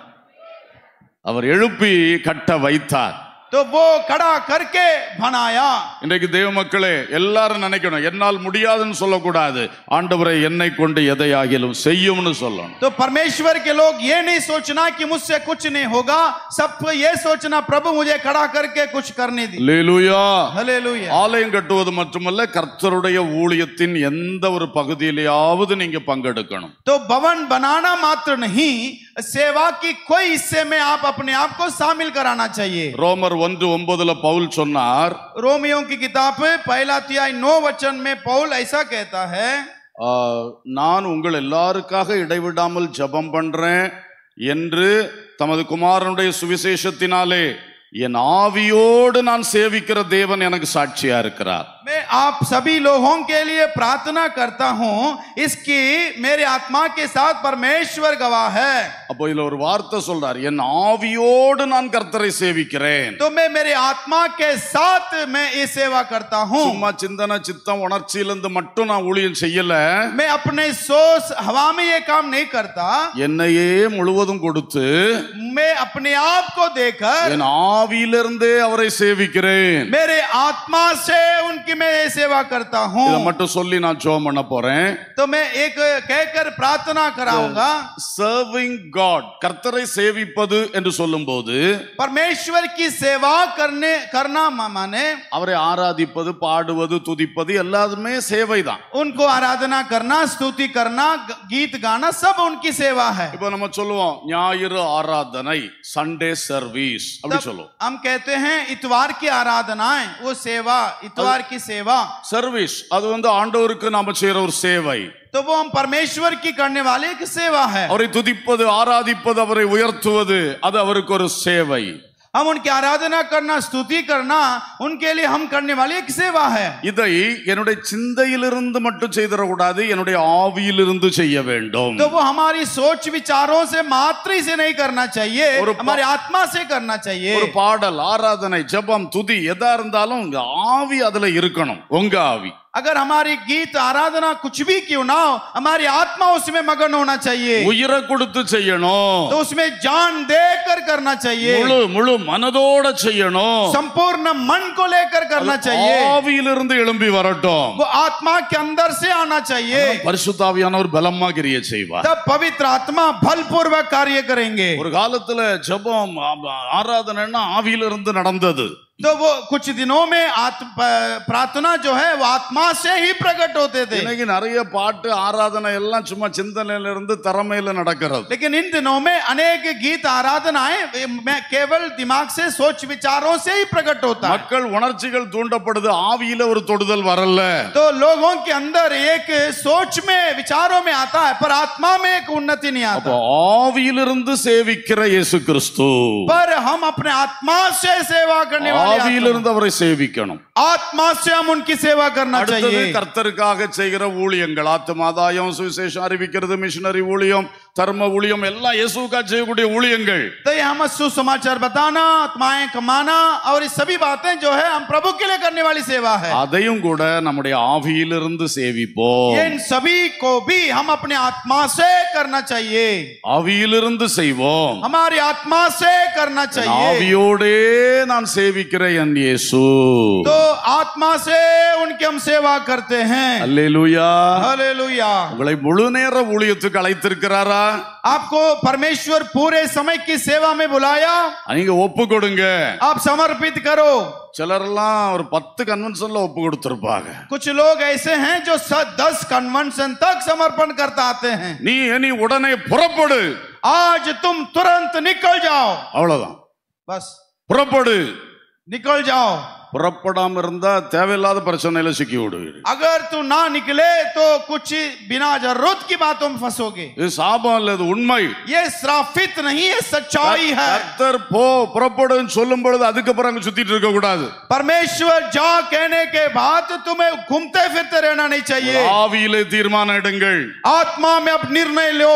அவர் எழுப்பி கட்ட வைத்தார் तो वो खड़ा करके बनाया இன்றைக்கு தேவ மக்களே எல்லாரும் நினைக்கணும் என்னால் முடியாதுன்னு சொல்லக்கூடாது ஆண்டவரை என்னை கொண்டு எதையாகிலும் செய்யும்னு சொல்லணும் तो परमेश्वर के लोग ये नहीं सोचना कि मुझसे कुछ नहीं होगा सबको ये सोचना प्रभु मुझे खड़ा करके कुछ करने दी லேலுயா हालेलुया ஆலயம் கட்டுவது மட்டுமல்ல கர்த்தருடைய ஊழியத்தின் எந்த ஒரு பகுதியிலேயாவது நீங்க பங்கெடுக்கணும் तो भवन बनाना मात्र नहीं सेवा की कोई हिस्से में आप अपने आप को शामिल कराना चाहिए ரோமர் ஒன்று ஒன்பதுல பவுல் சொன்னார் रोमियों की किताब पहला तिहाई नौ वचन में पौल ऐसा कहता है ஆ, நான் உங்கள் எல்லாருக்காக இடைவிடாமல் ஜெபம் பண்றேன் என்று தமது குமாரனுடைய சுவிசேஷத்தினாலே என் ஆவியோடு நான் சேவிக்கிற தேவன் எனக்கு சாட்சியா இருக்கிறார் मैं आप सभी लोगों के लिए प्रार्थना करता हूं इसकी मेरे आत्मा के साथ परमेश्वर गवाह है அப்போ இதுல ஒரு வார்த்தை சொல்றார் என் ஆவியோடு நான் கர்த்தரை சேவிக்கிறேன் तो मैं मेरे आत्मा के साथ मैं ये सेवा करता हूं சும்மா சிந்தனை சித்தம் உணர்ச்சியிலிருந்து மட்டும் நான் ஊழியம் செய்யல मैं अपने सोच हवा में ये काम नहीं करता என்னையே முழுவதும் கொடுத்து मैं अपने आप को देकर என் ஆவியிலிருந்தே அவரை சேவிக்கிறேன் मेरे आत्मा से उनकी मैं ये सेवा करता हूं இதை மட்டும் சொல்லி நான் ஜோம் பண்ண போறேன் तो मैं एक कहकर प्रार्थना कराऊंगा சர்விங் காட் கர்த்தரை சேவிப்பது என்று சொல்லும்போது परमेश्वर की सेवा करने करना मा- माने அவரை ஆராதிப்பது பாடுவது துதிப்பது எல்லாருமே சேவைதான் उनको आराधना करना स्तुति करना ग- गीत गाना सब उनकी सेवा है இப்போ நம்ம சொல்லுவோம் ஞாயிறு ஆராதனை சண்டே சர்வீஸ் அப்படி तब சொல்லுவோம் हम कहते हैं इतवार की आराधनाएं वो सेवा इतवार की सेवा சர்வீஸ் அது வந்து ஆண்டவருக்கு நாம செய்யற ஒரு சேவை तो वो हम परमेश्वर की करने वाले एक सेवा है அவரை துதிப்பது ஆராதிப்பது அவரை உயர்த்துவது அது அவருக்கு ஒரு சேவை हम उनकी आराधना करना स्तुति करना उनके लिए हम करने वाली एक सेवा है இதை என்னுடைய சிந்தையிலிருந்து மட்டும் செய்திடக்கூடாது என்னுடைய ஆவியிலிருந்து செய்ய வேண்டும் तो वो हमारी सोच विचारों से मात्र ही से नहीं करना चाहिए और पा- हमारी आत्मा से करना चाहिए ஒரு பாடல் ஆராதனை ஜெபம் துதி எதா இருந்தாலும் உங்க ஆவி அதுல இருக்கணும் உங்க ஆவி अगर हमारी गीत आराधना कुछ भी क्यों ना हो हमारी आत्मा उसमें मगन होना चाहिए உயிரை கொடுத்து செய்யணும் तो उसमें जान देकर करना चाहिए முழு முழு மனதோட செய்யணும் संपूर्ण मन को लेकर करना चाहिए ஆவியிலிருந்து எழும்பி வரட்டும் वो आत्मा के अंदर से आना चाहिए பரிசுத்தாவியானவர் பலமா கிரிய செய்வார் तब पवित्र आत्मा बलपूर्वक कार्य करेंगे ஒரு காலத்துல ஜெபம் ஆ- ஆராதனைன்னா ஆவியிலிருந்து நடந்தது तो वो कुछ दिनों में आत्म प- प्रार्थना जो है वो आत्मा से ही प्रकट होते थे இன்னைக்கு நிறைய பாட்டு ஆராதனை எல்லாம் சும்மா சிந்தனையில இருந்து திறமையில நடக்கிறது लेकिन इन दिनों में अनेक गीत आराधनाएं मैं केवल दिमाग से सोच विचारों से ही प्रकट होता है மக்கள் உணர்ச்சிகள் தூண்டப்படுது ஆவியில ஒரு தொடுதல் வரல तो लोगों के अंदर एक सोच में विचारों में आता है पर आत्मा में एक उन्नति नहीं அப்போ आता ஆவியிலிருந்து சேவிக்கிற இயேசு கிறிஸ்து पर हम अपने आत्मा से सेवा करने वाले आत्मा- ஆவியிலிருந்து அவரை சேவிக்கணும் आत्मा से हम उनकी सेवा करना அடுத்தது चाहिए கர்த்தருக்காக செய்கிற ஊழியங்கள் ஆத்துமாதாயம் சுவிசேஷம் அறிவிக்கிறது மிஷனரி ஊழியம் தர்ம ஊழியம் எல்லாம் இயேசுக்காக செய்யக்கூடிய ஊழியங்கள் तो ये हम सुसमाचार बताना आत्माएं कमाना और ये सभी बातें जो है हम प्रभु के लिए करने वाली सेवा है அதையும் கூட நம்முடைய ஆவியிலிருந்து சேவிப்போம் इन सभी को भी हम अपने आत्मा से करना चाहिए ஆவியிலிருந்து செய்வோம் हमारी आत्मा से करना என் चाहिए ஆவியோடே நான் சேவிக்கிற என் இயேசு तो आत्मा से उनकी हम सेवा करते हैं அல்லேலூயா हालेलुया உங்களை முழு நேர ஊழியத்துக்கு அழைத்திருக்கிறாரா आपको परमेश्वर पूरे समय की सेवा में बुलाया நீங்க ஒப்பு கொடுங்க आप समर्पित करो சிலரெல்லாம் ஒரு பத்து கன்வென்ஷன்ல ஒப்பு கொடுத்திருப்பாங்க कुछ लोग ऐसे हैं जो स- दस कन्वेंशन तक समर्पण करता आते हैं நீ நீ உடனே புறப்படு आज तुम तुरंत निकल जाओ அவ்வளவுதான் बस புறப்படு निकल जाओ புறப்படாம இருந்தா தேவையில்லாத பிரச்சனையில சிக்கி விடுவீர்கள் अगर तू ना निकले तो कुछ बिना जरूरत की बातों में फंसोगे இது சாபம் இல்ல இது உண்மை ये श्राफित नहीं है सच्चाई है கர்த்தர் போ புறப்படுன்னு சொல்லும் பொழுது அதுக்கப்புறம் அங்க சுத்திட்டு இருக்க கூடாது परमेश्वर जा कहने के बाद तुम्हें घूमते फिरते रहना नहीं चाहिए ஆவியிலே தீர்மானம் எடுங்கள் आत्मा में अब निर्णय लो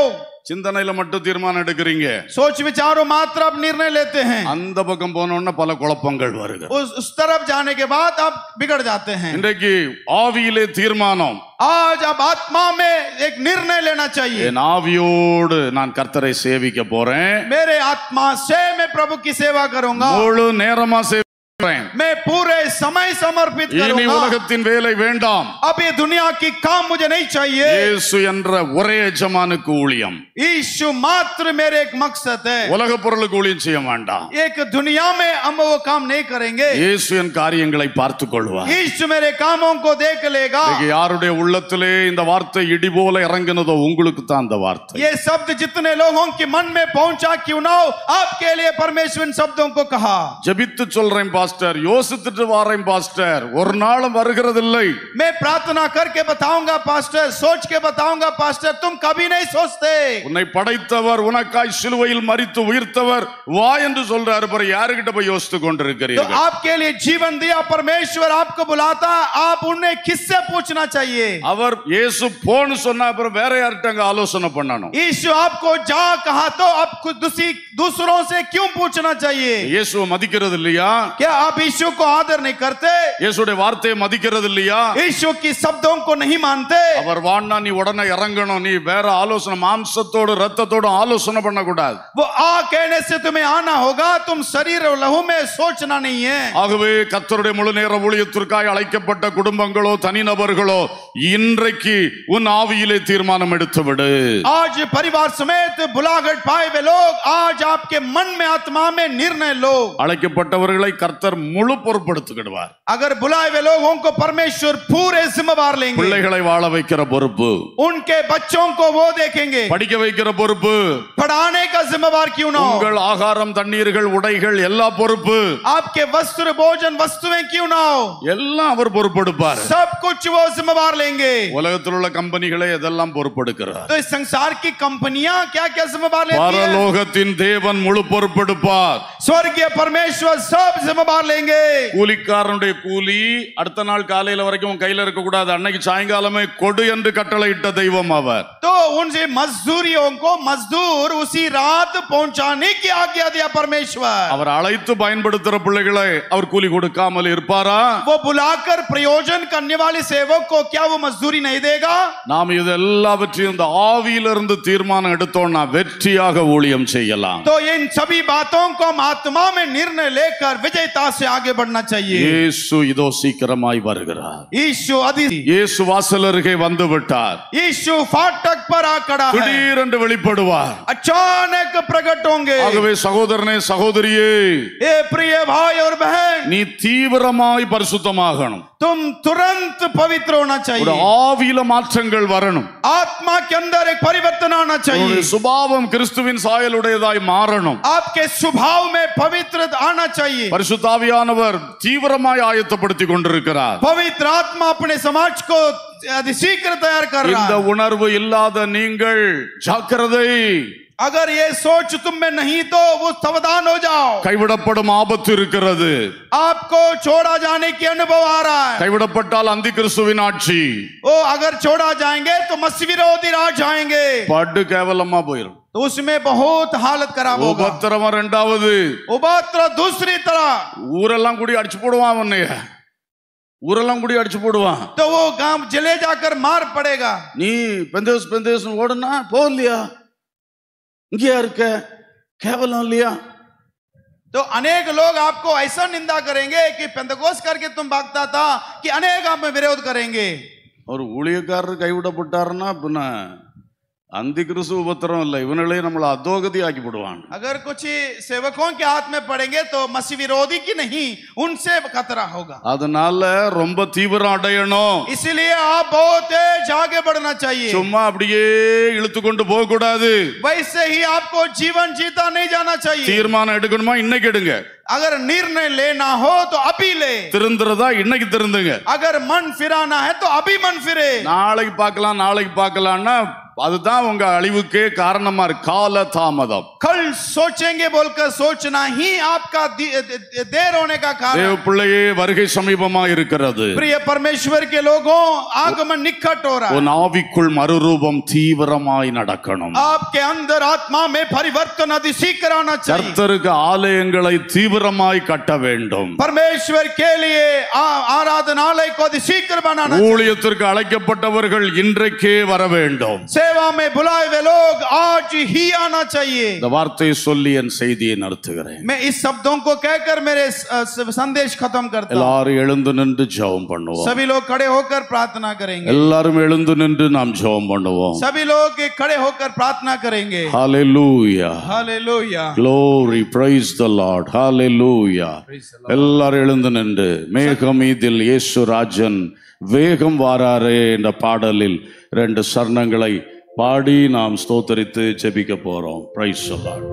சிந்தனையில மட்டும் தீர்மானம் எடுக்கிறீங்க सोच विचारों मात्र आप निर्णय लेते हैं அந்த பக்கம் போனோம்னா பல குழப்பங்கள் வருது उस उस तरफ जाने के बाद आप बिगड़ जाते हैं இன்றைக்கு ஆவியிலே தீர்மானம் आज अब आत्मा में एक निर्णय लेना चाहिए என் ஆவியோடு நான் கர்த்தரை சேவிக்க போறேன் मेरे आत्मा से मैं प्रभु की सेवा करूंगा முழு நேரமா சேவிக்கிறேன் मैं पूरे समय समर्पित இனி करूंगा உலகத்தின் வேலை வேண்டாம் अब ये दुनिया की काम मुझे नहीं चाहिए இயேசு என்ற ஒரே எஜமானுக்கு ஊழியம் ईशु मात्र मेरे एक मकसद है உலக பொருளுக்கு ஊழியம் செய்ய வேண்டாம் एक दुनिया में हम वो काम नहीं करेंगे இயேசு என் காரியங்களை பார்த்து கொள்வார் ईशु मेरे कामों को देख लेगा இன்னைக்கு யாருடைய உள்ளத்திலே இந்த வார்த்தை இடி போல இறங்குனதோ உங்களுக்கு தான் அந்த வார்த்தை ये शब्द जितने लोगों के मन में पहुंचा क्यों ना हो आपके लिए परमेश्वर इन शब्दों को कहा ஜெபித்து சொல்றேன் பாஸ்டர் யோசித்துட்டு வாரேன் பாஸ்டர் ஒரு நாளும் வருகிறதில்லை मैं प्रार्थना करके बताऊंगा पास्टर सोच के बताऊंगा पास्टर तुम कभी नहीं सोचते உன்னை படைத்தவர் உனக்காய் சிலுவையில் மரித்து உயிர்த்தவர் வா என்று சொல்றாரு பாரு யாருகிட்ட போய் யோசித்து तो கொண்டிருக்கிறீர்கள் आपके लिए जीवन दिया परमेश्वर आपको बुलाता आप उन्हें किससे पूछना चाहिए அவர் இயேசு போன்னு சொன்னா அப்புறம் வேற யார்கிட்ட அங்க ஆலோசனை பண்ணணும் ईशु आपको जा कहा तो आप खुद दूसरी दूसरों से क्यों पूछना चाहिए இயேசுவை மதிக்கிறது இல்லையா क्या आप यीशु को आदर नहीं करते இயேசுடைய வார்த்தையை மதிக்கிறது இல்லையா यीशु की शब्दों को नहीं मानते அவர் வான்னா நீ உடனே இறங்கணும் நீ வேற ஆலோசனை மாம்சத்தோடு ரத்தத்தோடு ஆலோசனை பண்ணக்கூடாது वो आ कहने से तुम्हें आना होगा तुम शरीर और लहू में सोचना नहीं है ஆகவே கர்த்தருடைய முழு நேர ஊழியத்திற்காய் அழைக்கப்பட்ட குடும்பங்களோ தனிநபர்களோ இன்றைக்கு உன் ஆவியிலே தீர்மானம் எடுத்து விடு आज परिवार समेत बुलाहट पाए वे लोग आज आपके मन में आत्मा में निर्णय लो அழைக்கப்பட்டவர்களை கர்த்தர் முழு பொறுப்படுத்திக்கிடுவார் अगर बुलाए हुए लोगों को परमेश्वर पूरे जिम्मेवार लेंगे பிள்ளைகளை வாழ வைக்கிற பொறுப்பு उनके बच्चों को वो देखेंगे படிக்க வைக்கிற பொறுப்பு पढ़ाने का जिम्मेवार क्यों ना हो உங்கள் ஆகாரம் தண்ணீர்கள் உடைகள் எல்லா பொறுப்பு आपके वस्त्र भोजन वस्तुएं क्यों ना हो எல்லாம் அவர் பொறுப்பெடுப்பார் सब कुछ वो जिम्मेवार लेंगे உலகத்தில் உள்ள கம்பெனிகளை எதெல்லாம் பொறுப்பெடுக்கிறார் तो इस संसार की कंपनियां क्या क्या जिम्मेवार लेती है பரலோகத்தின் தேவன் முழு பொறுப்பெடுப்பார் स्वर्गीय परमेश्वर सब जिम्मेवार लेंगे கூலிக்காரனுடைய கூலி அடுத்த நாள் காலையில வரைக்கும் உன் கையில இருக்க கூடாது அன்னைக்கு சாயங்காலமே கொடு என்று கட்டளையிட்ட தெய்வம் அவர் तो उनसे मजदूरियों को मजदूर उसी रात पहुंचाने की आज्ञा दिया परमेश्वर அவர் அழைத்து பயன்படுத்துற பிள்ளைகளை அவர் கூலி கொடுக்காமல் இருப்பாரா वो बुलाकर प्रयोजन करने वाले सेवक को क्या वो मजदूरी नहीं देगा நாம் இது எல்லாவற்றையும் இந்த ஆவியிலிருந்து தீர்மானம் எடுத்தோம்னா வெற்றியாக ஊழியம் செய்யலாம் तो इन सभी बातों को हम आत्मा में निर्णय लेकर विजयता से आगे बढ़ना चाहिए இயேசு இதோ சீக்கிரமாய் வருகிறார் ईशु अधि இயேசு வாசல் அருகே வந்து விட்டார் ईशु फाटक पर आ खड़ा है திடீரென்று வெளிப்படுவார் अचानक प्रकट होंगे ஆகவே சகோதரனே சகோதரியே ए प्रिय भाई और बहन நீ தீவிரமாய் பரிசுத்தமாகணும் तुम तुरंत पवित्र होना ஒரு चाहिए ஆவியில மாற்றங்கள் வரணும் आत्मा के अंदर एक परिवर्तन आना चाहिए உன்னுடைய சுபாவம் கிறிஸ்துவின் சாயலுடையதாய் மாறணும் आपके स्वभाव में पवित्र आना चाहिए பரிசுத்தாவியானவர் தீவிரமாய் ஆயத்தப்படுத்தி கொண்டிருக்கிறார் पवित्र आत्मा अपने समाज को शीघ्र तैयार कर रहा இந்த है உணர்வு இல்லாத நீங்கள் ஜாக்கிரதை अगर ये सोच तुम में नहीं तो वो सावधान हो जाओ கைவிடப்படும் ஆபத்து இருக்கிறது आपको छोड़ा जाने की अनुभव आ रहा है கைவிடப்பட்டால் அந்தி கிறிஸ்துவின் ஆட்சி वो अगर छोड़ा जाएंगे तो मसीह विरोधी राज आएंगे படு கேவலமா போயிடும் तो उसमें बहुत हालत खराब होगा உபத்திரமா ரெண்டாவது उबात्र दूसरी तरह ஊரெல்லாம் கூடி அடிச்சு போடுவான் உன்னைய ஊரெல்லாம் கூடி அடிச்சு போடுவான் तो वो गांव जले जाकर मार पड़ेगा நீ பெந்தேஸ் பெந்தேஸ் ஓடுனா போகலையா இங்கேயா இருக்க கேவலம் இல்லையா तो अनेक लोग आपको ऐसा निंदा करेंगे कि पेंतकोस करके तुम भागता था कि अनेक आप में विरोध करेंगे ஒரு ஊழியக்காரர் கைவிடப்பட்டாருன்னா பின்ன அந்தி கிறிஸ்து உபத்திரம் இல்லை இவனிலே நம்மளை அதோகதி ஆக்கி விடுவான் अगर कुछ सेवकों के हाथ में पड़ेंगे तो मसीह विरोधी की नहीं उनसे खतरा होगा அதனால ரொம்ப தீவிரம் அடையணும் इसलिए आप बहुत तेज आगे बढ़ना चाहिए சும்மா அப்படியே இழுத்து கொண்டு போக கூடாது वैसे ही आपको जीवन जीता नहीं जाना चाहिए தீர்மானம் எடுக்கணுமா இன்னைக்கு எடுங்க अगर निर्णय लेना हो तो अभी ले திருந்துறதா இன்னைக்கு திருந்துங்க अगर मन फिराना है तो अभी मन फिरे நாளைக்கு பார்க்கலாம் நாளைக்கு பார்க்கலாம்னா அதுதான் உங்க அழிவுக்கே காரணமா இருக்கு கால தாமதம் कल सोचेंगे बोलकर सोचना ही आपका दि- दि- देर होने का कारण தேவ பிள்ளையே வருகை சமீபமா இருக்கிறது प्रिय परमेश्वर के लोगों आगमन निकट हो रहा है உன் ஆவிக்குள் மறுரூபம் தீவிரமாய் நடக்கணும் आपके अंदर आत्मा में परिवर्तन अधिशीघ्र आना चाहिए கர்த்தருக்கு ஆலயங்களை தீவிரமாய் கட்ட வேண்டும் परमेश्वर के लिए आ- आराधनालय को अधिशीघ्र बनाना चाहिए ஊழியத்திற்கு அழைக்கப்பட்டவர்கள் இன்றைக்கே வர வேண்டும் सेवा में बुलाए हुए लोग आज ही आना चाहिए இந்த வார்த்தையை சொல்லி என் செய்தியை நடத்துகிறேன் मैं इस शब्दों को कहकर मेरे स- स- संदेश खत्म करता हूं எல்லாரும் எழுந்து நின்று ஜெபம் பண்ணுவோம் सभी लोग खड़े होकर प्रार्थना करेंगे எல்லாரும் எழுந்து நின்று நாம் ஜெபம் பண்ணுவோம் सभी लोग खड़े होकर प्रार्थना करेंगे hallelujah hallelujah glory praise the lord hallelujah எல்லாரும் எழுந்து நின்று மேகம் இதில் இயேசு ராஜன் வேகம் வாராரே என்ற பாடலில் ரெண்டு சரணங்களை பாடி நாம் ஸ்தோத்தரித்து ஜெபிக்க போறோம் பிரைஸ் சொல்லார்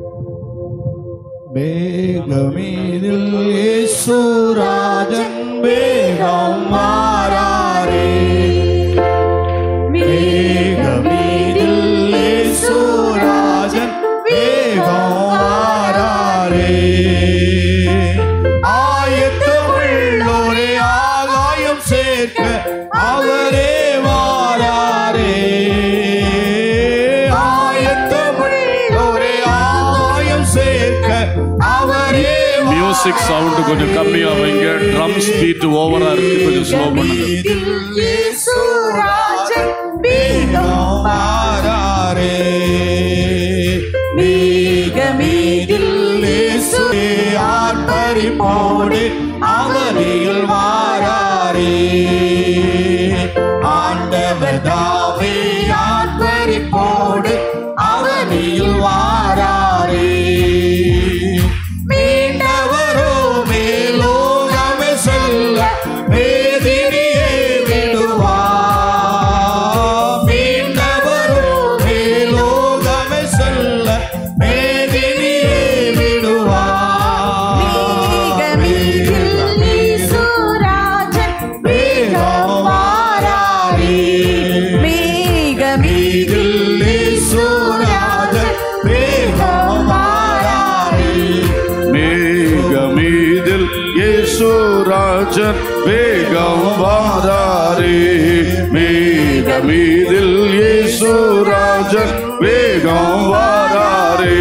മേഘമേതിൽ യേശുരാജൻ വേഗം മാറാരേ മേഘമേതിൽ യേശുരാജൻ വേഗം മാറാരേ ആയത്തമുള്ളോരെ ആകായം ചേർക്ക അവരെ മാറാരേ ആയത്തമുള്ളോരെ ആകായം ചേർക്ക അവരെ மியூசிக் சவுண்ட் கொஞ்சம் கம்மியா வைங்க ட்ரம் ஸ்பீட் ஓவரா இருக்கு கொஞ்சம் ஸ்லோ பண்ணுங்க യേശുരാജൻ വേഗം മാറാരേ മേഘമേതിൽ യേശുവേ ആർപ്പരിപ്പോട് അവനിൽ വാരാരേ ஆண்டவர் தாவே ஆர்ப்பரிப்போடு அவனில் வாராரே மீண்டவரோ மேலோகமே செல்ல வேதினியே விடுவா மீண்டவரோ மேலோகமே செல்ல வேதினியே விடுவா வேகம் வாராரே மீதில் ஈசுராஜன் வேகம் வாராரே மேகமீதில் இயேசு ராஜன் வேகம் வாராரே மேகமீதில் இயேசு ராஜன் வேகம் வாராரே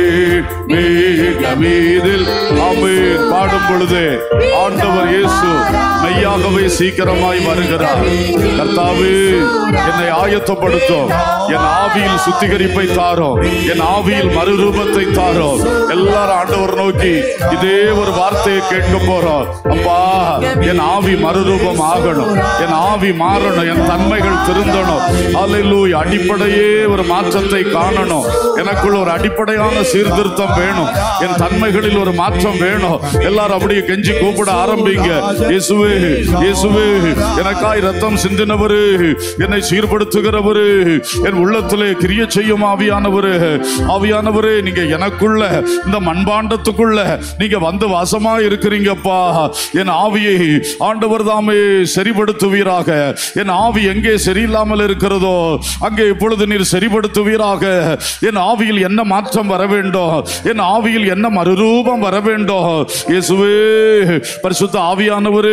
மேகமீதில் அமீன் பாடும் பொழுது ஆண்டவர் இயேசு மெய்யாகவே சீக்கிரமாய் வருகிறார் கர்த்தாவே என்னை ஆயத்தப்படுத்தும் என் ஆவியில் சுத்திகரிப்பை தாரும் என் ஆவியில் மறுரூபத்தை தாரும் எல்லாரும் ஆண்டவர் நோக்கி இதே ஒரு வார்த்தையை கேட்க போறோம் அப்பா என் ஆவி மறுரூபம் ஆகணும் என் ஆவி மாறணும் என் தன்மைகள் திருந்தணும் அல்லூய் அடிப்படையே ஒரு மாற்றத்தை காணணும் எனக்குள்ள ஒரு அடிப்படையான சீர்திருத்தம் வேணும் என் தன்மைகளில் ஒரு மாற்றம் வேணும் எல்லாரும் அப்படியே கெஞ்சி கூப்பிட ஆரம்பிங்க இயேசுவே இயேசுவே எனக்காய் ரத்தம் சிந்தினவரு என்னை சீர்படுத்துகிறவரு என் உள்ளத்திலே கிரிய செய்யும் ஆவியானவரு ஆவியானவரே நீங்க எனக்குள்ள இந்த மண்பாண்டத்துக்குள்ள நீங்க வந்து வாசமா இருக்கிறீங்கப்பா என் ஆவியை ஆண்டவர் தாமே சரிபடுத்துவீராக என் ஆவி எங்கே சரியில்லாமல் இருக்கிறதோ அங்கே இப்பொழுது நீர் சரிபடுத்துவீராக என் ஆவியில் என்ன மாற்றம் வர வேண்டும் என் ஆவியில் என்ன மறுரூபம் வர வேண்டும் இயேசுவே பரிசுத்த ஆவியானவரே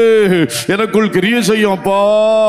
எனக்குள் கிரிய செய்யும் அப்பா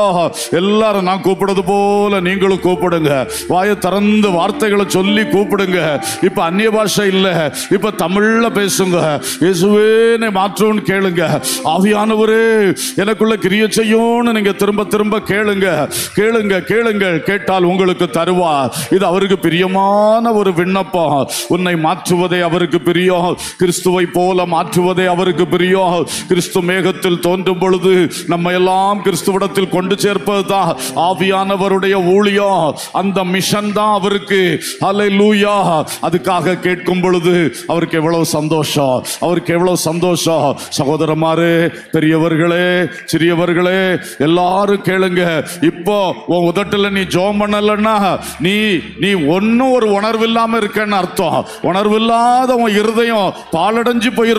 எல்லாரும் நான் கூப்பிடுறது போல நீங்களும் கூப்பிடுங்க வாயை திறந்து வார்த்தைகளை சொல்லி கூப்பிடுங்க இப்ப அந்நிய பாஷை இல்ல இப்ப தமிழ்ல பேசுங்க இயேசுவே என்னை மாற்றும்னு கேளுங்க ஆவியானவரே எனக்குள்ள கிரிய செய்யும்னு நீங்க திரும்ப திரும்ப கேளுங்க கேளுங்க கேளுங்க கேட்டால் உங்களுக்கு தருவா இது அவருக்கு பிரியமான ஒரு விண்ணப்பம் உன்னை மாற்றுவதே அவருக்கு பிரியம் கிறிஸ்துவை போல மாற்றுவதே அவருக்கு பிரியம் கிறிஸ்து மேகத்தில் தோன்றும் பொழுது நம்ம எல்லாம் கிறிஸ்துவிடத்தில் கொண்டு சேர்ப்பதுதான் ஆவியானவருடைய ஊழியம் அந்த மிஷன் தான் அவருக்கு ஹalleluya அதுக்காக கேட்கும் பொழுது அவருக்கு எவ்வளவு சந்தோஷம் அவருக்கு எவ்வளவு சந்தோஷம் சகோதரமாரு பெரியவர்களே சிறியவர்களே எல்லாரும் கேளுங்க இப்போ உன் உதட்டுல நீ ஜோம் பண்ணலன்னா நீ நீ ஒன்னும் ஒரு உணர்வு இல்லாம இருக்கன்னு அர்த்தம் உணர்வு இல்லாத உன் இருதயம் பாலடைஞ்சு போயிரும்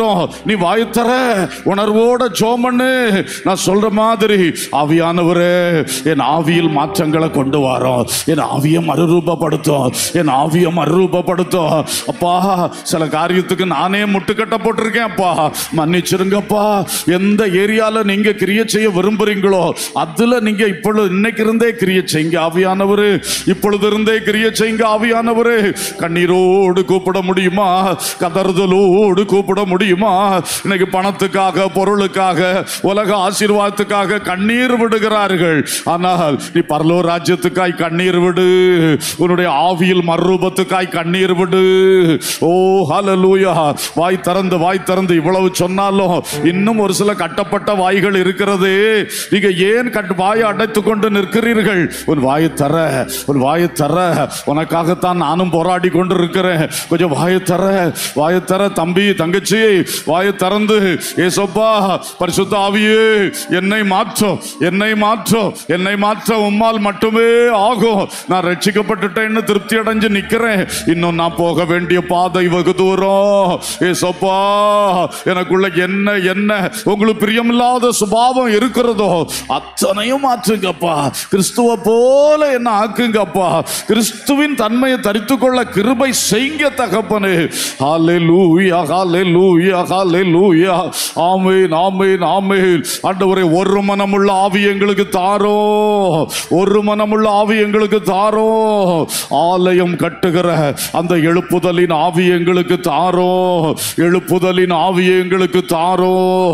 நீ வாய்த்தர உணர்வோட ஜோம் பண்ணு நான் சொல்ற மாதிரி ஆவியானவரே என் ஆவியில் மாற்றங்களை கொண்டு வரோம் என் ஆவியை மறுரூபப்படுத்தும் என் ஆவியை மறுரூபப்படுத்தும் அப்பா சில காரியத்துக்கு நானே முட்டுக்கட்ட போட்டிருக்கேன் அப்பா மன்னிச்சிருங்கப்பா எந்த ஏரியால நீங்க கிரிய செய்ய விரும்புறீங்களோ அதுல நீங்க இப்பொழுது இன்னைக்கு இருந்தே கிரிய செய்யுங்க ஆவியானவரு இப்பொழுது இருந்தே கிரிய செய்யுங்க ஆவியானவரு கண்ணீரோடு கூப்பிட முடியுமா கதறுதலோடு கூப்பிட முடியுமா இன்னைக்கு பணத்துக்காக பொருளுக்காக உலக ஆசீர்வாதத்துக்காக கண்ணீர் விடுகிறார்கள் ஆனால் நீ பரலோ ராஜ்யத்துக்காய் கண்ணீர் விடு உன்னுடைய ஆவியில் மறுரூபத்துக்காய் கண்ணீர் விடு ஓ ஹalleluya வாய் திறந்து வாய் திறந்து இவ்வளவு சொன்னாலும் இன்னும் ஒரு சில கட்டப்பட்ட வாய்கள் இருக்கிறது நீங்க ஏன் கட்டு வாயை அடைத்து கொண்டு நிற்கிறீர்கள் உன் வாயை தர உன் வாயை தர உனக்காகத்தான் நானும் போராடி கொண்டு இருக்கிறேன் கொஞ்சம் வாயை தர வாயை தர தம்பி தங்கச்சி வாயை திறந்து ஏசப்பா பரிசுத்த ஆவியே என்னை மாற்றும் என்னை மாற்றும் என்னை மாற்ற உம்மால் மட்டுமே ஆகும் நான் ரட்சிக்கப்பட்டுட்டேன்னு திருப்தி அடைஞ்சு நிக்கிறேன் இன்னும் நான் போக வேண்டிய பாதை வெகு தூரம் ஏசப்பா எனக்குள்ள என்ன என்ன உங்களுக்கு பிரியமில்லாத சுபாவம் இருக்கிறதோ அத்தனையும் மாற்றுங்கப்பா கிறிஸ்துவ போல என்ன ஆக்குங்கப்பா கிறிஸ்துவின் தன்மையை தரித்து கொள்ள கிருபை செய்ய தகப்பனே ஹalleluya ஹalleluya ஹalleluya ஆமென் ஆமென் ஆமென் ஆண்டவரே ஒரு மனமுள்ள ஆவி எங்களுக்கு தாரோ ஒரு மனமுள்ள ஆவி எங்களுக்கு தாரோ ஆலயம் கட்டுகிற அந்த எழுப்புதலின் ஆவி எங்களுக்கு தாரோ எழுப்புதலின் ஆவி எங்களுக்கு தாரோ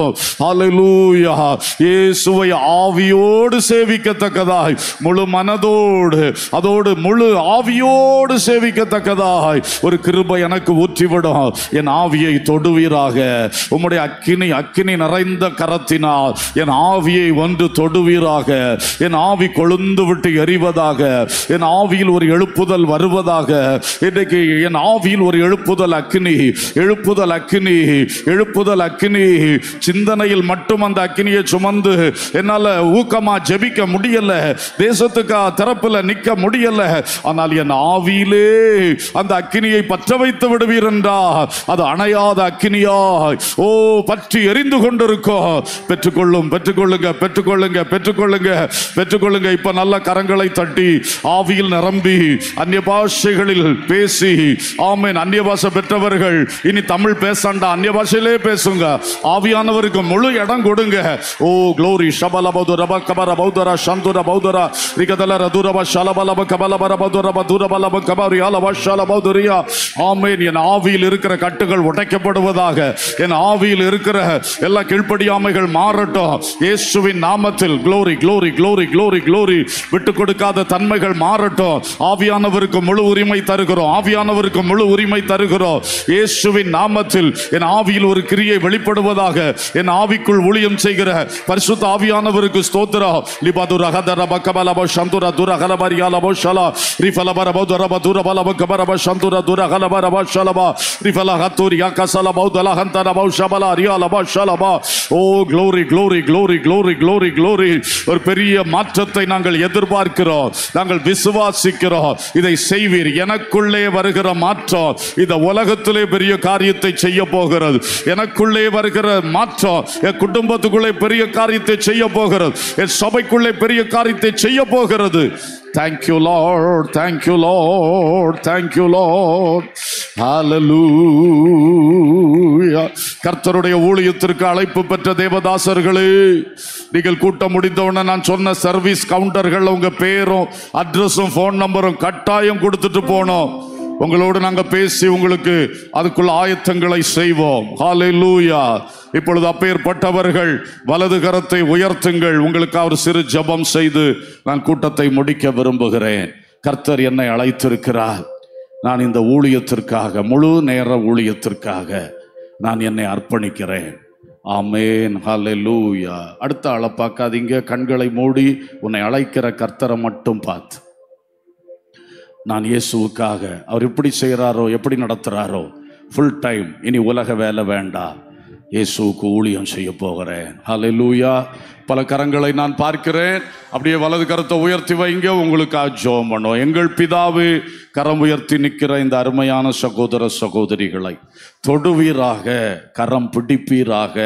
ஹalleluya இயேசுவை ஆவியோடு சேவிக்கத்தக்கதாய் முழு மனதோடு அதோடு முழு ஆவியோடு சேவிக்கத்தக்கதாய் ஒரு கிருபை எனக்கு ஊற்றிவிடும் என் ஆவியை தொடுவீராக உம்முடைய அக்கினி அக்கினி நிறைந்த கரத்தினால் என் ஆவியை ஒன்று தொடுவீராக என் ஆவி கொழுந்து விட்டு எரிவதாக என் ஆவியில் ஒரு எழுப்புதல் வருவதாக இன்றைக்கு என் ஆவியில் ஒரு எழுப்புதல் அக்கினி எழுப்புதல் அக்கினி எழுப்புதல் அக்கினி சிந்தனையில் மட்டும் அந்த அக்கினியை சுமந்து என்னால ஊக்கமா ஜெபிக்க முடியல தேசத்துக்கு திறப்புல நிக்க முடியல ஆனால் என் ஆவியிலே அந்த அக்கினியை பற்ற வைத்து விடுவீர் என்றா அது அணையாத அக்கினியாய் ஓ பற்றி எரிந்து கொண்டிருக்கும் பெற்றுக்கொள்ளும் பெற்றுக்கொள்ளுங்க பெற்றுக்கொள்ளுங்க பெற்றுக்கொள்ளுங்க பெற்றுக்கொள்ளுங்க இப்ப நல்ல கரங்களை தட்டி ஆவியில் நிரம்பி அந்நிய பாஷைகளில் பேசி ஆமேன் அந்நிய பாஷை பெற்றவர்கள் இனி தமிழ் பேசண்டா அந்நிய பாஷையிலே பேசுங்க ஆவியானவருக்கு முழு இடம் கொடுங்க ஓ க்ளோரி ஷபல பௌதுர கபர பௌதர சந்துர பௌதர ரிகதல ரதுரப ஷலபலப கபலபர பௌதுரப துரபலப கபரி அலப ஷல பௌதுரியா ஆமேன் என் ஆவியில் இருக்கிற கட்டுகள் உடைக்கப்படுவதாக என் ஆவியில் இருக்கிற எல்லா கீழ்ப்படியாமைகள் மாறட்டும் இயேசுவின் நாமத்தில் glory glory glory glory glory விட்டு கொடுக்காத தன்மைகள் மாறட்டும் ஆவியானவருக்கு முழு உரிமை தருகிறோம் ஆவியானவருக்கு முழு உரிமை தருகிறோம் இயேசுவின் நாமத்தில் என் ஆவியில் ஒரு கிரியை வெளிப்படுவதாக என் ஆவிக்குள் ஊழியம் செய்கிற பரிசுத்த ஆவியானவருக்கு ஸ்தோத்திரம் லிபாது ரகதர பக்கபலப சந்துர துர கலபரியாலபோ ஷலா ரிஃபலபர பௌதரப துரபலப கபரப சந்துர துர கலபரப ஷலபா ரிஃபல ஹத்தூரி யாக்கசல பௌதல ஹந்தர பௌ ஷபல ரியாலபா ஷலபா oh glory glory glory glory glory glory ஒரு பெரிய மாற்றத்தை நாங்கள் எதிர்பார்க்கிறோம் நாங்கள் விசுவாசிக்கிறோம் இதை செய்வீர் எனக்குள்ளே வருகிற மாற்றம் இந்த உலகத்திலே பெரிய காரியத்தை செய்ய போகிறது எனக்குள்ளே வருகிற மாற்றம் என் குடும்பத்துக்குள்ளே பெரிய காரியத்தை செய்ய போகிறது என் சபைக்குள்ளே பெரிய காரியத்தை செய்ய போகிறது thank you Lord thank you Lord thank you Lord hallelujah கர்த்தருடைய ஊழியத்திற்கு அழைப்பு பெற்ற தேவதாசர்களே நீங்கள் கூட்டம் முடிந்தவுடனே நான் சொன்ன சர்வீஸ் கவுண்டர்கள் உங்க பேரும் அட்ரஸும் ஃபோன் நம்பரும் கட்டாயம் கொடுத்துட்டு போனோம் உங்களோடு நாங்க பேசி உங்களுக்கு அதுக்குள்ள ஆயத்தங்களை செய்வோம் ஹalleluya இப்பொழுது அப்பேற்பட்டவர்கள் வலது கரத்தை உயர்த்துங்கள் உங்களுக்கு ஒரு சிறு ஜெபம் செய்து நான் கூட்டத்தை முடிக்க விரும்புகிறேன் கர்த்தர் என்னை அழைத்திருக்கிறார் நான் இந்த ஊழியத்திற்காக முழு நேர ஊழியத்திற்காக நான் என்னை அர்ப்பணிக்கிறேன் ஆமேன் ஹalleluya அடுத்த ஆளை பார்க்காதீங்க கண்களை மூடி உன்னை அழைக்கிற கர்த்தரை மட்டும் பார்த்து நான் இயேசுவுக்காக அவர் எப்படி செய்கிறாரோ எப்படி நடத்துகிறாரோ ஃபுல் டைம் இனி உலக வேலை வேண்டாம் இயேசுவுக்கு ஊழியம் செய்ய போகிறேன் ஹalleluya பல கரங்களை நான் பார்க்கிறேன் அப்படியே வலது கரத்தை உயர்த்தி வைங்க உங்களுக்காக ஜெபம் பண்ணுவோம் எங்கள் பிதாவு கரம் உயர்த்தி நிற்கிற இந்த அருமையான சகோதர சகோதரிகளை தொடுவீராக கரம் பிடிப்பீராக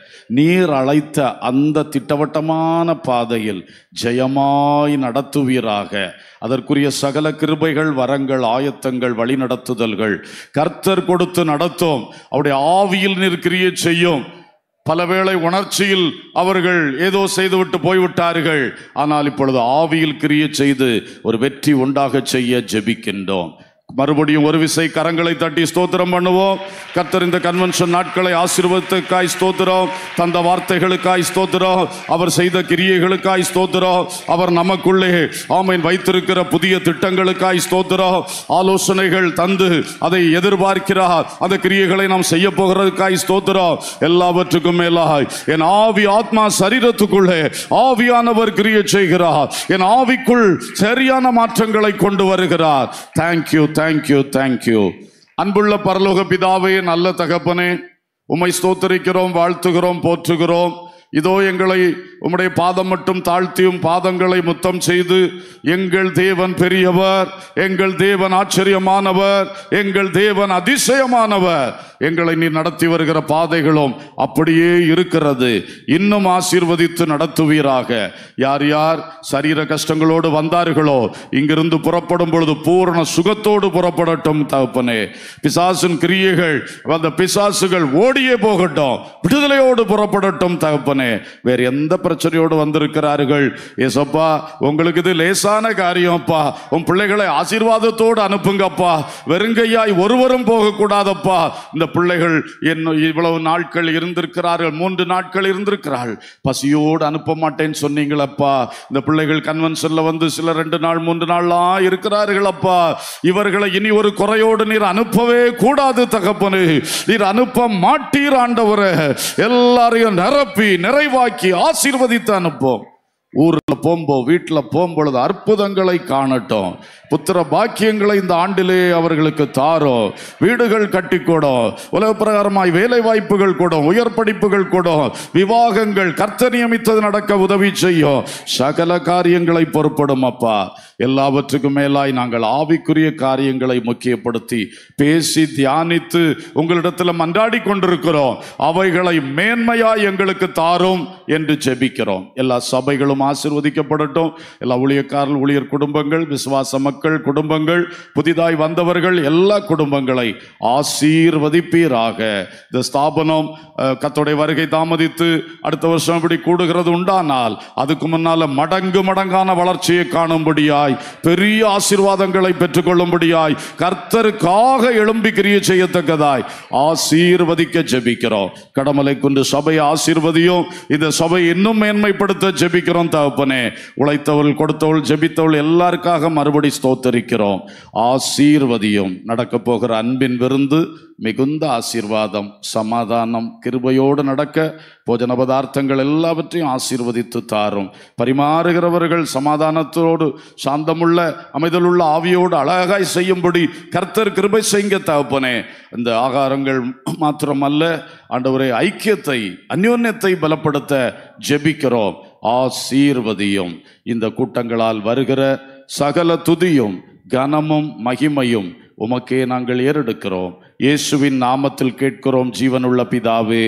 நீர் அழைத்த அந்த திட்டவட்டமான பாதையில் ஜெயமாய் நடத்துவீராக அதற்குரிய சகல கிருபைகள் வரங்கள் ஆயத்தங்கள் வழிநடத்துதல்கள் கர்த்தர் கொடுத்து நடத்தும் அவருடைய ஆவியில் நிற்கிறிய செய்யும் பலவேளை உணர்ச்சியில் அவர்கள் ஏதோ செய்துவிட்டு போய்விட்டார்கள் ஆனால் இப்பொழுது ஆவியில் கிரிய செய்து ஒரு வெற்றி உண்டாக செய்ய ஜெபிக்கின்றோம் மறுபடியும் ஒரு விசை கரங்களை தட்டி ஸ்தோத்திரம் பண்ணுவோம் கர்த்தர் இந்த கன்வென்ஷன் நாட்களை ஆசீர்வத்துக்காய் ஸ்தோத்திரம் தந்த வார்த்தைகளுக்காய் ஸ்தோத்திரம் அவர் செய்த கிரியைகளுக்காய் ஸ்தோத்திரம் அவர் நமக்குள்ளே ஆமீன் வைத்திருக்கிற புதிய திட்டங்களுக்காய் ஸ்தோத்திரம் ஆலோசனைகள் தந்து அதை எதிர்பார்க்கிறார் அந்த கிரியைகளை நாம் செய்ய போகிறதுக்காய் ஸ்தோத்திரம் எல்லாவற்றுக்கும் மேலாய் என் ஆவி ஆத்மா சரீரத்துக்குள்ளே ஆவியானவர் கிரியை செய்கிறார் என் ஆவிக்குள் சரியான மாற்றங்களை கொண்டு வருகிறார் தேங்க்யூ தேங்க்யூ தேங்க்யூ அன்புள்ள பரலோக பிதாவே நல்ல தகப்பனே உம்மை ஸ்தோத்தரிக்கிறோம் வாழ்த்துகிறோம் போற்றுகிறோம் இதோ எங்களை உம்முடைய பாதம் மட்டும் தாழ்த்தியும் பாதங்களை முத்தம் செய்து எங்கள் தேவன் பெரியவர் எங்கள் தேவன் ஆச்சரியமானவர் எங்கள் தேவன் அதிசயமானவர் எங்களை நீ நடத்தி வருகிற பாதைகளும் அப்படியே இருக்கிறது இன்னும் ஆசீர்வதித்து நடத்துவீராக யார் யார் சரீர கஷ்டங்களோடு வந்தார்களோ இங்கிருந்து புறப்படும் பொழுது பூரண சுகத்தோடு புறப்படட்டும் தகப்பனே பிசாசின் கிரியைகள் அந்த பிசாசுகள் ஓடியே போகட்டும் விடுதலையோடு புறப்படட்டும் தகப்பனே வேற எந்த பிரச்சனையோடு வந்திருக்கிறார்கள் ஏசப்பா உங்களுக்கு இது லேசான காரியம்ப்பா உன் பிள்ளைகளை ஆசீர்வாதத்தோடு அனுப்புங்கப்பா வெறுங்கையாய் ஒருவரும் போகக்கூடாதப்பா இந்த பிள்ளைகள் என்ன இவ்வளவு நாட்கள் இருந்திருக்கிறார்கள் மூன்று நாட்கள் இருந்திருக்கிறார்கள் பசியோடு அனுப்ப மாட்டேன்னு சொன்னீங்களப்பா இந்த பிள்ளைகள் கன்வென்ஷன்ல வந்து சில ரெண்டு நாள் மூன்று நாள்லாம் இருக்கிறார்கள் அப்பா இவர்களை இனி ஒரு குறையோடு நீர் அனுப்பவே கூடாது தகப்பனு நீர் அனுப்ப மாட்டீர் ஆண்டவரே எல்லாரையும் நிரப்பி நிறைவாக்கி ஆசீர்வதித்து அனுப்போம் ஊர்ல போம்போ வீட்டுல போம்பொழுது அற்புதங்களை காணட்டும் புத்திர பாக்கியங்களை இந்த ஆண்டிலே அவர்களுக்கு தாரும் வீடுகள் கட்டி கொடும் உலக பிரகாரமாய் வேலை வாய்ப்புகள் கொடும் உயர் படிப்புகள் கொடும் விவாகங்கள் கர்த்தர் நியமித்தது நடக்க உதவி செய்யும் சகல காரியங்களை பொறுப்படும் அப்பா எல்லாவற்றுக்கும் மேலாய் நாங்கள் ஆவிக்குரிய காரியங்களை முக்கியப்படுத்தி பேசி தியானித்து உங்களிடத்தில் மன்றாடி கொண்டிருக்கிறோம் அவைகளை மேன்மையாய் எங்களுக்கு தாரும் என்று ஜெபிக்கிறோம் எல்லா சபைகளும் ஆசிர்வதிக்கப்படட்டும் எல்லா ஊழியக்காரர்கள் ஊழியர் குடும்பங்கள் விசுவாச மக்கள் குடும்பங்கள் புதிதாய் வந்தவர்கள் எல்லா குடும்பங்களை ஆசீர்வதிப்பீராக இந்த ஸ்தாபனம் அஹ், கர்த்தருடைய வருகை தாமதித்து அடுத்த வருஷம் இப்படி கூடுகிறது உண்டானால் அதுக்கு முன்னால மடங்கு மடங்கான வளர்ச்சியை காணும்படியாய் பெரிய ஆசீர்வாதங்களை பெற்றுக்கொள்ளும்படியாய் கர்த்தருக்காக எழும்பி கிரிய செய்யத்தக்கதாய் ஆசீர்வதிக்க ஜெபிக்கிறோம் கடமலை கொண்டு சபையை ஆசீர்வதியும் இந்த சபை இன்னும் மேன்மைப்படுத்த ஜெபிக்கிறோம் தகப்பனே உழைத்தவள் கொடுத்தவள் ஜெபித்தவள் எல்லாருக்காக மறுபடி ஸ்தோத்தரிக்கிறோம் ஆசீர்வதியும் நடக்க போகிற அன்பின் விருந்து மிகுந்த ஆசீர்வாதம் சமாதானம் கிருபையோடு நடக்க போஜன பதார்த்தங்கள் எல்லாவற்றையும் ஆசீர்வதித்து தாரும் பரிமாறுகிறவர்கள் சமாதானத்தோடு சாந்தமுள்ள அமைதலுள்ள ஆவியோடு அழகாய் செய்யும்படி கர்த்தர் கிருபை செய்ய தகப்பனே இந்த ஆகாரங்கள் மாத்திரமல்ல ஆண்டவரே ஐக்கியத்தை அந்யோன்யத்தை பலப்படுத்த ஜெபிக்கிறோம் ஆசீர்வதியும் இந்த கூட்டங்களால் வருகிற சகல துதியும் கனமும் மகிமையும் உமக்கே நாங்கள் ஏறெடுக்கிறோம் இயேசுவின் நாமத்தில் கேட்கிறோம் ஜீவனுள்ள பிதாவே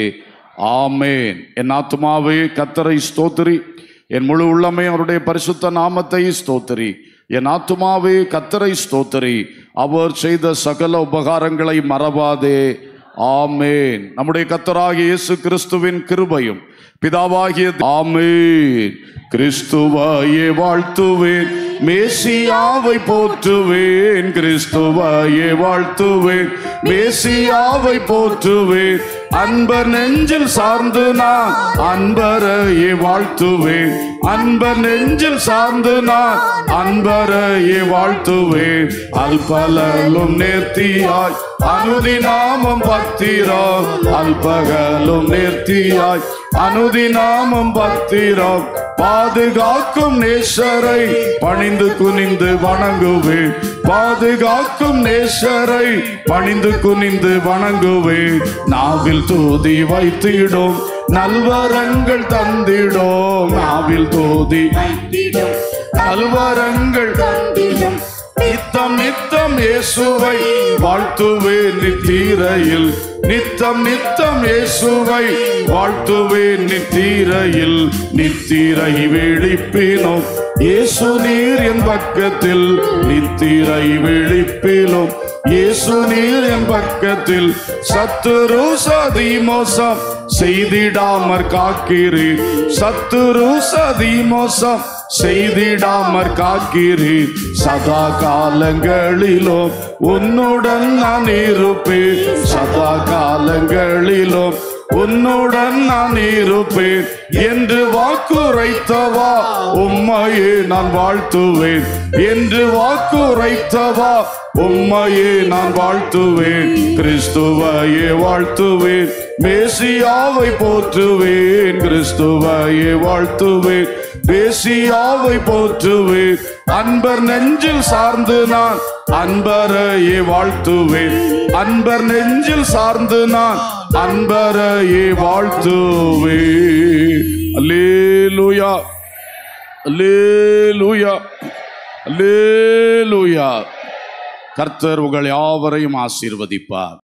ஆமேன் என் ஆத்துமாவே கத்தரை ஸ்தோத்திரி என் முழு உள்ளமே அவருடைய பரிசுத்த நாமத்தை ஸ்தோத்திரி என் ஆத்துமாவே கத்தரை ஸ்தோத்திரி அவர் செய்த சகல உபகாரங்களை மறவாதே ஆமேன் நம்முடைய கத்தராகிய இயேசு கிறிஸ்துவின் கிருபையும் பிதாவாகிய ஆமேன் கிறிஸ்துவாயே வாழ்த்துவேன் மேசியாவை போற்றுவேன் கிறிஸ்துவாயே வாழ்த்துவேன் மேசியாவை போற்றுவேன் அன்பர் நெஞ்சில் சார்ந்து நான் அன்பரையே வாழ்த்துவேன் அன்பர் நெஞ்சில் சார்ந்து நான் அன்பரையே வாழ்த்துவேன் அல்பலலும் நேர்த்தியாய் அனுதினாமம் பத்திரம் அல்பகலும் நேர்த்தியாய் அனுதினாமம் பத்திரம் பாதுகாக்கும் நேசரை பணிந்து குனிந்து வணங்குவேன் பாதுகாக்கும் நேசரை பணிந்து குனிந்து வணங்குவேன் நாவில் தூதி வைத்திடும் நல்வரங்கள் தந்திடும் நாவில் தோதி வைத்திடும் நல்வரங்கள் தந்திடும் நித்தம் நித்தம் இயேசுவை வாழ்த்துவேன் நித்தீரையில் நித்தம் நித்தம் இயேசுவை வாழ்த்துவேன் நித்தீரையில் நித்திரை வெடிப்பினோம் இயேசு நீர் என் பக்கத்தில் நித்திரை வெடிப்பினோம் இயேசு நீர் என் பக்கத்தில் சத்துரு சதி மோசம் செய்திடாமற் காக்கிறீர் சத்துரு சதி மோசம் செய்திடாமற் காக்கிறீர் சதா காலங்களிலும் உன்னுடன் நான் இருப்பேன் சதா காலங்களிலும் உன்னுடன் நான் இருப்பேன் என்று வாக்குரைத்தவா உம்மையே நான் வாழ்த்துவேன் என்று வாக்குரைத்தவா உம்மையே நான் வாழ்த்துவேன் கிறிஸ்துவையே வாழ்த்துவேன் மேசியாவை போற்றுவேன் கிறிஸ்துவையே வாழ்த்துவேன் பேசியாவை போற்றுவேன் அன்பர் நெஞ்சில் சார்ந்து நான் அன்பரையே வாழ்த்துவேன் அன்பர் நெஞ்சில் சார்ந்து நான் அன்பரையே வாழ்த்துவேன் அல்லேலூயா அல்லேலூயா அல்லேலூயா கர்த்தர் உங்கள் யாவரையும் ஆசீர்வதிப்பார்